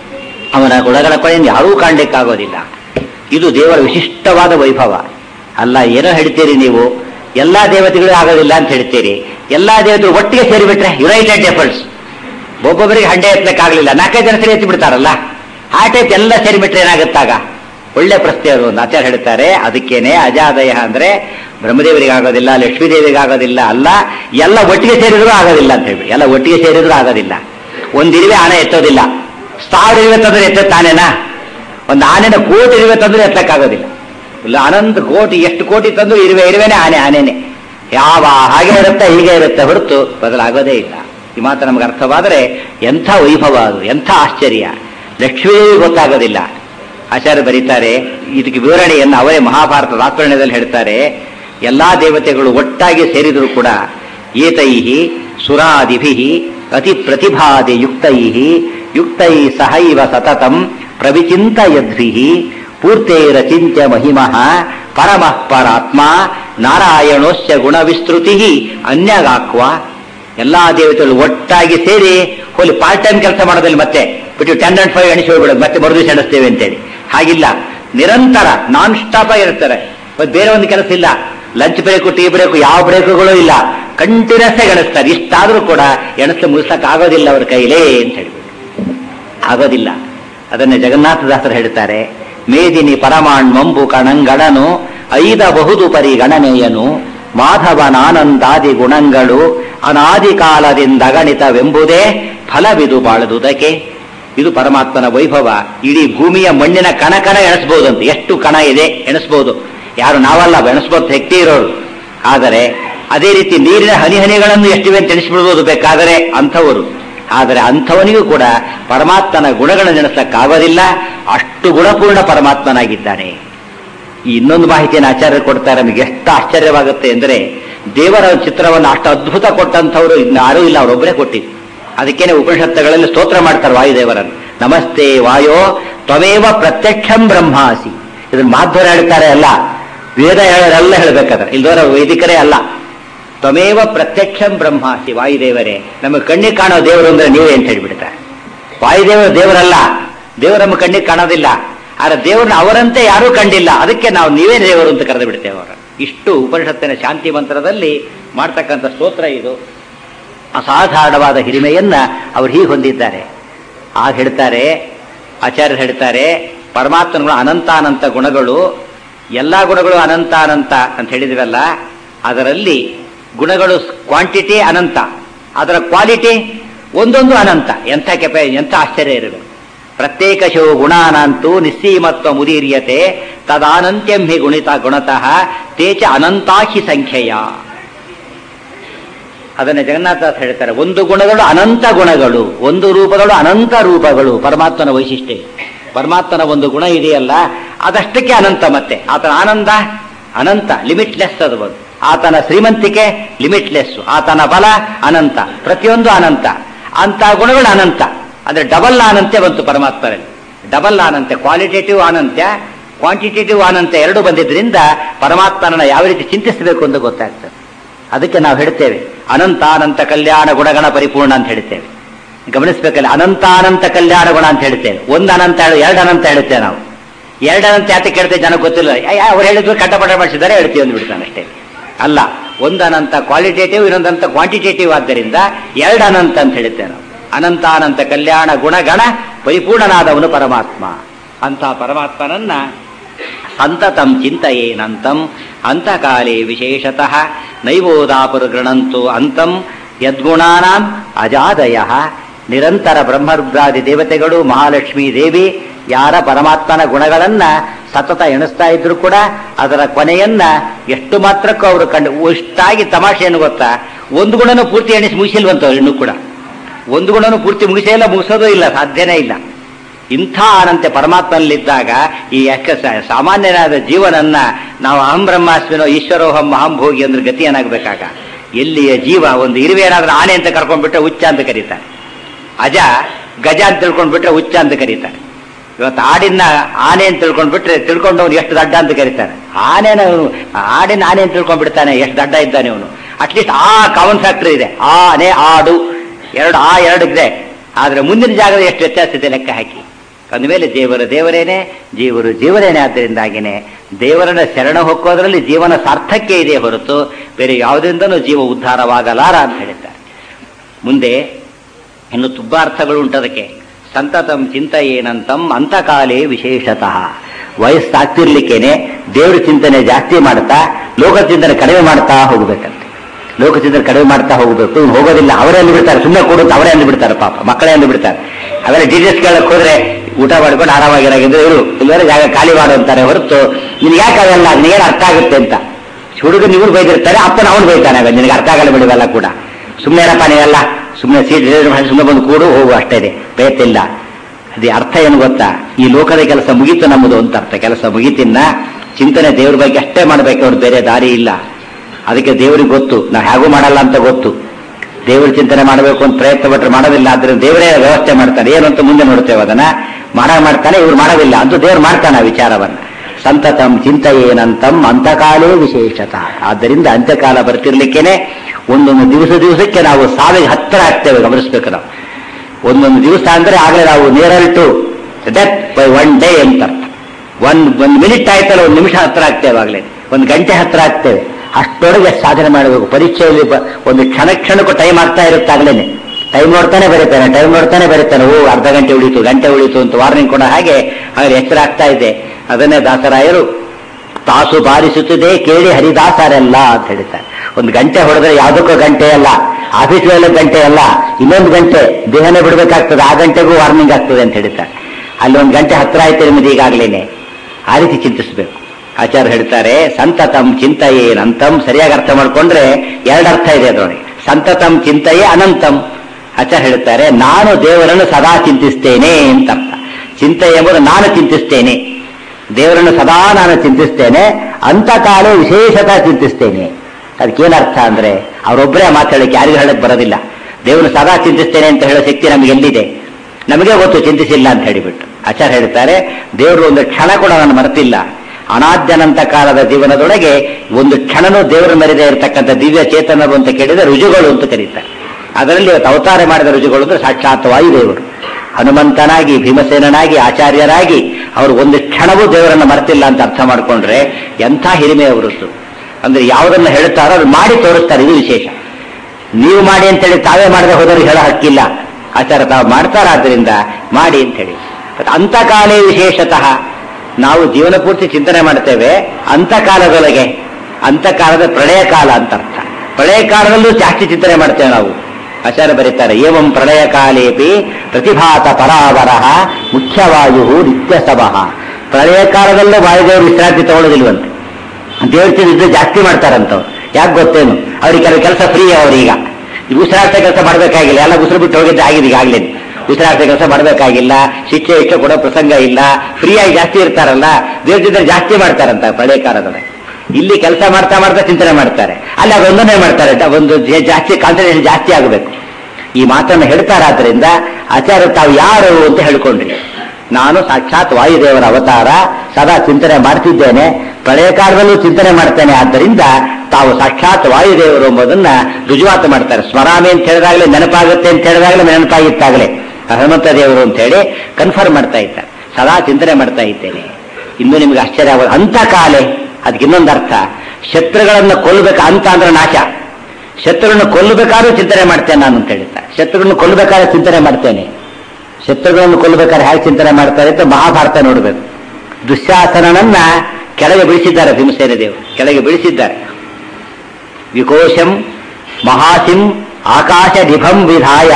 ಅವನ ಗುಣಗಳ ಕೊನೆಯನ್ನು ಯಾರೂ ಕಾಣಲಿಕ್ಕಾಗೋದಿಲ್ಲ ಇದು ದೇವರ ವಿಶಿಷ್ಟವಾದ ವೈಭವ ಅಲ್ಲ ಏನೋ ಹೇಳ್ತೀರಿ ನೀವು ಎಲ್ಲಾ ದೇವತೆಗಳು ಆಗೋದಿಲ್ಲ ಅಂತ ಹೇಳ್ತೀರಿ ಎಲ್ಲಾ ದೇವತೆಗಳು ಒಟ್ಟಿಗೆ ಸೇರಿಬಿಟ್ರೆ ಯುನೈಟೆಡ್ ಎಫರ್ಟ್ಸ್ ಒಬ್ಬೊಬ್ಬರಿಗೆ ಹಂಡೆ ಎತ್ತಲಿಕ್ಕಾಗಲಿಲ್ಲ ನಾಲ್ಕೈದು ಜನ ಸೇರಿ ಎತ್ತಿ ಬಿಡ್ತಾರಲ್ಲ ಆ ಟೈಪ್ ಎಲ್ಲ ಸೇರಿಬಿಟ್ರೆ ಏನಾಗುತ್ತಾಗ ಒಳ್ಳೆ ಪ್ರಶ್ನೆ ಅದು ಒಂದು ಆಚಾರ್ಯ ಹೇಳ್ತಾರೆ ಅದಕ್ಕೇನೆ ಅಜಾದಯ ಅಂದ್ರೆ ಬ್ರಹ್ಮದೇವರಿಗೆ ಆಗೋದಿಲ್ಲ ಲಕ್ಷ್ಮೀದೇವಿಗೆ ಆಗೋದಿಲ್ಲ ಅಲ್ಲ ಎಲ್ಲ ಒಟ್ಟಿಗೆ ಸೇರಿದ್ರು ಆಗೋದಿಲ್ಲ ಅಂತ ಹೇಳಿ ಎಲ್ಲ ಒಟ್ಟಿಗೆ ಸೇರಿದ್ರು ಆಗೋದಿಲ್ಲ ಒಂದಿರುವೆ ಆನೆ ಎತ್ತೋದಿಲ್ಲ ಸಾವಿರ ಇರುವೆ ತಂದ್ರೆ ಎತ್ತಾನೇನಾ ಒಂದು ಆನೆನ ಕೋಟಿ ಇರುವೆ ತಂದ್ರೆ ಎತ್ತಕ್ಕಾಗೋದಿಲ್ಲ ಇಲ್ಲ ಅನಂತ ಕೋಟಿ ಎಷ್ಟು ಕೋಟಿ ತಂದ್ರು ಇರುವೆ ಇರುವೆನೆ ಆನೆ ಆನೆನೆ ಯಾವ ಹಾಗೆ ಇರುತ್ತೆ ಹೀಗೆ ಇರುತ್ತೆ ಹೊರತು ಬದಲಾಗೋದೇ ಇಲ್ಲ ಈ ಮಾತು ನಮ್ಗೆ ಅರ್ಥವಾದರೆ ಎಂಥ ವೈಭವ ಅದು ಎಂಥ ಆಶ್ಚರ್ಯ ಲಕ್ಷ್ಮೀದೇವಿ ಗೊತ್ತಾಗೋದಿಲ್ಲ ಆಚಾರ್ಯ ಬರೀತಾರೆ ಇದಕ್ಕೆ ವಿವರಣೆಯನ್ನು ಅವರೇ ಮಹಾಭಾರತ ತಾತ್ಪರ್ಯದಲ್ಲಿ ಹೇಳ್ತಾರೆ ಎಲ್ಲಾ ದೇವತೆಗಳು ಒಟ್ಟಾಗಿ ಸೇರಿದರೂ ಕೂಡ ಏತೈಹಿ ಸುರಾದಿಭಿ ಅತಿ ಪ್ರತಿಭಾದಿ ಯುಕ್ತೈ ಯುಕ್ತೈ ಸಹೈವ ಸತತಂ ಪ್ರವಿಚಿಂತಯದ್ಭಿ ಪೂರ್ತೈರಚಿಂತ್ಯ ಮಹಿಮಃ ಪರಮಃ ಪರಾತ್ಮ ನಾರಾಯಣೋಶ್ಚ ಗುಣವಿಸ್ತೃತಿ ಅನ್ಯಗಾಕ್ವ ಎಲ್ಲಾ ದೇವತೆಗಳು ಒಟ್ಟಾಗಿ ಸೇರಿ ಹೋಲಿ ಪಾರ್ಟ್ ಟೈಮ್ ಕೆಲಸ ಮಾಡೋದಿಲ್ಲ ಮತ್ತೆ ಬಿಟ್ಟು ಟೆನ್ ಅಂಡ್ ಫೈವ್ ಎಣಿಸಿ ಹೋಗ್ಬಿಡೋದು ಮತ್ತೆ ಮರುದಿವಸ ಎಣಿಸ್ತೇವೆ ಅಂತೇಳಿ ಹಾಗಿಲ್ಲ ನಿರಂತರ ನಾನ್ ಸ್ಟಾಪ್ ಆಗಿರ್ತಾರೆ ಮತ್ತೆ ಬೇರೆ ಒಂದು ಕೆಲಸ ಇಲ್ಲ ಲಂಚ್ ಬ್ರೇಕು ಟೀ ಬ್ರೇಕು ಯಾವ ಬ್ರೇಕುಗಳು ಇಲ್ಲ ಕಂಟಿನ್ಯೂಸ್ ಆಗಿ ಎಣಿಸ್ತಾರೆ ಇಷ್ಟಾದ್ರೂ ಕೂಡ ಎಣಿಸ್ತಾ ಮುಗಿಸಕ್ ಆಗೋದಿಲ್ಲ ಅವ್ರ ಕೈಲೇ ಅಂತ ಹೇಳ್ಬಿಟ್ಟು ಆಗೋದಿಲ್ಲ ಅದನ್ನೇ ಜಗನ್ನಾಥದಾಸರು ಹೇಳ್ತಾರೆ ಮೇದಿನಿ ಪರಮಾಣ್ಮಂಬು ಕಣಂಗಳನು ಐದ ಬಹುದು ಪರಿಗಣನೆಯನು ಮಾಧವನಾನಂದಾದಿ ಗುಣಗಳು ಅನಾದಿ ಕಾಲದಿಂದ ಗಣಿತವೆಂಬುದೇ ಫಲವಿದು ಬಾಳದುದಕ್ಕೆ ಇದು ಪರಮಾತ್ಮನ ವೈಭವ ಇಡೀ ಭೂಮಿಯ ಮಣ್ಣಿನ ಕಣ ಕಣ ಎಣಿಸ್ಬೋದಂತೆ ಎಷ್ಟು ಕಣ ಇದೆ ಎಣಿಸ್ಬೋದು ಯಾರು ನಾವಲ್ಲ ಎಣಿಸ್ಬೋದು ಶಕ್ತಿ ಇರೋರು ಆದರೆ ಅದೇ ರೀತಿ ನೀರಿನ ಹನಿ ಹನಿಗಳನ್ನು ಎಷ್ಟಿವೆ ಅಂತ ಎಣಿಸ್ಬಿಡ್ಬೋದು ಬೇಕಾದರೆ ಅಂಥವರು ಆದರೆ ಅಂಥವನಿಗೂ ಕೂಡ ಪರಮಾತ್ಮನ ಗುಣಗಳನ್ನು ನೆನೆಸಕ್ಕಾಗೋದಿಲ್ಲ ಅಷ್ಟು ಗುಣಪೂರ್ಣ ಪರಮಾತ್ಮನಾಗಿದ್ದಾನೆ ಈ ಇನ್ನೊಂದು ಮಾಹಿತಿಯನ್ನು ಆಚಾರ್ಯರು ಕೊಡ್ತಾರೆ ನಮಗೆ ಎಷ್ಟು ಆಶ್ಚರ್ಯವಾಗುತ್ತೆ ಅಂದರೆ ದೇವರ ಚಿತ್ರವನ್ನು ಅಷ್ಟು ಅದ್ಭುತ ಕೊಟ್ಟಂಥವ್ರು ಇನ್ನು ಯಾರೂ ಇಲ್ಲ ಅವರೊಬ್ಬರೇ ಕೊಟ್ಟಿದ್ದು ಅದಕ್ಕೇನೆ ಉಪನಿಷತ್ತುಗಳಲ್ಲಿ ಸ್ತೋತ್ರ ಮಾಡ್ತಾರೆ ವಾಯುದೇವರನ್ನು ನಮಸ್ತೆ ವಾಯೋ ತ್ವಮೇವ ಪ್ರತ್ಯಕ್ಷಂ ಬ್ರಹ್ಮಾಸಿ ಇದನ್ನ ಮಾಧ್ವರ ಹೇಳ್ತಾರೆ ಅಲ್ಲ ವೇದ ಹೇಳೋರೆಲ್ಲ ಹೇಳ್ಬೇಕಾದ್ರೆ ಇಲ್ದವರ ವೈದಿಕರೇ ಅಲ್ಲ ತ್ವಮೇವ ಪ್ರತ್ಯಕ್ಷಂ ಬ್ರಹ್ಮಾಸಿ ವಾಯುದೇವರೇ ನಮಗೆ ಕಣ್ಣಿಗೆ ಕಾಣೋ ದೇವರು ಅಂದ್ರೆ ನೀವೇ ಅಂತ ಹೇಳ್ಬಿಡ್ತಾರೆ ವಾಯುದೇವರು ದೇವರಲ್ಲ ದೇವರು ನಮ್ಮ ಕಣ್ಣಿಗೆ ಕಾಣೋದಿಲ್ಲ ಆದ್ರೆ ದೇವರನ್ನ ಅವರಂತೆ ಯಾರೂ ಕಂಡಿಲ್ಲ ಅದಕ್ಕೆ ನಾವು ನೀವೇ ದೇವರು ಅಂತ ಕರೆದು ಬಿಡ್ತೇವೆ ಅವರ ಇಷ್ಟು ಉಪನಿಷತ್ತಿನ ಶಾಂತಿ ಮಂತ್ರದಲ್ಲಿ ಮಾಡ್ತಕ್ಕಂಥ ಸ್ತೋತ್ರ ಇದು ಅಸಾಧಾರಣವಾದ ಹಿರಿಮೆಯನ್ನ ಅವರು ಹೀಗೆ ಹೊಂದಿದ್ದಾರೆ ಆಗ ಹೇಳ್ತಾರೆ ಆಚಾರ್ಯರು ಹೇಳ್ತಾರೆ ಪರಮಾತ್ಮನ ಅನಂತ ಅನಂತ ಗುಣಗಳು ಎಲ್ಲಾ ಗುಣಗಳು ಅನಂತ ಅನಂತ ಅಂತ ಹೇಳಿದ್ವಲ್ಲ ಅದರಲ್ಲಿ ಗುಣಗಳು ಕ್ವಾಂಟಿಟಿ ಅನಂತ ಅದರ ಕ್ವಾಲಿಟಿ ಒಂದೊಂದು ಅನಂತ ಎಂಥ ಕೆಪ ಎಂಥ ಆಶ್ಚರ್ಯ ಇರಬೇಕು ಪ್ರತ್ಯೇಕಶೋ ಗುಣಾನಂತೂ ನಿಸ್ಸೀಮತ್ವ ಮುದೀರ್ಯತೆ ತದಾನಂತ್ಯಂ ಹಿ ಗುಣಿತ ಗುಣತಃ ತೇಚ ಅನಂತಾಹಿ ಸಂಖ್ಯೆಯ ಅದನ್ನ ಜಗನ್ನಾಥದಾಸ್ ಹೇಳ್ತಾರೆ ಒಂದು ಗುಣಗಳು ಅನಂತ ಗುಣಗಳು ಒಂದು ರೂಪಗಳು ಅನಂತ ರೂಪಗಳು ಪರಮಾತ್ಮನ ವೈಶಿಷ್ಟ್ಯ ಪರಮಾತ್ಮನ ಒಂದು ಗುಣ ಇದೆಯಲ್ಲ ಅದಷ್ಟಕ್ಕೆ ಅನಂತ ಮತ್ತೆ ಆತನ ಆನಂದ ಅನಂತ ಲಿಮಿಟ್ಲೆಸ್ ಅದು ಒಂದು ಆತನ ಶ್ರೀಮಂತಿಕೆ ಲಿಮಿಟ್ಲೆಸ್ ಆತನ ಬಲ ಅನಂತ ಪ್ರತಿಯೊಂದು ಅನಂತ ಅಂತ ಗುಣಗಳು ಅನಂತ ಅಂದ್ರೆ ಡಬಲ್ ಅನಂತ್ಯ ಬಂತು ಪರಮಾತ್ಮನಲ್ಲಿ ಡಬಲ್ ಅನಂತ್ಯ ಕ್ವಾಲಿಟೇಟಿವ್ ಅನಂತ್ಯ ಕ್ವಾಂಟಿಟೇಟಿವ್ ಅನಂತ್ಯ ಎರಡು ಬಂದಿದ್ರಿಂದ ಪರಮಾತ್ಮನ ಯಾವ ರೀತಿ ಚಿಂತಿಸಬೇಕು ಅಂತ ಗೊತ್ತಾಗ್ತದೆ ಅದಕ್ಕೆ ನಾವು ಹೇಳ್ತೇವೆ ಅನಂತ ಅನಂತ ಕಲ್ಯಾಣ ಗುಣಗಣ ಪರಿಪೂರ್ಣ ಅಂತ ಹೇಳ್ತೇವೆ ಗಮನಿಸ್ಬೇಕಲ್ಲ ಅನಂತ ಅನಂತ ಕಲ್ಯಾಣ ಗುಣ ಅಂತ ಹೇಳ್ತೇವೆ ಒಂದು ಅನಂತ ಹೇಳು ಎರಡು ಅನಂತ ಹೇಳ್ತೇವೆ ನಾವು ಎರಡು ಅನಂತ ಯಾಕೆ ಕೇಳ್ತೇವೆ ಜನ ಗೊತ್ತಿಲ್ಲ ಅವ್ರು ಹೇಳಿದ್ರು ಕಟ್ಟಪಟ ಮಾಡಿಸಿದ್ದಾರೆ ಹೇಳ್ತೀವಿ ಅಂದ್ಬಿಡ್ತಾನೆ ಅಷ್ಟೇ ಅಲ್ಲ ಒಂದು ಅನಂತ ಕ್ವಾಲಿಟೇಟಿವ್ ಇನ್ನೊಂದಂತ ಕ್ವಾಂಟಿಟೇಟಿವ್ ಆದ್ದರಿಂದ ಎರಡು ಅನಂತ ಅಂತ ಹೇಳ್ತೇವೆ ನಾವು ಅನಂತ ಅನಂತ ಕಲ್ಯಾಣ ಗುಣಗಣ ಪರಿಪೂರ್ಣನಾದವನು ಪರಮಾತ್ಮ ಅಂತ ಪರಮಾತ್ಮನನ್ನ ಸಂತತಂ ಚಿಂತೆಯೇನಂತಂ ಅಂತಕಾಲೇ ವಿಶೇಷತಃ ನೈವೋದಾಪುರ ಗೃಣಂತು ಅಂತಂ ಯದ್ಗುಣಾನಾಂ ಅಜಾದಯ ನಿರಂತರ ಬ್ರಹ್ಮರುದ್ರಾದಿ ದೇವತೆಗಳು ಮಹಾಲಕ್ಷ್ಮೀ ದೇವಿ ಯಾರ ಪರಮಾತ್ಮನ ಗುಣಗಳನ್ನ ಸತತ ಎಣಿಸ್ತಾ ಇದ್ರು ಕೂಡ ಅದರ ಕೊನೆಯನ್ನ ಎಷ್ಟು ಮಾತ್ರಕ್ಕೂ ಅವರು ಕಂಡು ಇಷ್ಟಾಗಿ ತಮಾಷೆ ಏನು ಗೊತ್ತಾ ಒಂದು ಗುಣನೂ ಪೂರ್ತಿ ಎಣಿಸಿ ಮುಗಿಸಿಲ್ವಂತ ಇನ್ನೂ ಕೂಡ ಒಂದು ಗುಣನೂ ಪೂರ್ತಿ ಮುಗಿಸೇ ಇಲ್ಲ ಮುಗಿಸೋದೂ ಇಲ್ಲ ಸಾಧ್ಯನೇ ಇಲ್ಲ ಇಂಥ ಅನಂತೆ ಪರಮಾತ್ಮನಲ್ಲಿದ್ದಾಗ ಈ ಯಾಕೆ ಸ- ಸಾಮಾನ್ಯನಾದ ಜೀವನನ್ನ ನಾವು ಅಹಂ ಬ್ರಹ್ಮಾಸ್ಮಿನೋ ಈಶ್ವರೋಹಂ ಅಹಂ ಭೋಗಿ ಅಂದ್ರೆ ಗತಿ ಏನಾಗಬೇಕಾಗ ಎಲ್ಲಿಯ ಜೀವ ಒಂದು ಇರುವೆ ಏನಾದ್ರೂ ಆನೆ ಅಂತ ಕರ್ಕೊಂಡ್ಬಿಟ್ರೆ ಹುಚ್ಚ ಅಂತ ಕರೀತಾರೆ ಅಜ ಗಜ ಅಂತ ತಿಳ್ಕೊಂಡ್ಬಿಟ್ರೆ ಹುಚ್ಚ ಅಂತ ಕರೀತಾರೆ ಇವತ್ತು ಆಡಿನ ಆನೆ ಅಂತ ತಿಳ್ಕೊಂಡ್ಬಿಟ್ರೆ ತಿಳ್ಕೊಂಡವನು ಎಷ್ಟು ದಡ್ಡ ಅಂತ ಕರೀತಾರೆ ಆನೆನ ಅವ್ನು- ಆಡಿನ ಆನೆ ಅಂತ ತಿಳ್ಕೊಂಡ್ಬಿಡ್ತಾನೆ ಎಷ್ಟು ದಡ್ಡ ಇದ್ದಾನೆ ಅವನು ಅಟ್ಲೀಸ್ಟ್ ಆ ಕಾಮನ್ ಫ್ಯಾಕ್ಟರ್ ಇದೆ ಆನೆ ಆಡು ಎರಡು ಆ ಎರಡು ಇದೆ ಆದ್ರೆ ಮುಂದಿನ ಜಾಗದ ಎಷ್ಟು ವ್ಯತ್ಯಾಸ ಇದೆ ಲೆಕ್ಕ ಹಾಕಿ ಅಂದಮೇಲೆ ದೇವರು ದೇವರೇನೆ ಜೀವರು ಜೀವರೇನೆ ಆದ್ದರಿಂದಾಗಿನೇ ದೇವರನ್ನ ಶರಣ ಹೊಕ್ಕೋದ್ರಲ್ಲಿ ಜೀವನ ಸಾರ್ಥಕ್ಯ ಇದೆ ಹೊರತು ಬೇರೆ ಯಾವುದರಿಂದನೂ ಜೀವ ಉದ್ಧಾರವಾಗಲಾರ ಅಂತ ಹೇಳಿದ್ದಾರೆ ಮುಂದೆ ಇನ್ನು ತುಂಬಾ ಅರ್ಥಗಳು ಉಂಟದಕ್ಕೆ ಸಂತತಂ ಚಿಂತೆಯೇನಂತಂ ಅಂತಕಾಲೇ ವಿಶೇಷತಃ ವಯಸ್ಸಾಗ್ತಿರ್ಲಿಕ್ಕೇನೆ ದೇವ್ರ ಚಿಂತನೆ ಜಾಸ್ತಿ ಮಾಡ್ತಾ ಲೋಕ ಚಿಂತನೆ ಕಡಿಮೆ ಮಾಡ್ತಾ ಹೋಗ್ಬೇಕಂತೆ ಲೋಕ ಚಿಂತನೆ ಕಡಿಮೆ ಮಾಡ್ತಾ ಹೋಗ್ಬೇಕು ಇವ್ನು ಹೋಗೋದಿಲ್ಲ ಅವರೇ ಅಂದು ಬಿಡ್ತಾರೆ ಸುಮ್ಮನೆ ಕೊಡುತ್ತ ಅವರೇ ಅಂದು ಬಿಡ್ತಾರೆ ಪಾಪ ಮಕ್ಕಳೇ ಅಂದು ಬಿಡ್ತಾರೆ ಅವೆಲ್ಲ ಡೀಟೇಲ್ಸ್ ಕೇಳಕ್ ಹೋದ್ರೆ ಊಟ ಮಾಡ್ಕೊಂಡು ಆರಾಮಾಗಿರಾಗಿದ್ರೆ ಇರು ಇಲ್ಲವರೆ ಜಾಗ ಖಾಲಿ ಮಾಡು ಅಂತಾರೆ ಹೊರತು ನಿನ್ಗೆ ಯಾಕೆ ಅವೆಲ್ಲ ನಿನಗೇನು ಅರ್ಥ ಆಗುತ್ತೆ ಅಂತ ಹುಡುಗ ನೀವು ಬೈದಿರ್ತಾರೆ ಅಪ್ಪನ ಅವನು ಬೈತಾನೆ ಆಗ ನಿನಗೆ ಅರ್ಥ ಆಗಲ್ಲ ಬಿಡುವೆಲ್ಲ ಕೂಡ ಸುಮ್ಮನೆ ಏನಪ್ಪ ನೀವೆಲ್ಲ ಸುಮ್ಮನೆ ಸೀಟ್ ರಿಸರ್ವ್ ಮಾಡಿ ಸುಮ್ಮನೆ ಬಂದು ಕೂಡು ಹೋಗು ಅಷ್ಟೇ ಇದೆ ಬೇತಿಲ್ಲ ಅದೇ ಅರ್ಥ ಏನು ಗೊತ್ತಾ ಈ ಲೋಕದ ಕೆಲಸ ಮುಗೀತು ನಮ್ಮದು ಅಂತ ಅರ್ಥ ಕೆಲಸ ಮುಗೀತಿನ್ನ ಚಿಂತನೆ ದೇವ್ರ ಬಗ್ಗೆ ಅಷ್ಟೇ ಮಾಡ್ಬೇಕು ಅವ್ರು ಬೇರೆ ದಾರಿ ಇಲ್ಲ ಅದಕ್ಕೆ ದೇವರಿಗೆ ಗೊತ್ತು ನಾವು ಹೇಗೂ ಮಾಡಲ್ಲ ಅಂತ ಗೊತ್ತು ದೇವ್ರ ಚಿಂತನೆ ಮಾಡಬೇಕು ಅಂತ ಪ್ರಯತ್ನ ಪಟ್ಟರೆ ಮಾಡೋದಿಲ್ಲ ಆದ್ರೆ ದೇವರೇ ವ್ಯವಸ್ಥೆ ಮಾಡ್ತಾನೆ ಏನು ಅಂತ ಮುಂದೆ ನೋಡ್ತೇವೆ ಅದನ್ನ ಮಾಡ ಮಾಡ್ತಾನೆ ಇವ್ರು ಮಾಡೋದಿಲ್ಲ ಅಂತೂ ದೇವ್ರು ಮಾಡ್ತಾನೆ ಆ ವಿಚಾರವನ್ನ ಸಂತತಂ ಚಿಂತೆಯೇನಂತಂ ಅಂತಕಾಲೇ ವಿಶೇಷತ ಆದ್ದರಿಂದ ಅಂತ್ಯಕಾಲ ಬರ್ತಿರ್ಲಿಕ್ಕೇನೆ ಒಂದೊಂದು ದಿವಸ ದಿವಸಕ್ಕೆ ನಾವು ಸಾವಿಗೆ ಹತ್ತಿರ ಆಗ್ತೇವೆ ಗಮನಿಸ್ಬೇಕು ನಾವು ಒಂದೊಂದು ದಿವಸ ಅಂದ್ರೆ ಆಗಲೇ ನಾವು nearer to death by one day ಅಂತ ಅರ್ಥ ಒಂದ್ ಒಂದ್ ಮಿನಿಟ್ ಆಯ್ತಲ್ಲ ಒಂದು ನಿಮಿಷ ಹತ್ರ ಆಗ್ತೇವೆ ಆಗ್ಲೇ ಒಂದು ಗಂಟೆ ಹತ್ರ ಆಗ್ತೇವೆ ಅಷ್ಟೊಳಗೆ ಸಾಧನೆ ಮಾಡಬೇಕು ಪರೀಕ್ಷೆಯಲ್ಲಿ ಬ- ಒಂದು ಕ್ಷಣ ಕ್ಷಣಕ್ಕೂ ಟೈಮ್ ಆಗ್ತಾ ಇರುತ್ತೆ ಆಗ್ಲೇನೆ ಟೈಮ್ ನೋಡ್ತಾನೆ ಬರೀತಾನೆ ಟೈಮ್ ನೋಡ್ತಾನೆ ಬರೀತಾನೆ ಓ ಅರ್ಧ ಗಂಟೆ ಉಳಿತು ಗಂಟೆ ಉಳಿತು ಅಂತ ವಾರ್ನಿಂಗ್ ಕೊಡೋ ಹಾಗೆ ಹಾಗೆ ಎಚ್ಚರ ಆಗ್ತಾ ಇದೆ ಅದನ್ನೇ ದಾಸರಾಯರು ತಾಸು ಬಾರಿಸುತ್ತದೆ ಕೇಳಿ ಹರಿದಾಸರೆಲ್ಲ ಅಂತ ಹೇಳ್ತಾರೆ ಒಂದು ಗಂಟೆ ಹೊಡೆದ್ರೆ ಯಾವುದಕ್ಕೂ ಗಂಟೆ ಅಲ್ಲ ಆಫೀಸ್ ವೇಳೆ ಗಂಟೆ ಅಲ್ಲ ಇನ್ನೊಂದು ಗಂಟೆ ದೇಹನೇ ಬಿಡಬೇಕಾಗ್ತದೆ ಆ ಗಂಟೆಗೂ ವಾರ್ನಿಂಗ್ ಆಗ್ತದೆ ಅಂತ ಹೇಳ್ತಾರೆ ಅಲ್ಲಿ ಒಂದು ಗಂಟೆ ಹತ್ರ ಆಯ್ತು ನಿಮ್ಮದು ಈಗಾಗಲೇನೆ ಆ ರೀತಿ ಚಿಂತಿಸಬೇಕು ಆಚಾರ್ಯ ಹೇಳ್ತಾರೆ ಸಂತತಂ ಚಿಂತೆಯೇ ಅನಂತಂ ಸರಿಯಾಗಿ ಅರ್ಥ ಮಾಡ್ಕೊಂಡ್ರೆ ಎರಡು ಅರ್ಥ ಇದೆ ಅದರೊಳಗೆ ಸಂತತಂ ಚಿಂತೆಯೇ ಅನಂತಂ ಆಚಾರ್ಯ ಹೇಳ್ತಾರೆ ನಾನು ದೇವರನ್ನು ಸದಾ ಚಿಂತಿಸ್ತೇನೆ ಅಂತ ಅರ್ಥ ಚಿಂತೆ ಎಂಬುದು ನಾನು ಚಿಂತಿಸ್ತೇನೆ ದೇವರನ್ನು ಸದಾ ನಾನು ಚಿಂತಿಸ್ತೇನೆ ಅಂತಕಾಲ ವಿಶೇಷತ ಚಿಂತಿಸ್ತೇನೆ ಅದಕ್ಕೇನು ಅರ್ಥ ಅಂದ್ರೆ ಅವರೊಬ್ಬರೇ ಮಾತಾಡಲಿಕ್ಕೆ ಯಾರಿಗೂ ಹೇಳಕ್ ಬರೋದಿಲ್ಲ ದೇವರು ಸದಾ ಚಿಂತಿಸ್ತೇನೆ ಅಂತ ಹೇಳೋ ಶಕ್ತಿ ನಮಗೆ ಎಲ್ಲಿದೆ ನಮಗೆ ಗೊತ್ತು ಚಿಂತಿಸಿಲ್ಲ ಅಂತ ಹೇಳಿಬಿಟ್ಟು ಆಚಾರ್ಯ ಹೇಳ್ತಾರೆ ದೇವರು ಒಂದು ಕ್ಷಣ ಕೂಡ ನಾನು ಮರೆತಿಲ್ಲ ಅನಾದ್ಯನಂತ ಕಾಲದ ಜೀವನದೊಳಗೆ ಒಂದು ಕ್ಷಣನೂ ದೇವರು ಮರೆದೇ ಇರತಕ್ಕಂಥ ದಿವ್ಯ ಚೇತನರು ಅಂತ ಕೇಳಿದರೆ ರುಜುಗಳು ಅಂತ ಕರೀತಾರೆ ಅದರಲ್ಲಿ ಇವತ್ತು ಅವತಾರ ಮಾಡಿದ ರುಜುಗಳು ಅಂದ್ರೆ ಸಾಕ್ಷಾತ್ ವಾಯುದೇವರು ಹನುಮಂತನಾಗಿ ಭೀಮಸೇನನಾಗಿ ಆಚಾರ್ಯರಾಗಿ ಅವರು ಒಂದು ಕ್ಷಣವೂ ದೇವರನ್ನ ಮರೆತಿಲ್ಲ ಅಂತ ಅರ್ಥ ಮಾಡ್ಕೊಂಡ್ರೆ ಎಂಥ ಹಿರಿಮೆ ಅವರದ್ದು ಅಂದ್ರೆ ಯಾವುದನ್ನ ಹೇಳ್ತಾರೋ ಅದು ಮಾಡಿ ತೋರಿಸ್ತಾರೆ ಇದು ವಿಶೇಷ ನೀವು ಮಾಡಿ ಅಂತೇಳಿ ತಾವೇ ಮಾಡದೆ ಹೋದರೆ ಹೇಳೋ ಹಕ್ಕಿಲ್ಲ ಆಚಾರ ತಾವು ಮಾಡ್ತಾರಾದ್ರಿಂದ ಮಾಡಿ ಅಂತ ಹೇಳಿ ಮತ್ತೆ ಅಂತಕಾಲೇ ವಿಶೇಷತಃ ನಾವು ಜೀವನ ಪೂರ್ತಿ ಚಿಂತನೆ ಮಾಡ್ತೇವೆ ಅಂತಕಾಲದೊಳಗೆ ಅಂತಕಾಲದ ಪ್ರಳಯ ಕಾಲ ಅಂತ ಅರ್ಥ ಪ್ರಳಯ ಕಾಲದಲ್ಲೂ ಜಾಸ್ತಿ ಚಿಂತನೆ ಮಾಡ್ತೇವೆ ನಾವು ಆಚಾರ್ಯ ಬರೀತಾರೆ ಏವಂ ಪ್ರಳಯ ಕಾಲೇಪಿ ಪ್ರತಿಭಾತ ಪರಾವರ ಮುಖ್ಯವಾಯು ನಿತ್ಯ ಸಭಃ ಪ್ರಳಯ ಕಾಲದಲ್ಲೂ ವಾಯುದೇವರು ವಿಶ್ರಾಂತಿ ತಗೊಳ್ಳೋದಿಲ್ವಂತೆ ದೇವ್ರ ಚಿಂತೆ ಜಾಸ್ತಿ ಮಾಡ್ತಾರಂತವ್ರು ಯಾಕೆ ಗೊತ್ತೇನು ಅವ್ರಿಗೆ ಕೆಲವು ಕೆಲಸ ಫ್ರೀ ಅವ್ರೀಗ ಈ ಉಸಿರಾಟ ಕೆಲಸ ಮಾಡಬೇಕಾಗಿಲ್ಲ ಎಲ್ಲ ಉಸಿರು ಬಿಟ್ಟು ಹೋಗಿದ್ದೆ ಆಗಿದೆ ಈಗಾಗಲೇ ಉಸಿರಾಟ ಕೆಲಸ ಮಾಡಬೇಕಾಗಿಲ್ಲ ಶಿಕ್ಷೆ ಇಷ್ಟ ಕೊಡೋ ಪ್ರಸಂಗ ಇಲ್ಲ ಫ್ರೀಯಾಗಿ ಜಾಸ್ತಿ ಇರ್ತಾರಲ್ಲ ದೇವ್ರ ಜೊತೆ ಜಾಸ್ತಿ ಮಾಡ್ತಾರಂತ ಪ್ರಳಯ ಕಾಲದಲ್ಲಿ ಇಲ್ಲಿ ಕೆಲಸ ಮಾಡ್ತಾ ಮಾಡ್ತಾ ಚಿಂತನೆ ಮಾಡ್ತಾರೆ ಅಲ್ಲಿ ಅದೊಂದನ್ನೇ ಮಾಡ್ತಾರೆ ಒಂದು ಜೆ- ಜಾಸ್ತಿ ಕಾನ್ಸಂಟ್ರೇಷನ್ ಜಾಸ್ತಿ ಆಗಬೇಕು ಈ ಮಾತನ್ನು ಹೇಳ್ತಾರಾದ್ರಿಂದ ಆಚಾರ್ಯ ತಾವು ಯಾರು ಅಂತ ಹೇಳ್ಕೊಂಡ್ರಿ ನಾನು ಸಾಕ್ಷಾತ್ ವಾಯುದೇವರ ಅವತಾರ ಸದಾ ಚಿಂತನೆ ಮಾಡ್ತಿದ್ದೇನೆ ಪ್ರಳಯ ಕಾಲದಲ್ಲೂ ಚಿಂತನೆ ಮಾಡ್ತೇನೆ ಆದ್ದರಿಂದ ತಾವು ಸಾಕ್ಷಾತ್ ವಾಯುದೇವರು ಎಂಬುದನ್ನ ರುಜುವಾತು ಮಾಡ್ತಾರೆ ಸ್ಮರಾಮಿ ಅಂತ ಹೇಳಿದಾಗಲೇ ನೆನಪಾಗುತ್ತೆ ಅಂತ ಹೇಳಿದಾಗಲೇ ನೆನಪಾಗಿತ್ತಾಗಲೇ ಹನುಮಂತ ದೇವರು ಅಂತ ಹೇಳಿ ಕನ್ಫರ್ಮ್ ಮಾಡ್ತಾ ಇದ್ದಾರೆ ಸದಾ ಚಿಂತನೆ ಮಾಡ್ತಾ ಇದ್ದೇನೆ ಇನ್ನು ನಿಮ್ಗೆ ಆಶ್ಚರ್ಯ ಆಗೋದು ಅಂತ ಕಾಲೇ ಅದಕ್ಕೆ ಇನ್ನೊಂದು ಅರ್ಥ ಶತ್ರುಗಳನ್ನ ಕೊಲ್ಲಬೇಕು ಅಂತ ಅಂದ್ರೆ ನಾಶ ಶತ್ರುಗಳನ್ನು ಕೊಲ್ಲಬೇಕಾದ್ರೂ ಚಿಂತನೆ ಮಾಡ್ತೇನೆ ನಾನು ಅಂತ ಹೇಳ್ತಾರೆ ಶತ್ರುಗಳನ್ನು ಕೊಲ್ಲಬೇಕಾದ್ರೆ ಚಿಂತನೆ ಮಾಡ್ತೇನೆ ಶತ್ರುಗಳನ್ನು ಕೊಲ್ಲಬೇಕಾದ್ರೆ ಹೇಗೆ ಚಿಂತನೆ ಮಾಡ್ತಾರೆ ಅಂತ ಮಹಾಭಾರತ ನೋಡಬೇಕು ದುಶ್ಯಾಸನನನ್ನ ಕೆಳಗೆ ಬಿಡಿಸಿದ್ದಾರೆ ಭೀಮಸೇನ ದೇವರು ಕೆಳಗೆ ಬಿಡಿಸಿದ್ದಾರೆ ವಿಕೋಶಂ ಮಹಾಸಿಂ ಆಕಾಶ ನಿಭಂ ವಿಧಾಯ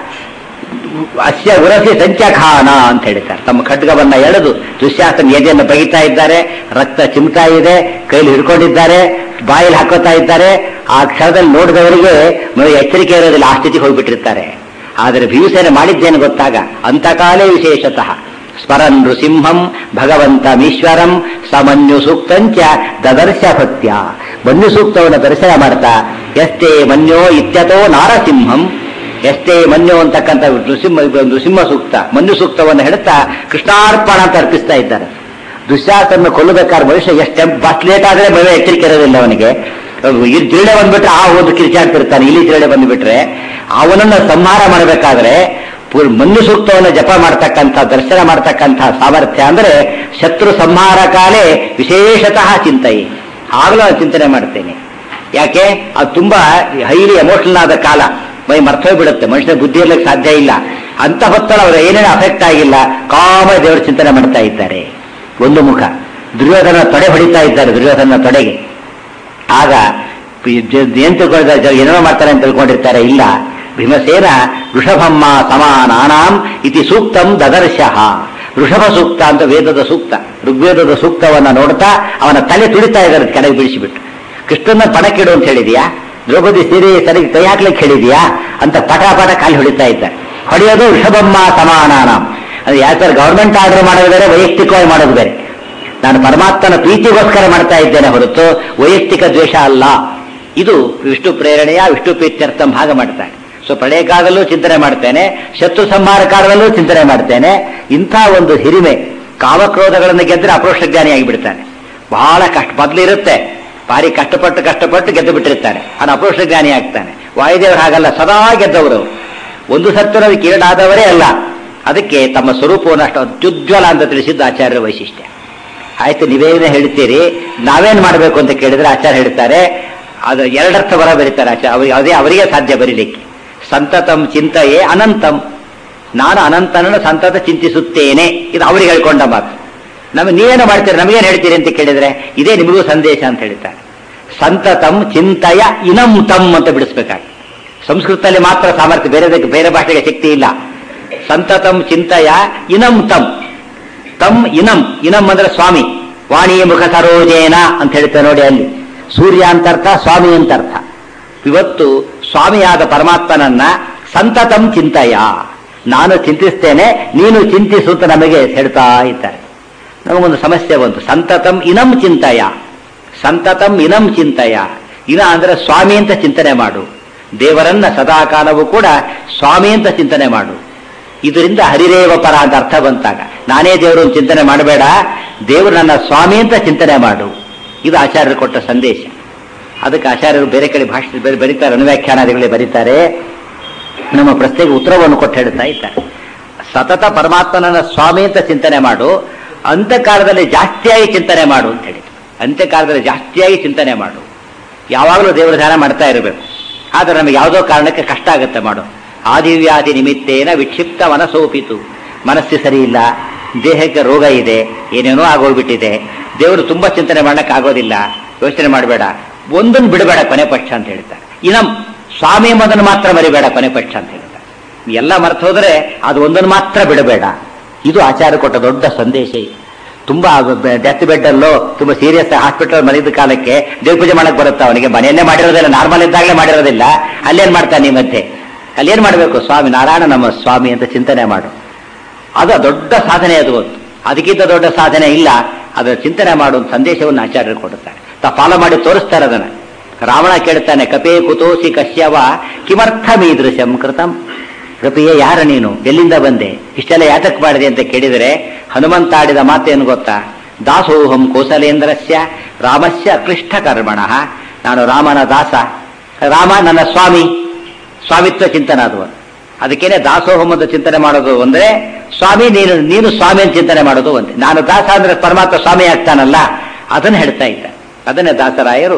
ಅಸ್ಯ ಉರಸಿ ಸಂಚಖಾನ ಅಂತ ಹೇಳ್ತಾರೆ ತಮ್ಮ ಖಡ್ಗವನ್ನ ಎಳೆದು ದುಶ್ಯಾಸನ ಎದೆಯನ್ನು ಬಗಿತಾ ಇದ್ದಾರೆ ರಕ್ತ ಚಿಮ್ತಾ ಇದೆ ಕೈಲಿ ಹಿಡ್ಕೊಂಡಿದ್ದಾರೆ ಬಾಯಲ್ಲಿ ಹಾಕೋತಾ ಇದ್ದಾರೆ ಆ ಕ್ಷಣದಲ್ಲಿ ನೋಡಿದವರಿಗೆ ಮ- ಎಚ್ಚರಿಕೆ ಇರೋದಿಲ್ಲ ಆ ಸ್ಥಿತಿಗೆ ಹೋಗ್ಬಿಟ್ಟಿರ್ತಾರೆ ಆದರೆ ಭೀಮಸೇನ ಮಾಡಿದ್ದೇನು ಗೊತ್ತಾಗ ಅಂತಕಾಲೇ ವಿಶೇಷತಃ ಸ್ಮರನ್ ನೃಸಿಂಹಂ ಭಗವಂತಮೀಶ್ವರಂ ಸಮನ್ಯು ಸೂಕ್ತಂಚ ದದರ್ಶ ಭಕ್ತ್ಯ ಮನ್ಯು ಸೂಕ್ತವನ್ನು ದರ್ಶನ ಮಾಡ್ತಾ ಎಷ್ಟೇ ಮನ್ಯೋ ಇತ್ಯತೋ ನಾರಸಿಂಹಂ ಎಷ್ಟೇ ಮನ್ಯು ಅಂತಕ್ಕಂಥ ನೃಸಿಂಹ ನೃಸಿಂಹ ಸೂಕ್ತ ಮನ್ಯು ಸೂಕ್ತವನ್ನು ಹೇಳ್ತಾ ಕೃಷ್ಣಾರ್ಪಣ ಅಂತ ಅರ್ಪಿಸ್ತಾ ಇದ್ದಾರೆ ದುಶ್ಯಾಸನ ಕೊಲ್ಲಬೇಕಾದ್ರೆ ಮನುಷ್ಯ ಎಷ್ಟು ಬಸ್ ಲೇಟ್ ಆದ್ರೆ ಮನೆ ಎಚ್ಚರಿಕೆ ಇರೋದಿಲ್ಲ ಅವನಿಗೆ ಈ ಜಿರಳೆ ಬಂದ್ಬಿಟ್ರೆ ಆ ಒಂದು ಕಿರಿಚಾಡ್ತಿರ್ತಾನೆ ಇಲ್ಲಿ ಜಿರಳೆ ಬಂದ್ಬಿಟ್ರೆ ಅವನನ್ನ ಸಂಹಾರ ಮಾಡಬೇಕಾದ್ರೆ ಪೂರ್- ಮನ್ಯು ಸೂಕ್ತವನ್ನು ಜಪ ಮಾಡ್ತಕ್ಕಂಥ ದರ್ಶನ ಮಾಡ್ತಕ್ಕಂಥ ಸಾಮರ್ಥ್ಯ ಅಂದ್ರೆ ಶತ್ರು ಸಂಹಾರ ಕಾಲೇ ವಿಶೇಷತಃ ಚಿಂತೆಯೇ ಆಗಲೂ ನಾನು ಚಿಂತನೆ ಮಾಡ್ತೇನೆ ಯಾಕೆ ಅದು ತುಂಬಾ ಹೈಲಿ ಎಮೋಷನಲ್ ಆದ ಕಾಲ ಮೈ ಮರ್ತೋಗಿ ಬಿಡುತ್ತೆ ಮನುಷ್ಯನ ಬುದ್ಧಿ ಇರ್ಲಿಕ್ಕೆ ಸಾಧ್ಯ ಇಲ್ಲ ಅಂತ ಹೊತ್ತಲ್ಲಿ ಅವರು ಏನೇನು ಅಫೆಕ್ಟ್ ಆಗಿಲ್ಲ ಕಾಮ ದೇವರ ಚಿಂತನೆ ಮಾಡ್ತಾ ಇದ್ದಾರೆ ಒಂದು ಮುಖ ದುರ್ಯೋಧನ ತೊಡೆ ಹೊಡಿತಾ ಇದ್ದಾರೆ ದುರ್ಯೋಧನ ತೊಡೆಗೆ ಆಗ ಏನ್ ತಿಳ್ಕೊಂಡಿದ್ದಾರೆ ಏನೇನೋ ಮಾಡ್ತಾರೆ ಅಂತ ತಿಳ್ಕೊಂಡಿರ್ತಾರೆ ಇಲ್ಲ ಭೀಮಸೇನ ವೃಷಭಮ್ಮ ಸಮಾನಾನಾಂ ಇತಿ ಸೂಕ್ತಂ ದದರ್ಶಃ ವೃಷಭ ಸೂಕ್ತ ಅಂತ ವೇದದ ಸೂಕ್ತ ಋಗ್ವೇದದ ಸೂಕ್ತವನ್ನ ನೋಡ್ತಾ ಅವನ ತಲೆ ತುಳಿತಾ ಇದ್ದಾರೆ ಕೆಳಗೆ ಬಿಡಿಸಿಬಿಟ್ಟು ಕೃಷ್ಣನ ಪಣಕ್ಕಿಡು ಅಂತ ಹೇಳಿದ್ಯಾ ದ್ರೌಪದಿ ಸೀರೆ ಸರಿಗೆ ಕೈ ಹಾಕ್ಲಿಕ್ಕೆ ಹೇಳಿದ್ಯಾ ಅಂತ ಪಟ ಪಟ ಕಾಲಿ ಹೊಡಿತಾ ಇದ್ದಾರೆ ಹೊಡೆಯೋದು ವೃಷಭಮ್ಮ ಸಮಾನಾನಾಂ ಅದು ಯಾಕಂದ್ರೆ ಗವರ್ಮೆಂಟ್ ಆರ್ಡರ್ ಮಾಡೋದು ಬೇರೆ ವೈಯಕ್ತಿಕವಾಗಿ ಮಾಡೋದು ಬೇರೆ ನಾನು ಪರಮಾತ್ಮನ ಪ್ರೀತಿಗೋಸ್ಕರ ಮಾಡ್ತಾ ಇದ್ದೇನೆ ಹೊರತು ವೈಯಕ್ತಿಕ ದ್ವೇಷ ಅಲ್ಲ ಇದು ವಿಷ್ಣು ಪ್ರೇರಣೆಯ ವಿಷ್ಣು ಪ್ರೀತ್ಯರ್ಥ ಭಾಗ ಮಾಡ್ತಾನೆ ಸೊ ಪ್ರಳಯ ಕಾಲದಲ್ಲೂ ಚಿಂತನೆ ಮಾಡ್ತೇನೆ ಶತ್ರು ಸಂಹಾರ ಕಾಲದಲ್ಲೂ ಚಿಂತನೆ ಮಾಡ್ತೇನೆ ಇಂಥ ಒಂದು ಹಿರಿಮೆ ಕಾಮಕ್ರೋಧಗಳನ್ನು ಗೆದ್ದರೆ ಅಪರೋಕ್ಷ ಜ್ಞಾನಿಯಾಗಿ ಬಿಡ್ತಾನೆ ಬಹಳ ಕಷ್ಟ ಮೊದಲಿರುತ್ತೆ ಭಾರಿ ಕಷ್ಟಪಟ್ಟು ಕಷ್ಟಪಟ್ಟು ಗೆದ್ದು ಬಿಟ್ಟಿರ್ತಾನೆ ಅವನು ಅಪರೋಕ್ಷ ಜ್ಞಾನಿ ಆಗ್ತಾನೆ ವಾಯುದೇವರು ಹಾಗಲ್ಲ ಸದಾ ಗೆದ್ದವರು ಒಂದು ಸತ್ವನ ಕೀರಡಾದವರೇ ಅಲ್ಲ ಅದಕ್ಕೆ ತಮ್ಮ ಸ್ವರೂಪವನ್ನು ಅಷ್ಟು ಅತ್ಯುಜ್ವಲ ಅಂತ ತಿಳಿಸಿದ್ದು ಆಚಾರ್ಯರ ವೈಶಿಷ್ಟ್ಯ ಆಯ್ತು ನೀವೇನೇ ಹೇಳ್ತೀರಿ ನಾವೇನ್ ಮಾಡಬೇಕು ಅಂತ ಕೇಳಿದ್ರೆ ಆಚಾರ್ಯ ಹೇಳ್ತಾರೆ ಅದು ಎರಡರ್ಥ ಬರ ಬರೀತಾರೆ ಆಚಾರ್ಯ ಅವ್ರಿಗೆ ಅದೇ ಅವರಿಗೆ ಸಾಧ್ಯ ಬರೀಲಿಕ್ಕೆ ಸಂತತಂ ಚಿಂತೆಯೇ ಅನಂತಂ ನಾನು ಅನಂತನನ್ನು ಸಂತತ ಚಿಂತಿಸುತ್ತೇನೆ ಇದು ಅವರಿಗೆ ಹೇಳ್ಕೊಂಡ ಮಾತು ನಮಗೆ ನೀವೇನು ಮಾಡ್ತೀರಿ ನಮಗೇನು ಹೇಳ್ತೀರಿ ಅಂತ ಕೇಳಿದ್ರೆ ಇದೇ ನಿಮಗೂ ಸಂದೇಶ ಅಂತ ಹೇಳ್ತಾರೆ ಸಂತತಂ ಚಿಂತೆಯ ಇನಂ ತಂ ಅಂತ ಬಿಡಿಸ್ಬೇಕಾಗ್ತದೆ ಸಂಸ್ಕೃತದಲ್ಲಿ ಮಾತ್ರ ಸಾಮರ್ಥ್ಯ ಬೇರೆದಕ್ಕೆ ಬೇರೆ ಭಾಷೆಗೆ ಶಕ್ತಿ ಇಲ್ಲ ಸಂತತಂ ಚಿಂತೆಯ ಇನಂ ತಂ ತಮ್ ಇನಂ ಇನಂ ಅಂದ್ರೆ ಸ್ವಾಮಿ ವಾಣಿ ಮುಖ ಸರೋಜೇನ ಅಂತ ಹೇಳ್ತೇವೆ ನೋಡಿ ಅಲ್ಲಿ ಸೂರ್ಯ ಅಂತರ್ಥ ಸ್ವಾಮಿ ಅಂತರ್ಥ ಇವತ್ತು ಸ್ವಾಮಿಯಾದ ಪರಮಾತ್ಮನನ್ನ ಸಂತತಂ ಚಿಂತೆಯ ನಾನು ಚಿಂತಿಸ್ತೇನೆ ನೀನು ಚಿಂತಿಸು ಅಂತ ನಮಗೆ ಹೇಳ್ತಾ ಇದ್ದಾರೆ ನಮಗೊಂದು ಸಮಸ್ಯೆ ಬಂತು ಸಂತತಂ ಇನಂ ಚಿಂತೆಯ ಸಂತತಂ ಇನಂ ಚಿಂತೆಯ ಇನ ಅಂದ್ರೆ ಸ್ವಾಮಿ ಅಂತ ಚಿಂತನೆ ಮಾಡು ದೇವರನ್ನ ಸದಾಕಾಲವೂ ಕೂಡ ಸ್ವಾಮಿ ಅಂತ ಚಿಂತನೆ ಮಾಡು ಇದರಿಂದ ಹರಿರೇವ ಪರ ಅಂತ ಅರ್ಥ ಬಂತಾಗ ನಾನೇ ದೇವರು ಅಂತ ಚಿಂತನೆ ಮಾಡಬೇಡ ದೇವರು ನನ್ನ ಸ್ವಾಮಿ ಅಂತ ಚಿಂತನೆ ಮಾಡು ಇದು ಆಚಾರ್ಯರು ಕೊಟ್ಟ ಸಂದೇಶ ಅದಕ್ಕೆ ಆಚಾರ್ಯರು ಬೇರೆ ಕಡೆ ಭಾಷೆ ಬೇರೆ ಬರೀತಾರೆ ಅನುವ್ಯಾಖ್ಯಾನಾದಿಗಳೇ ಬರೀತಾರೆ ನಮ್ಮ ಪ್ರಶ್ನೆಗೆ ಉತ್ತರವನ್ನು ಕೊಟ್ಟು ಹೇಳ್ತಾ ಇದ್ದಾರೆ ಸತತ ಪರಮಾತ್ಮನನ್ನ ಸ್ವಾಮಿ ಅಂತ ಚಿಂತನೆ ಮಾಡು ಅಂತ್ಯಕಾಲದಲ್ಲಿ ಜಾಸ್ತಿಯಾಗಿ ಚಿಂತನೆ ಮಾಡು ಅಂತ ಹೇಳಿ ಅಂತ್ಯಕಾಲದಲ್ಲಿ ಜಾಸ್ತಿಯಾಗಿ ಚಿಂತನೆ ಮಾಡು ಯಾವಾಗಲೂ ದೇವರ ಧ್ಯಾನ ಮಾಡ್ತಾ ಇರಬೇಕು ಆದರೆ ನಮಗೆ ಯಾವುದೋ ಕಾರಣಕ್ಕೆ ಕಷ್ಟ ಆಗುತ್ತೆ ಮಾಡು ಆದಿವ್ಯಾಧಿ ನಿಮಿತ್ತೇನ ವಿಕ್ಷಿಪ್ತ ಮನಸ್ಸೋಪಿತು ಮನಸ್ಸು ಸರಿ ಇಲ್ಲ ದೇಹಕ್ಕೆ ರೋಗ ಇದೆ ಏನೇನೋ ಆಗೋಗ್ಬಿಟ್ಟಿದೆ ದೇವರು ತುಂಬಾ ಚಿಂತನೆ ಮಾಡಕ್ ಆಗೋದಿಲ್ಲ ಯೋಚನೆ ಮಾಡಬೇಡ ಒಂದನ್ನು ಬಿಡಬೇಡ ಕೊನೆ ಪಕ್ಷ ಅಂತ ಹೇಳ್ತಾರೆ ಇನಂ ಸ್ವಾಮಿ ಎಂಬುದನ್ನು ಮಾತ್ರ ಮರಿಬೇಡ ಕೊನೆ ಪಕ್ಷ ಅಂತ ಹೇಳ್ತಾರೆ ಎಲ್ಲ ಮರ್ತು ಹೋದ್ರೆ ಅದು ಒಂದನ್ನು ಮಾತ್ರ ಬಿಡಬೇಡ ಇದು ಆಚಾರ್ಯ ಕೊಟ್ಟ ದೊಡ್ಡ ಸಂದೇಶ ಇದು ತುಂಬಾ ಡೆತ್ ಬೆಡ್ ಅಲ್ಲೋ ತುಂಬಾ ಸೀರಿಯಸ್ ಹಾಸ್ಪಿಟಲ್ ಮರಿದ ಕಾಲಕ್ಕೆ ದೇವ್ರ ಪೂಜೆ ಮಾಡಕ್ ಬರುತ್ತಾ ಅವನಿಗೆ ಮನೆಯಲ್ಲೇ ಮಾಡಿರೋದಿಲ್ಲ ನಾರ್ಮಲ್ ಇದ್ದಾಗಲೇ ಮಾಡಿರೋದಿಲ್ಲ ಅಲ್ಲೇನ್ ಮಾಡ್ತಾನೆ ಈ ಮಧ್ಯೆ ಅಲ್ಲೇನ್ ಮಾಡಬೇಕು ಸ್ವಾಮಿ ನಾರಾಯಣ ನಮ್ಮ ಸ್ವಾಮಿ ಅಂತ ಚಿಂತನೆ ಮಾಡು ಅದು ದೊಡ್ಡ ಸಾಧನೆ ಅದು ಒಂದು ಅದಕ್ಕಿಂತ ದೊಡ್ಡ ಸಾಧನೆ ಇಲ್ಲ ಅದರ ಚಿಂತನೆ ಮಾಡುವ ಸಂದೇಶವನ್ನು ಆಚಾರ್ಯರು ಕೊಡುತ್ತಾರೆ ತಾ ಫಾಲೋ ಮಾಡಿ ತೋರಿಸ್ತಾರೆ ಅದನ್ನ ರಾವಣ ಕೇಳ್ತಾನೆ ಕಪೇ ಕುತೋಸಿ ಕಶ್ಯವ ಕಿಮರ್ಥಮೀದೃಶಂ ಕೃತಂ ಕಪಿಯೇ ಯಾರ ನೀನು ಎಲ್ಲಿಂದ ಬಂದೆ ಇಷ್ಟೆಲ್ಲ ಯಾತಕ್ ಮಾಡಿದೆ ಅಂತ ಕೇಳಿದರೆ ಹನುಮಂತ ಆಡಿದ ಮಾತೇನು ಗೊತ್ತಾ ದಾಸೋಹಂ ಕೋಸಲೇಂದ್ರಸ್ಯ ರಾಮಸ್ಯ ಕ್ಲಿಷ್ಟ ಕರ್ಮಣ ನಾನು ರಾಮನ ದಾಸ ರಾಮ ನನ್ನ ಸ್ವಾಮಿ ಸ್ವಾಮಿತ್ವ ಚಿಂತನೆ ಅದು ಅದಕ್ಕೇನೆ ದಾಸೋಹಮದ ಚಿಂತನೆ ಮಾಡೋದು ಅಂದ್ರೆ ಸ್ವಾಮಿ ನೀನು ನೀನು ಸ್ವಾಮಿ ಅಂತ ಚಿಂತನೆ ಮಾಡೋದು ಒಂದೇ ನಾನು ದಾಸ ಅಂದ್ರೆ ಪರಮಾತ್ಮ ಸ್ವಾಮಿ ಆಗ್ತಾನಲ್ಲ ಅದನ್ನ ಹೇಳ್ತಾ ಇದ್ದ ಅದನ್ನೇ ದಾಸರಾಯರು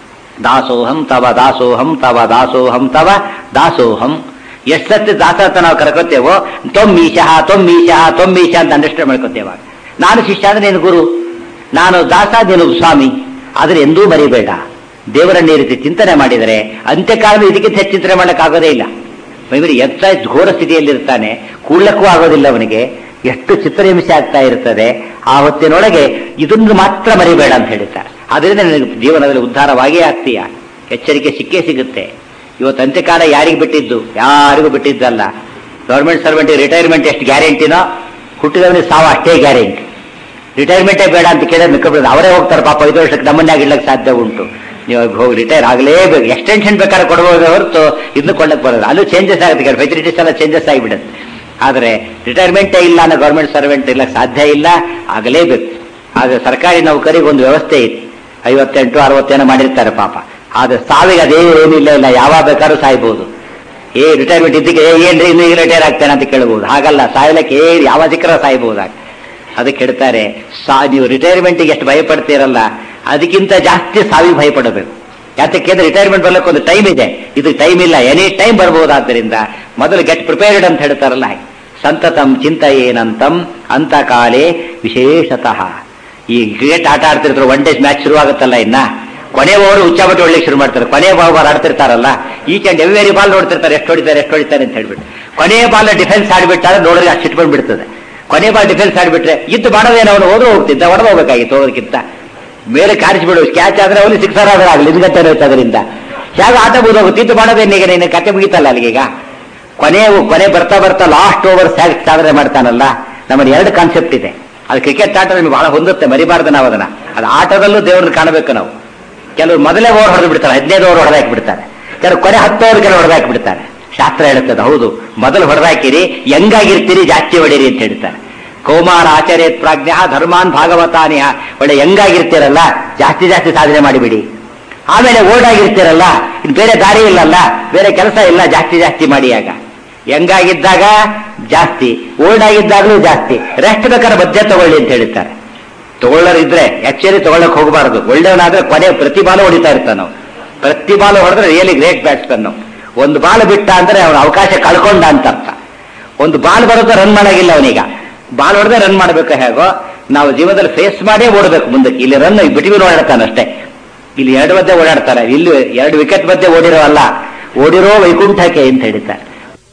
ದಾಸೋಹಂ ತವ ದಾಸೋಹಂ ತವ ದಾಸೋಹಂ ತವ ದಾಸೋಹಂ ಎಷ್ಟು ಸತಿ ದಾಸ ಅಂತ ನಾವು ಕರ್ಕೋತೇವೋ ತೊಮ್ಮೀಶಃ ತೊಮ್ಮೀಶಃ ತೊಮ್ಮೀಶ ಅಂತ ಅಂಡರ್ಸ್ಟ್ಯಾಂಡ್ ಮಾಡ್ಕೋತೇವ ನಾನು ಶಿಷ್ಯ ಅಂದ್ರೆ ನೀನು ಗುರು ನಾನು ದಾಸ ನೀನು ಸ್ವಾಮಿ ಆದ್ರೆ ಎಂದೂ ಮರಿಬೇಡ ದೇವರನ್ನ ಈ ರೀತಿ ಚಿಂತನೆ ಮಾಡಿದರೆ ಅಂತ್ಯಕಾಲ ಇದಕ್ಕಿಂತ ಹೆಚ್ಚು ಚಿಂತನೆ ಮಾಡಕ್ಕಾಗೋದೇ ಇಲ್ಲ ಬೈಬರಿ ಎತ್ತ ಘೋರ ಸ್ಥಿತಿಯಲ್ಲಿರ್ತಾನೆ ಕೂಡ್ಲಕ್ಕೂ ಆಗೋದಿಲ್ಲ ಅವನಿಗೆ ಎಷ್ಟು ಚಿತ್ರಹಿಂಸೆ ಆಗ್ತಾ ಇರ್ತದೆ ಆ ಹೊತ್ತಿನೊಳಗೆ ಇದನ್ನು ಮಾತ್ರ ಮರಿಬೇಡ ಅಂತ ಹೇಳ್ತಾರೆ ಅದರಿಂದ ನಿನಗೆ ಜೀವನದಲ್ಲಿ ಉದ್ಧಾರವಾಗಿಯೇ ಆಗ್ತೀಯ ಎಚ್ಚರಿಕೆ ಸಿಕ್ಕೇ ಸಿಗುತ್ತೆ ಇವತ್ತು ಅಂತ್ಯಕಾಲ ಯಾರಿಗೆ ಬಿಟ್ಟಿದ್ದು ಯಾರಿಗೂ ಬಿಟ್ಟಿದ್ದಲ್ಲ ಗೌರ್ಮೆಂಟ್ ಸರ್ವೆಂಟ್ ರಿಟೈರ್ಮೆಂಟ್ ಎಷ್ಟು ಗ್ಯಾರಂಟಿನೋ ಹುಟ್ಟಿದವನಿಗೆ ಸಾವು ಅಷ್ಟೇ ಗ್ಯಾರಂಟಿ ರಿಟೈರ್ಮೆಂಟೇ ಬೇಡ ಅಂತ ಕೇಳಿದ್ರೆ ಮಿಕ್ಕಬಿಡೋದು ಅವರೇ ಹೋಗ್ತಾರೆ ಪಾಪ ಐದು ವರ್ಷಕ್ಕೆ ನಮ್ಮನ್ನಾಗಿ ಇಡ್ಲಕ್ಕೆ ಸಾಧ್ಯ ಉಂಟು ನೀವು ಹೋಗಿ ರಿಟೈರ್ ಆಗಲೇಬೇಕು ಎಕ್ಸ್ಟೆನ್ಷನ್ ಬೇಕಾದ್ರೆ ಕೊಡಬಹುದು ಹೊರತು ಇದನ್ನು ಕೊಳ್ಳಕ್ಕೆ ಬರೋದು ಅಲ್ಲೂ ಚೇಂಜಸ್ ಆಗುತ್ತೆ ಫೆಸಿಲಿಟೀಸ್ ಎಲ್ಲ ಚೇಂಜಸ್ ಆಗಿಬಿಡುತ್ತೆ ಆದರೆ ರಿಟೈರ್ಮೆಂಟೇ ಇಲ್ಲ ಅನ್ನೋ ಗೌರ್ಮೆಂಟ್ ಸರ್ವೆಂಟ್ ಇರ್ಲಕ್ಕೆ ಸಾಧ್ಯ ಇಲ್ಲ ಆಗಲೇಬೇಕು ಆದರೆ ಸರ್ಕಾರಿ ನೌಕರಿಗೆ ಒಂದು ವ್ಯವಸ್ಥೆ ಇದೆ ಐವತ್ತೆಂಟು ಅರವತ್ತೇನೋ ಮಾಡಿರ್ತಾರೆ ಪಾಪ ಆದ್ರೆ ಸಾವಿಗೆ ಅದೇನು ಇಲ್ಲ ಇಲ್ಲ ಯಾವಾಗ ಬೇಕಾದ್ರೂ ಸಾಯ್ಬೋದು ಏ ರಿಟೈರ್ಮೆಂಟ್ ಇದ್ದಕ್ಕೆ ಏ ಏನ್ರಿ ಇನ್ನು ಈಗ ರಿಟೈರ್ ಆಗ್ತೇನೆ ಅಂತ ಕೇಳ್ಬೋದು ಹಾಗಲ್ಲ ಸಾಯ್ಲಕ್ಕೆ ಏ ಯಾವ ಸಿಕ್ಕರ ಸಾಯ್ಬೋದಾಗ ಅದಕ್ಕೆ ಹೇಳ್ತಾರೆ ಸಾ ನೀವು ರಿಟೈರ್ಮೆಂಟ್ಗೆ ಎಷ್ಟು ಭಯಪಡ್ತೀರಲ್ಲ ಅದಕ್ಕಿಂತ ಜಾಸ್ತಿ ಸಾವಿಗೆ ಭಯಪಡಬೇಕು ಯಾತಕ್ಕೆ ರಿಟೈರ್ಮೆಂಟ್ ಬರ್ಲಿಕ್ಕೆ ಒಂದು ಟೈಮ್ ಇದೆ ಇದು ಟೈಮ್ ಇಲ್ಲ ಎನಿ ಟೈಮ್ ಬರ್ಬೋದಾದ್ದರಿಂದ ಮೊದಲು ಗೆಟ್ ಪ್ರಿಪೇರ್ಡ್ ಅಂತ ಹೇಳ್ತಾರಲ್ಲ ಹಾಗೆ ಸಂತತಂ ಚಿಂತೆಯೇನಂತಂ ಅಂತ ಕಾಲೇ ವಿಶೇಷತಃ ಈ ಕ್ರಿಕೆಟ್ ಆಟ ಆಡ್ತಿರ್ತಾರೆ ಒನ್ ಡೇಸ್ ಮ್ಯಾಚ್ ಶುರು ಆಗುತ್ತಲ್ಲ ಇನ್ನ ಕೊನೆ ಓವರ್ ಹುಚ್ಚಾಬಟ್ಟಿ ಹೊಡ್ಲಿಕ್ಕೆ ಶುರು ಮಾಡ್ತಾರೆ ಕೊನೆ ಓವರ್ ಆಡ್ತಿರ್ತಾರಲ್ಲ ಈಚ್ ಅಂಡ್ ಎವ್ರಿ ಬಾಲ್ ನೋಡ್ತಿರ್ತಾರೆ ಎಷ್ಟು ಹೊಡಿತಾರೆ ಎಷ್ಟು ಹೊಡಿತಾರೆ ಅಂತ ಹೇಳ್ಬಿಟ್ಟು ಕೊನೆ ಬಾಲ್ ಡಿಫೆನ್ಸ್ ಆಡ್ಬಿಟ್ಟಾದ್ರೆ ನೋಡಿದ್ರೆ ಅಷ್ಟು ಇಟ್ಕೊಂಡ್ ಬಿಡ್ತದೆ ಕೊನೆ ಬಾಲ್ ಡಿಫೆನ್ಸ್ ಆಡ್ಬಿಟ್ರೆ ಇದ್ದು ಮಾಡೋದೇನು ಅವನು ಹೋದ್ರೂ ಹೋಗ್ತಿದ್ದ ಹೊಡೆದು ಹೋಗ್ಬೇಕಾಗಿತ್ತು ಹೋಗೋದಕ್ಕಿಂತ ಮೇಲೆ ಕಾರಿಸ್ಬಿಡು ಕ್ಯಾಚ್ ಆದ್ರೆ ಅವನು ಸಿಕ್ಸರ್ ಆದ್ರೆ ಆಗಲಿ ನಿನ್ಗಟ್ಟೆ ಇರುತ್ತೆ ಅದರಿಂದ ಹೇಗೆ ಆಟ ಮುಗಿದೋಗುತ್ತೆ ಇದ್ದು ಮಾಡೋದೇನೀಗ ನೀನು ಕತೆ ಮುಗಿತಲ್ಲ ಅಲ್ಲಿಗೀಗ ಕೊನೆ ಕೊನೆ ಬರ್ತಾ ಬರ್ತಾ ಲಾಸ್ಟ್ ಓವರ್ ಸಾಧನೆ ಮಾಡ್ತಾನಲ್ಲ ನಮ್ಮಲ್ಲಿ ಎರಡು ಕಾನ್ಸೆಪ್ಟ್ ಇದೆ ಅದು ಕ್ರಿಕೆಟ್ ಆಟ ನಿಮ್ಗೆ ಬಹಳ ಹೊಂದುತ್ತೆ ಮರಿಬಾರ್ದು ನಾವು ಅದನ್ನ ಅದು ಆಟದಲ್ಲೂ ದೇವ್ರನ್ನ ಕಾಣಬೇಕು ನಾವು ಕೆಲವರು ಮೊದಲೇ ಓವರ್ ಹೊಡೆದು ಬಿಡ್ತಾರೆ ಹದಿನೈದು ಓವರ್ ಹೊಡೆದಾಕಿ ಬಿಡ್ತಾರೆ ಕೆಲವರು ಕೊನೆ ಹತ್ತು ಓವರ್ ಕೆಲವು ಹೊಡೆದಾಕಿ ಬಿಡ್ತಾರೆ ಶಾಸ್ತ್ರ ಹೇಳುತ್ತದೆ ಹೌದು ಮೊದಲು ಹೊಡೆದಾಕಿರಿ ಹೆಂಗಾಗಿರ್ತೀರಿ ಜಾಸ್ತಿ ಹೊಡೀರಿ ಅಂತ ಹೇಳ್ತಾರೆ ಕೌಮಾರ ಆಚಾರ್ಯ ಪ್ರಾಜ್ಞ ಧರ್ಮಾನ್ ಭಾಗವತಾನಿಯ ಒಳ್ಳೆ ಹೆಂಗಾಗಿರ್ತೀರಲ್ಲ ಜಾಸ್ತಿ ಜಾಸ್ತಿ ಸಾಧನೆ ಮಾಡಿಬಿಡಿ ಆಮೇಲೆ ಓಡಾಗಿರ್ತೀರಲ್ಲ ಇನ್ನು ಬೇರೆ ದಾರಿ ಇಲ್ಲಲ್ಲ ಬೇರೆ ಕೆಲಸ ಇಲ್ಲ ಜಾಸ್ತಿ ಜಾಸ್ತಿ ಮಾಡಿ ಆಗ ಹೆಂಗಾಗಿದ್ದಾಗ ಜಾಸ್ತಿ ಓಲ್ಡಾಗಿದ್ದಾಗಲೂ ಜಾಸ್ತಿ ರೆಸ್ಟ್ ಬೇಕಾದ್ರೆ ಮಧ್ಯ ತಗೊಳ್ಳಿ ಅಂತ ಹೇಳ್ತಾರೆ ತಗೊಳ್ಳೋರಿದ್ರೆ ಆಕ್ಚುಲಿ ತಗೊಳ್ಳಕ್ ಹೋಗಬಾರದು ಒಳ್ಳೆಯವನಾದ್ರೆ ಕೊನೆ ಪ್ರತಿ ಬಾಲು ಹೊಡಿತಾ ಇರ್ತಾನ ನಾವು ಪ್ರತಿ ಬಾಲು ಹೊಡೆದ್ರೆ ರಿಯಲಿ ಗ್ರೇಟ್ ಬ್ಯಾಟ್ಸ್ಮನ್ ಒಂದು ಬಾಲ್ ಬಿಟ್ಟ ಅಂದ್ರೆ ಅವನ ಅವಕಾಶ ಕಳ್ಕೊಂಡ ಅಂತ ಅರ್ಥ ಒಂದು ಬಾಲ್ ಬರುತ್ತೆ ರನ್ ಮಾಡಾಗಿಲ್ಲ ಅವನೀಗ ಬಾಲ್ ಹೊಡೆದ್ರೆ ರನ್ ಮಾಡಬೇಕು ಹೇಗೋ ನಾವು ಜೀವನದಲ್ಲಿ ಫೇಸ್ ಮಾಡೇ ಓಡಬೇಕು ಮುಂದಕ್ಕೆ ಇಲ್ಲಿ ರನ್ ಬಿಟ್ವೀನ್ ಓಡಾಡ್ತಾನೆ ಅಷ್ಟೇ ಇಲ್ಲಿ ಎರಡು ಮಧ್ಯೆ ಓಡಾಡ್ತಾರೆ ಇಲ್ಲಿ ಎರಡು ವಿಕೆಟ್ ಮಧ್ಯೆ ಓಡಿರೋ ಅಲ್ಲ ಓಡಿರೋ ವೈಕುಂಠಕ್ಕೆ ಅಂತ ಹೇಳಿದ್ದಾರೆ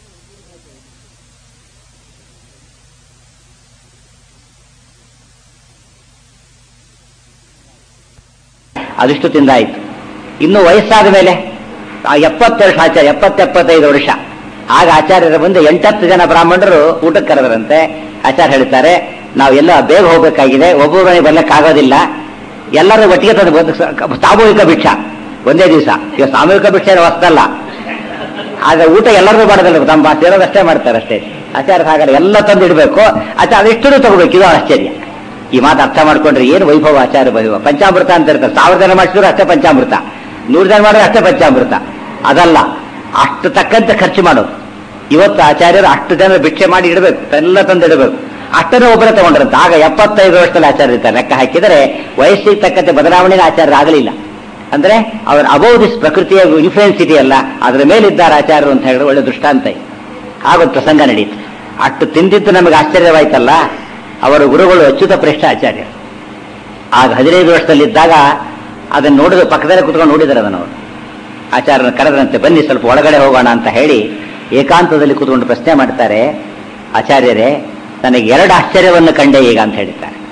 ಅದಿಷ್ಟು ತಿಂದಾಯಿತು ಇನ್ನು ವಯಸ್ಸಾದ ಮೇಲೆ ಆ ಎಪ್ಪತ್ತು ವರ್ಷ ಆಚಾರ್ಯ ಎಪ್ಪತ್ತೆಪ್ಪತ್ತೈದು ವರ್ಷ ಆಗ ಆಚಾರ್ಯರ ಮುಂದೆ ಎಂಟತ್ತು ಜನ ಬ್ರಾಹ್ಮಣರು ಊಟಕ್ಕೆ ಕರೆದರಂತೆ ಆಚಾರ್ಯ ಹೇಳ್ತಾರೆ ನಾವು ಎಲ್ಲ ಬೇಗ ಹೋಗ್ಬೇಕಾಗಿದೆ ಒಬ್ಬೊಬ್ಬನಿಗೆ ಬರ್ಲಿಕ್ಕಾಗೋದಿಲ್ಲ ಎಲ್ಲರೂ ಒಟ್ಟಿಗೆ ತಂದು ಬಂದು ಸಾಮೂಹಿಕ ಭಿಕ್ಷ ಒಂದೇ ದಿವಸ ಈಗ ಸಾಮೂಹಿಕ ಭಿಕ್ಷೆ ಹೊಸದಲ್ಲ ಆಗ ಊಟ ಎಲ್ಲರಿಗೂ ಮಾಡೋದಿಲ್ಲ ತಮ್ಮ ಸೇರೋದಷ್ಟೇ ಮಾಡ್ತಾರೆ ಅಷ್ಟೇ ಆಚಾರ್ಯ ಹಾಗಾದ್ರೆ ಎಲ್ಲ ತಂದು ಇಡಬೇಕು ಆಚಾರ ಅದಿಷ್ಟು ತಗೋಬೇಕು ಇದು ಆಶ್ಚರ್ಯ ಈ ಮಾತು ಅರ್ಥ ಮಾಡ್ಕೊಂಡ್ರೆ ಏನು ವೈಭವ ಆಚಾರ್ಯ ವೈಭವ ಪಂಚಾಮೃತ ಅಂತ ಇರ್ತಾರೆ ಸಾವಿರ ಜನ ಮಾಡಿಸಿದ್ರು ಅಷ್ಟೇ ಪಂಚಾಮೃತ ನೂರು ಜನ ಮಾಡಿದ್ರೆ ಅಷ್ಟೇ ಪಂಚಾಮೃತ ಅದಲ್ಲ ಅಷ್ಟು ತಕ್ಕಂತೆ ಖರ್ಚು ಮಾಡೋದು ಇವತ್ತು ಆಚಾರ್ಯರು ಅಷ್ಟು ಜನ ಭಿಕ್ಷೆ ಮಾಡಿ ಇಡಬೇಕು ಎಲ್ಲ ತಂದು ಇಡಬೇಕು ಅಷ್ಟನ್ನು ಒಬ್ಬರೇ ತಗೊಂಡ್ರಂತ ಆಗ ಎಪ್ಪತ್ತೈದು ವರ್ಷದಲ್ಲಿ ಆಚಾರ್ಯ ಇರ್ತಾರೆ ಲೆಕ್ಕ ಹಾಕಿದರೆ ವಯಸ್ಸಿಗೆ ತಕ್ಕಂತೆ ಬದಲಾವಣೆ ಆಚಾರ್ಯ ಆಗಲಿಲ್ಲ ಅಂದ್ರೆ ಅವರ ಅಬೌವ್ ದಿಸ್ ಪ್ರಕೃತಿಯ ಇನ್ಫ್ಲೂಯೆನ್ಸ್ ಇದೆಯಲ್ಲ ಅದರ ಮೇಲಿದ್ದಾರೆ ಆಚಾರ್ಯರು ಅಂತ ಹೇಳಿದ್ರೆ ಒಳ್ಳೆ ದೃಷ್ಟಾಂತ ಇದೆ ಆಗೊಂದು ಪ್ರಸಂಗ ನಡೀತು ಅಷ್ಟು ತಿಂದಿದ್ದು ನಮಗೆ ಆಶ್ಚರ್ಯವಾಯ್ತಲ್ಲ ಅವರ ಗುರುಗಳು ಅಚ್ಯುತ ಪ್ರೇಷ್ಠ ಆಚಾರ್ಯ ಆಗ ಹದಿನೈದು ವರ್ಷದಲ್ಲಿದ್ದಾಗ ಅದನ್ನು ನೋಡಿದ ಪಕ್ಕದಲ್ಲೇ ಕುತ್ಕೊಂಡು ನೋಡಿದ್ದಾರೆ ಅದನ್ನು ಅವರು ಆಚಾರ್ಯನ ಕರೆದ್ರಂತೆ ಬನ್ನಿ ಸ್ವಲ್ಪ ಒಳಗಡೆ ಹೋಗೋಣ ಅಂತ ಹೇಳಿ ಏಕಾಂತದಲ್ಲಿ ಕೂತ್ಕೊಂಡು ಪ್ರಶ್ನೆ ಮಾಡ್ತಾರೆ ಆಚಾರ್ಯರೇ ನನಗೆ ಎರಡು ಆಶ್ಚರ್ಯವನ್ನು ಕಂಡೆ ಈಗ ಅಂತ ಹೇಳ್ತಾರೆ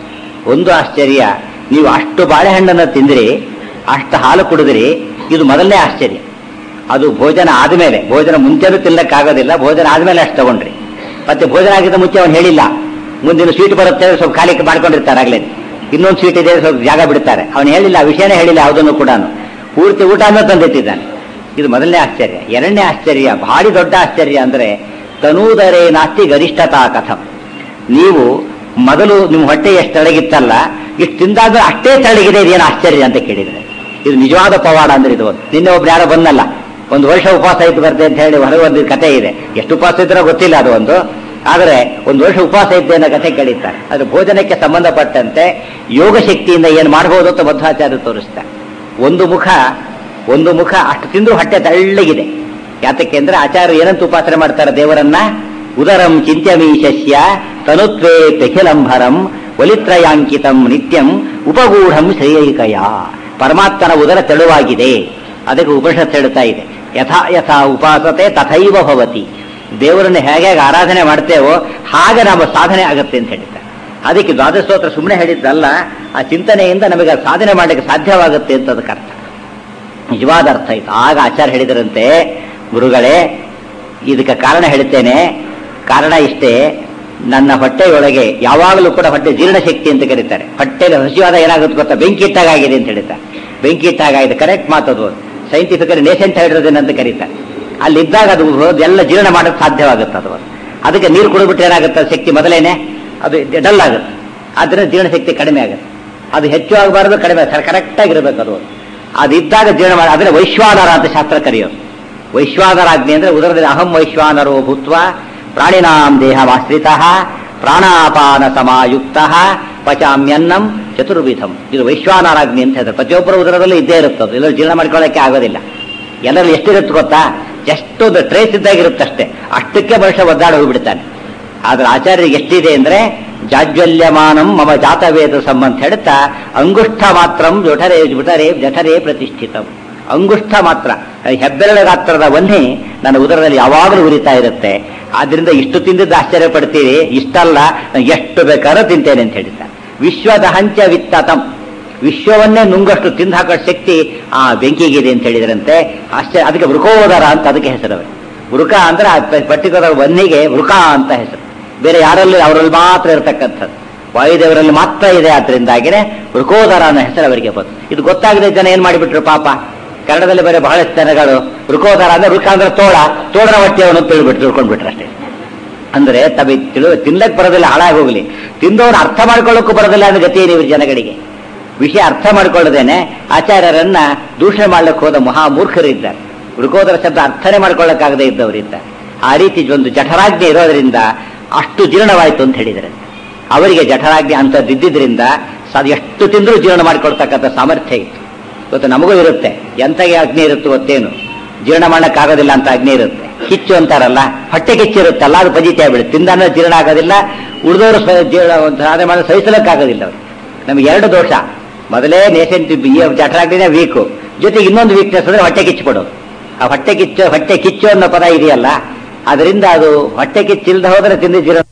ಒಂದು ಆಶ್ಚರ್ಯ ನೀವು ಅಷ್ಟು ಬಾಳೆಹಣ್ಣನ್ನು ತಿಂದ್ರಿ ಅಷ್ಟು ಹಾಲು ಕುಡಿದ್ರಿ ಇದು ಮೊದಲನೇ ಆಶ್ಚರ್ಯ ಅದು ಭೋಜನ ಆದಮೇಲೆ ಭೋಜನ ಮುಂಚೆನೂ ತಿನ್ನಕ್ಕಾಗೋದಿಲ್ಲ ಭೋಜನ ಆದಮೇಲೆ ಅಷ್ಟು ತಗೊಂಡ್ರಿ ಮತ್ತೆ ಭೋಜನ ಆಗಿದ್ದ ಮುಂಚೆ ಅವನು ಹೇಳಿಲ್ಲ ಮುಂದಿನ ಸ್ವೀಟ್ ಬರುತ್ತೆ ಅಂದ್ರೆ ಸ್ವಲ್ಪ ಖಾಲಿ ಮಾಡ್ಕೊಂಡಿರ್ತಾರೆ ಆಗ್ಲೇ ಇನ್ನೊಂದು ಸ್ವೀಟ್ ಇದೆ ಸ್ವಲ್ಪ ಜಾಗ ಬಿಡ್ತಾರೆ ಅವನು ಹೇಳಿಲ್ಲ ಆ ವಿಷಯನೇ ಹೇಳಿಲ್ಲ ಯಾವುದನ್ನು ಕೂಡ ಪೂರ್ತಿ ಊಟ ಅನ್ನೋ ತಂದಿಟ್ಟಿದ್ದಾನೆ ಇದು ಮೊದಲನೇ ಆಶ್ಚರ್ಯ ಎರಡನೇ ಆಶ್ಚರ್ಯ ಭಾರಿ ದೊಡ್ಡ ಆಶ್ಚರ್ಯ ಅಂದ್ರೆ ತನೂದರೇ ನಾಸ್ತಿ ಗರಿಷ್ಠತಾ ಕಥಂ ನೀವು ಮೊದಲು ನಿಮ್ಮ ಹೊಟ್ಟೆ ಎಷ್ಟು ತೆಳಗಿತ್ತಲ್ಲ ಇಷ್ಟು ತಿಂದಾಗ ಅಷ್ಟೇ ತೆಳಗಿದೆ ಇದೇನು ಆಶ್ಚರ್ಯ ಅಂತ ಕೇಳಿದ್ರೆ ಇದು ನಿಜವಾದ ಪವಾಡ ಅಂದ್ರೆ ಇದು ಒಂದು ನಿನ್ನೆ ಒಬ್ರು ಯಾರೋ ಬಂದಲ್ಲ ಒಂದು ವರ್ಷ ಉಪವಾಸ ಇದ್ದು ಬರ್ತೆ ಅಂತ ಹೇಳಿ ಹೊರಗೆ ಒಂದು ಕತೆ ಇದೆ ಎಷ್ಟು ಉಪವಾಸ ಇದ್ರೋ ಗೊತ್ತಿಲ್ಲ ಅದು ಒಂದು ಆದರೆ ಒಂದು ವರ್ಷ ಉಪವಾಸ ಇದ್ದೆ ಅನ್ನೋ ಕಥೆ ಕೇಳಿದ್ದಾರೆ ಅದು ಭೋಜನಕ್ಕೆ ಸಂಬಂಧಪಟ್ಟಂತೆ ಯೋಗ ಶಕ್ತಿಯಿಂದ ಏನು ಮಾಡಬಹುದು ಅಂತ ಮಧ್ವಾಚಾರ್ಯ ತೋರಿಸ್ತಾರೆ ಒಂದು ಮುಖ ಒಂದು ಮುಖ ಅಷ್ಟು ತಿಂದು ಹೊಟ್ಟೆ ತೆಳ್ಳಗಿದೆ ಯಾತಕ್ಕೆ ಅಂದ್ರೆ ಆಚಾರ್ಯ ಏನಂತ ಉಪಾಸನೆ ಮಾಡ್ತಾರೆ ದೇವರನ್ನ ಉದರಂ ಚಿಂತ್ಯಮೀಶಸ್ಯ ತನುತ್ವೇ ತೆಖಿಲಂಭರಂ ಒಲಿತ್ರಯಾಂಕಿತಂ ನಿತ್ಯಂ ಉಪಗೂಢಂ ಶ್ರೇಯೈಕಯ ಪರಮಾತ್ಮನ ಉದರ ತೆಳುವಾಗಿದೆ ಅದಕ್ಕೆ ಉಪನಿಷತ್ ಹೇಳ್ತಾ ಇದೆ ಯಥಾ ಯಥಾ ಉಪಾಸತೆ ತಥೈವ ಭವತಿ ದೇವರನ್ನು ಹೇಗೆ ಹೇಗೆ ಆರಾಧನೆ ಮಾಡ್ತೇವೋ ಹಾಗೆ ನಮ್ಮ ಸಾಧನೆ ಆಗುತ್ತೆ ಅಂತ ಹೇಳ್ತಾರೆ ಅದಕ್ಕೆ ದ್ವಾದಶೋತ್ರ ಸುಮ್ಮನೆ ಹೇಳಿದ್ದಲ್ಲ ಆ ಚಿಂತನೆಯಿಂದ ನಮಗೆ ಆ ಸಾಧನೆ ಮಾಡಲಿಕ್ಕೆ ಸಾಧ್ಯವಾಗುತ್ತೆ ಅಂತ ಅದಕ್ಕೆ ಅರ್ಥ ನಿಜವಾದ ಅರ್ಥ ಇತ್ತು ಆಗ ಆಚಾರ್ಯ ಹೇಳಿದರಂತೆ ಗುರುಗಳೇ ಇದಕ್ಕೆ ಕಾರಣ ಹೇಳ್ತೇನೆ ಕಾರಣ ಇಷ್ಟೇ ನನ್ನ ಹೊಟ್ಟೆಯೊಳಗೆ ಯಾವಾಗಲೂ ಕೂಡ ಹೊಟ್ಟೆ ಜೀರ್ಣಶಕ್ತಿ ಅಂತ ಕರೀತಾರೆ ಹೊಟ್ಟೆಯಲ್ಲಿ ಹಸಿವಾದ ಏನಾಗುತ್ತೆ ಗೊತ್ತಾ ಬೆಂಕಿ ಇಟ್ಟಾಗಿದೆ ಅಂತ ಹೇಳ್ತಾರೆ ಬೆಂಕಿ ಇಟ್ಟಾಗಿದೆ ಕರೆಕ್ಟ್ ಮಾತದು ಸೈಂಟಿಫಿಕಲಿ ನೇಸೆಂಟ್ ಹೈಡ್ರೋಜನ್ ಅಂತ ಕರೀತಾರೆ ಅಲ್ಲಿದ್ದಾಗ ಅದು ಎಲ್ಲ ಜೀರ್ಣ ಮಾಡೋಕ್ಕೆ ಸಾಧ್ಯವಾಗುತ್ತೆ ಅದು ಅದಕ್ಕೆ ನೀರು ಕುಡಿದ್ಬಿಟ್ರೆ ಏನಾಗುತ್ತೆ ಅದು ಶಕ್ತಿ ಮೊದಲೇನೆ ಅದು ಡಲ್ ಆಗುತ್ತೆ ಆದ್ದರಿಂದ ಜೀರ್ಣಶಕ್ತಿ ಕಡಿಮೆ ಆಗುತ್ತೆ ಅದು ಹೆಚ್ಚು ಆಗಬಾರದು ಕಡಿಮೆ ಕರೆಕ್ಟ್ ಆಗಿರ್ಬೇಕು ಅದು ಅದಿದ್ದಾಗ ಜೀರ್ಣ ಮಾಡಿ ಅದನ್ನ ವೈಶ್ವಾನರ ಅಂತ ಶಾಸ್ತ್ರ ಕರೆಯೋದು ವೈಶ್ವಾನರಾಜ್ಞೆ ಅಂದ್ರೆ ಉದರದಲ್ಲಿ ಅಹಂ ವೈಶ್ವಾನರೋ ಭೂತ್ವ ಪ್ರಾಣಿನಾಂ ದೇಹಮಾಶ್ರಿತ ಪ್ರಾಣಾಪಾನ ಸಮಾಯುಕ್ತ ಪಚಾಮ್ಯನ್ನಂ ಚತುರ್ವಿಧಂ ಇದು ವೈಶ್ವಾನರಾಜ್ಞೆ ಅಂತ ಹೇಳ್ತಾರೆ ಪ್ರತಿಯೊಬ್ಬರ ಉದರದಲ್ಲೂ ಇದ್ದೇ ಇರುತ್ತದೆ ಎಲ್ಲರೂ ಜೀರ್ಣ ಮಾಡ್ಕೊಳ್ಳೋಕೆ ಆಗೋದಿಲ್ಲ ಎಲ್ಲರಲ್ಲಿ ಎಷ್ಟಿರುತ್ತೆ ಗೊತ್ತಾ ಎಷ್ಟೊಂದು ಟ್ರೇಸ್ ಇದ್ದಾಗಿರುತ್ತೆ ಅಷ್ಟೇ ಅಷ್ಟಕ್ಕೆ ಮನುಷ್ಯ ಒದ್ದಾಡಿ ಹೋಗ್ಬಿಡ್ತಾನೆ ಆದ್ರೆ ಆಚಾರ್ಯರಿಗೆ ಎಷ್ಟಿದೆ ಅಂದ್ರೆ ಜಾಜ್ವಲ್ಯಮಾನಂ ಮಮ ಜಾತವೇದ ಸಂಬಂಧ ಹೇಳ್ತಾ ಅಂಗುಷ್ಠ ಮಾತ್ರಂ ಜಠರೇ ಜಠರೇ ಜಠರೇ ಪ್ರತಿಷ್ಠಿತಂ ಅಂಗುಷ್ಠ ಮಾತ್ರ ಹೆಬ್ಬೆರಳ ಗಾತ್ರದ ವನ್ನಿ ನನ್ನ ಉದರದಲ್ಲಿ ಯಾವಾಗಲೂ ಉರಿತಾ ಇರುತ್ತೆ ಆದ್ರಿಂದ ಇಷ್ಟು ತಿಂದಿದ್ದು ಆಶ್ಚರ್ಯ ಪಡ್ತೀರಿ ಇಷ್ಟಲ್ಲ ಎಷ್ಟು ಬೇಕಾದ್ರೂ ತಿಂತೇನೆ ಅಂತ ಹೇಳಿದ್ದಾರೆ ವಿಶ್ವದಹಂಚ ವಿತ್ತತಂ ವಿಶ್ವವನ್ನೇ ನುಂಗಷ್ಟು ತಿಂದು ಹಾಕೋ ಶಕ್ತಿ ಆ ಬೆಂಕಿಗಿದೆ ಅಂತ ಹೇಳಿದ್ರಂತೆ ಆಶ್ಚರ್ಯ ಅದಕ್ಕೆ ವೃಕೋದರ ಅಂತ ಅದಕ್ಕೆ ಹೆಸರು ವೃಕ ಅಂದ್ರೆ ಪರ್ಟಿಕ್ಯುಲರ್ ವನ್ನಿಗೆ ವೃಕ ಅಂತ ಹೆಸರು ಬೇರೆ ಯಾರಲ್ಲಿ ಅವರಲ್ಲಿ ಮಾತ್ರ ಇರತಕ್ಕಂಥದ್ದು ವಾಯುದೇವರಲ್ಲಿ ಮಾತ್ರ ಇದೆ ಆದ್ರಿಂದಾಗಿನೇ ವೃಕೋದರ ಅನ್ನೋ ಹೆಸರು ಅವರಿಗೆ ಬಂತು ಇದು ಗೊತ್ತಾಗದೆ ಜನ ಏನ್ ಮಾಡಿಬಿಟ್ರು ಪಾಪ ಕನ್ನಡದಲ್ಲಿ ಬೇರೆ ಬಹಳಷ್ಟು ಜನಗಳು ವೃಕೋದರ ಅಂದ್ರೆ ವೃಕ ಅಂದ್ರೆ ತೋಳ ತೋಳರ ಹೊಟ್ಟೆಯವನು ತಿಳ್ಬಿಟ್ಟು ತಿಳ್ಕೊಂಡ್ಬಿಟ್ರು ಅಷ್ಟೇ ಅಂದ್ರೆ ತಮಗೆ ತಿಳು ತಿನ್ಲಕ್ ಬರೋದಿಲ್ಲ ಹಾಳಾಗಿ ಹೋಗ್ಲಿ ತಿಂದವ್ರು ಅರ್ಥ ಮಾಡ್ಕೊಳ್ಳೋಕ್ಕೂ ಬರೋದಿಲ್ಲ ಅನ್ನೋ ಗತಿ ಏನಿವ್ರ ಜನಗಳಿಗೆ ವಿಷಯ ಅರ್ಥ ಮಾಡ್ಕೊಳ್ಳದೇನೆ ಆಚಾರ್ಯರನ್ನ ದೂಷಣೆ ಮಾಡ್ಲಿಕ್ಕೆ ಹೋದ ಮಹಾಮೂರ್ಖರಿದ್ದಾರೆ ವೃಕೋದರ ಶಬ್ದ ಅರ್ಥನೆ ಮಾಡ್ಕೊಳ್ಳಕ್ಕಾಗದೇ ಇದ್ದವರಿದ್ದಾರೆ ಆ ರೀತಿ ಒಂದು ಜಠರಾಜ್ಞೆ ಇರೋದ್ರಿಂದ ಅಷ್ಟು ಜೀರ್ಣವಾಯಿತು ಅಂತ ಹೇಳಿದರೆ ಅವರಿಗೆ ಜಠರಾಜ್ಞೆ ಅಂತದ್ದಿದ್ದರಿಂದ ಅದು ಎಷ್ಟು ತಿಂದರೂ ಜೀರ್ಣ ಮಾಡಿಕೊಡ್ತಕ್ಕಂಥ ಸಾಮರ್ಥ್ಯ ಇತ್ತು ಇವತ್ತು ನಮಗೂ ಇರುತ್ತೆ ಎಂತಗೆ ಅಗ್ನಿ ಇರುತ್ತೆ ಗೊತ್ತೇನು ಜೀರ್ಣ ಮಾಡಕ್ಕಾಗೋದಿಲ್ಲ ಅಂತ ಅಗ್ನಿ ಇರುತ್ತೆ ಕಿಚ್ಚು ಅಂತಾರಲ್ಲ ಹೊಟ್ಟೆ ಕಿಚ್ಚಿರುತ್ತಲ್ಲ ಅದು ಪಜಿತಿ ಆಗ್ಬಿಡುತ್ತೆ ತಿಂದಾನ ಜೀರ್ಣ ಆಗೋದಿಲ್ಲ ಉಳಿದವರು ಜೀರ್ಣ ಸಾಧನೆ ಮಾಡಿ ಸಹಿಸಲಕ್ಕಾಗೋದಿಲ್ಲ ಅವರು ನಮಗೆ ಎರಡು ದೋಷ ಮೊದಲೇ ನೇಸೆಂಟ್ ಜಠರಾಗ್ಲಿನೇ ವೀಕು ಜೊತೆಗೆ ಇನ್ನೊಂದು ವೀಕ್ನೆಸ್ ಅಂದ್ರೆ ಹೊಟ್ಟೆ ಕಿಚ್ಚಿಬಿಡೋದು ಆ ಹೊಟ್ಟೆ ಕಿಚ್ಚು ಹೊಟ್ಟೆ ಕಿಚ್ಚು ಅನ್ನೋ ಪದ ಇದೆಯಲ್ಲ ಅದರಿಂದ ಅದು ಹೊಟ್ಟೆ ಕಿಚ್ಚಿಲ್ದ ಹೋದ್ರೆ ತಿಂದು ಜೀರ್ಣ